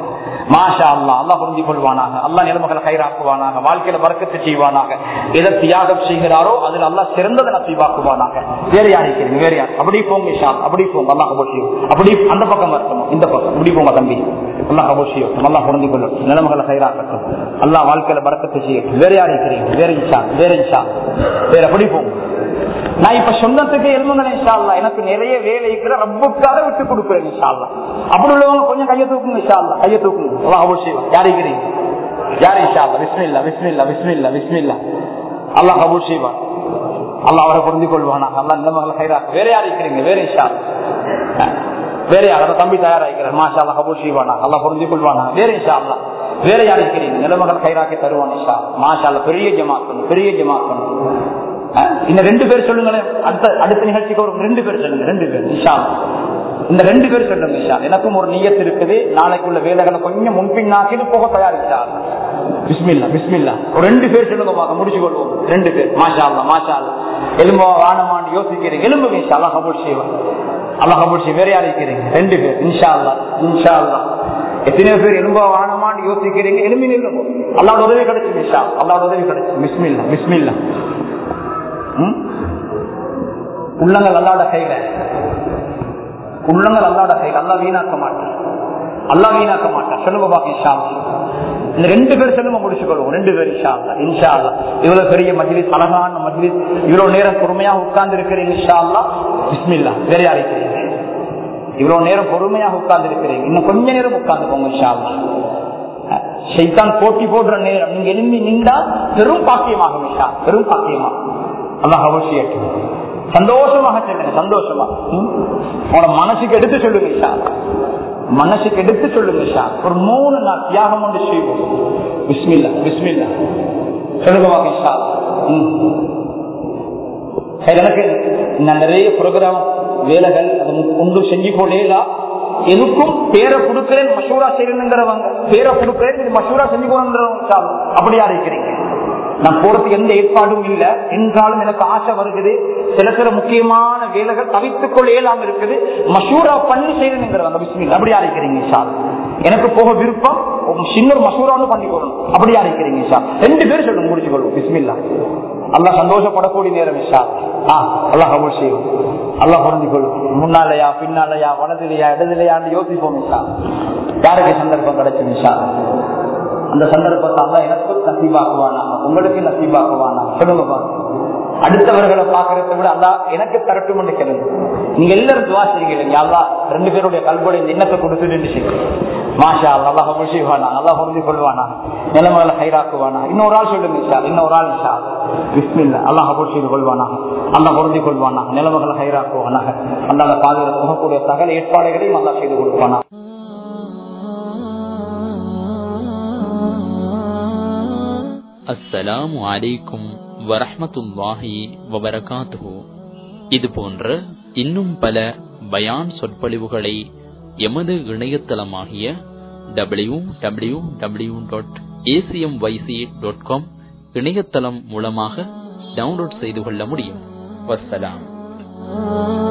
மாஷா அல்லா அல்லா புரிஞ்சு கொள்வானாக அல்லா நிலைமைகளை கைராக்குவானாக வாழ்க்கையில வரக்கத்து செய்வானாக எதை தியாகம் செய்கிறாரோ அதுல அல்லா சிறந்ததை நசீவாக்குவானாக வேற யார் இருக்கிறீங்க வேற யார் அப்படி போங்க இஷா அப்படி போங்க அல்லா கபோஷியம் அப்படி அந்த பக்கம் வரட்டும் இந்த பக்கம் இப்படி போங்க தம்பி அல்லா கபோஷியம் அல்லா புரிஞ்சு கொள்ளும் நிலைமைகளை கைராக்கட்டும் அல்லா வாழ்க்கையில வரக்கத்து செய்யட்டும் வேற யார் இருக்கிறீங்க வேற இஷா வேற இஷா வேற அப்படி போங்க நான் இப்ப சொந்தத்துக்கு எழுதுங்க இன்ஷால்லா எனக்கு நிறைய வேலை இருக்கிற ரப்புக்காக விட்டு கொடுக்குறேன் இன்ஷால்லா அப்படி உள்ளவங்க கொஞ்சம் கையை தூக்குங்க இன்ஷால்லா கையை தூக்குங்க அல்லாஹ் அவசியம் யார் இருக்கிறீங்க யார் இன்ஷால்லா விஸ்மில்லா விஸ்மில்லா விஸ்மில்லா விஸ்மில்லா அல்லாஹ் கபூல் செய்வான் அல்லாஹ் அவரை புரிந்து கொள்வானா அல்லாஹ் இந்த மகளை கைரா வேற யார் இருக்கிறீங்க வேற இன்ஷா வேற யார் அந்த தம்பி தயாராகிறார் மாஷா அல்லா கபூர் செய்வானா அல்லா புரிஞ்சு கொள்வானா வேற இன்ஷா அல்லா வேற யார் இருக்கிறீங்க நிலமகள் கைராக்கி தருவான் இன்ஷா மாஷா அல்லா பெரிய ஜமாக்கணும் பெரிய ஜமாக்கணும் இந்த ரெண்டு பேர் சொல்லுங்களேன் அடுத்த அடுத்த நிகழ்ச்சிக்கு ஒரு ரெண்டு பேர் சொல்லுங்க ரெண்டு பேர் இன்ஷா இந்த ரெண்டு பேர் சொல்லுங்க இஷா எனக்கும் ஒரு நீயத்து இருக்குது நாளைக்குள்ள வேலைகளை கொஞ்சம் முன்பின்னாக்கிட்டு போக தயாரிச்சா பிஸ்மில்லா பிஸ்மில்லா ஒரு ரெண்டு பேர் சொல்லுங்க பார்க்க முடிச்சு கொள்வோம் ரெண்டு பேர் மாஷா அல்லா மாஷா அல்லா எலும்போ வானமான்னு யோசிக்கிறீங்க எலும்புங்க இன்ஷா அல்லா கபூர் செய்வா அல்லா கபூர் செய்ய வேற யார் இருக்கிறீங்க ரெண்டு பேர் இன்ஷா அல்லா இன்ஷா அல்லா எத்தனையோ பேர் எலும்போ வானமான்னு யோசிக்கிறீங்க எலும்பி நில்லுங்க அல்லாட உதவி கிடைச்சு இன்ஷா அல்லாட உதவி கிடைச்சு பிஸ்மில்லா பிஸ்மில்லா உள்ளங்கள் அல்லாட கையில உள்ளங்கள் அல்லாட கையில் அல்லா வீணாக்க மாட்டான் அல்லா வீணாக்க மாட்டான் சொல்லுங்க பாக்க இன்ஷா இந்த ரெண்டு பேர் சொல்லுங்க முடிச்சுக்கொள்வோம் ரெண்டு பேர் இன்ஷா அல்லா இன்ஷா அல்லா இவ்வளவு பெரிய மஜ்லிஸ் அழகான மஜ்லிஸ் இவ்வளவு நேரம் பொறுமையா உட்கார்ந்து இருக்கிறீங்க இன்ஷா அல்லா பிஸ்மில்லா வேற யார் இருக்கிறீங்க இவ்வளவு நேரம் பொறுமையாக உட்கார்ந்து இருக்கிறீங்க இன்னும் கொஞ்ச நேரம் உட்கார்ந்து போங்க இன்ஷா அல்லா சைத்தான் போட்டி போடுற நேரம் நீங்க எழும்பி நின்றா பெரும் பாக்கியமாகும் இன்ஷா பெரும் பாக்கியமா அல்லாஹ் அவசியம் சந்தோஷமாக சொல்லுங்க சந்தோஷமா உங்களோட மனசுக்கு எடுத்து சொல்லுங்க ஷா மனசுக்கு எடுத்து சொல்லுங்க ஷா ஒரு மூணு நாள் தியாகம் ஒன்று செய்வோம் பிஸ்மில்லா பிஸ்மில்லா சொல்லுங்க ஷா எனக்கு நான் நிறைய ப்ரோக்ராம் வேலைகள் அது ஒன்று செஞ்சு கொள்ளேலா எதுக்கும் பேரை கொடுக்கிறேன் மசூரா செய்யணுங்கிறவங்க பேரை கொடுக்கிறேன் இது மசூரா செஞ்சு போகணுங்கிறவங்க அப்படியா இருக்கிறீங்க நான் போறதுக்கு எந்த ஏற்பாடும் இல்ல என்றாலும் எனக்கு ஆசை வருகிறது சில சில முக்கியமான வேலைகள் தவித்துக் கொள்ள இயலாம இருக்குது மசூரா பண்ணி செய்யணுங்கிறவங்க பிஸ்மில் அப்படியா இருக்கிறீங்க சார் எனக்கு போக விருப்பம் சின்ன ஒரு மசூரான்னு பண்ணி போடணும் அப்படியா இருக்கிறீங்க சார் ரெண்டு பேரும் சொல்லுங்க முடிச்சு கொள்ளும் பிஸ்மில்லா அல்லா சந்தோஷப்படக்கூடிய நேரம் விஷா அல்லா கபூல் செய்யும் அல்லா புரிஞ்சு கொள்ளும் முன்னாலையா பின்னாலையா வலதுலையா இடதுலையான்னு யோசிப்போம் மிஷா யாருக்கு சந்தர்ப்பம் கிடைச்சு மிஷா அந்த சந்தர்ப்பத்தை அல்லா எனக்கு நசீபாக்குவானா உங்களுக்கு நசீபாக்குவானா சொல்லுங்க அடுத்தவர்களை பாக்குறத விட அல்லா எனக்கு தரட்டும் என்று கேளுங்க நீங்க எல்லாரும் துவா செய்யுங்க அல்லா ரெண்டு பேருடைய கல்போட இந்த எண்ணத்தை கொடுத்துட்டு செய்யுங்க மாஷா அல்லா கபுல் செய்வானா அல்லா புரிஞ்சு கொள்வானா நிலைமைகளை ஹைராக்குவானா இன்னொரு ஆள் சொல்லுங்க சார் இன்னொரு ஆள் சார் விஸ்மில்ல அல்லா கபுல் செய்து கொள்வானா அல்லா புரிஞ்சு கொள்வானா நிலைமைகளை ஹைராக்குவானா அல்லாத பாதையில் போகக்கூடிய சகல ஏற்பாடுகளையும் அல்லா செய்து கொடுப்பானா அஸ்ஸலாமு அலைக்கும் வரஹமத்துல்லாஹி வபரகாத்துஹு இது போன்ற இன்னும் பல பயான் சொற்பொழிவுகளை எமது இணையதளமாகிய W W W dot ACM YC dot com இணையதளம் மூலமாக டவுன்லோட் செய்து கொள்ள முடியும் வசலாம்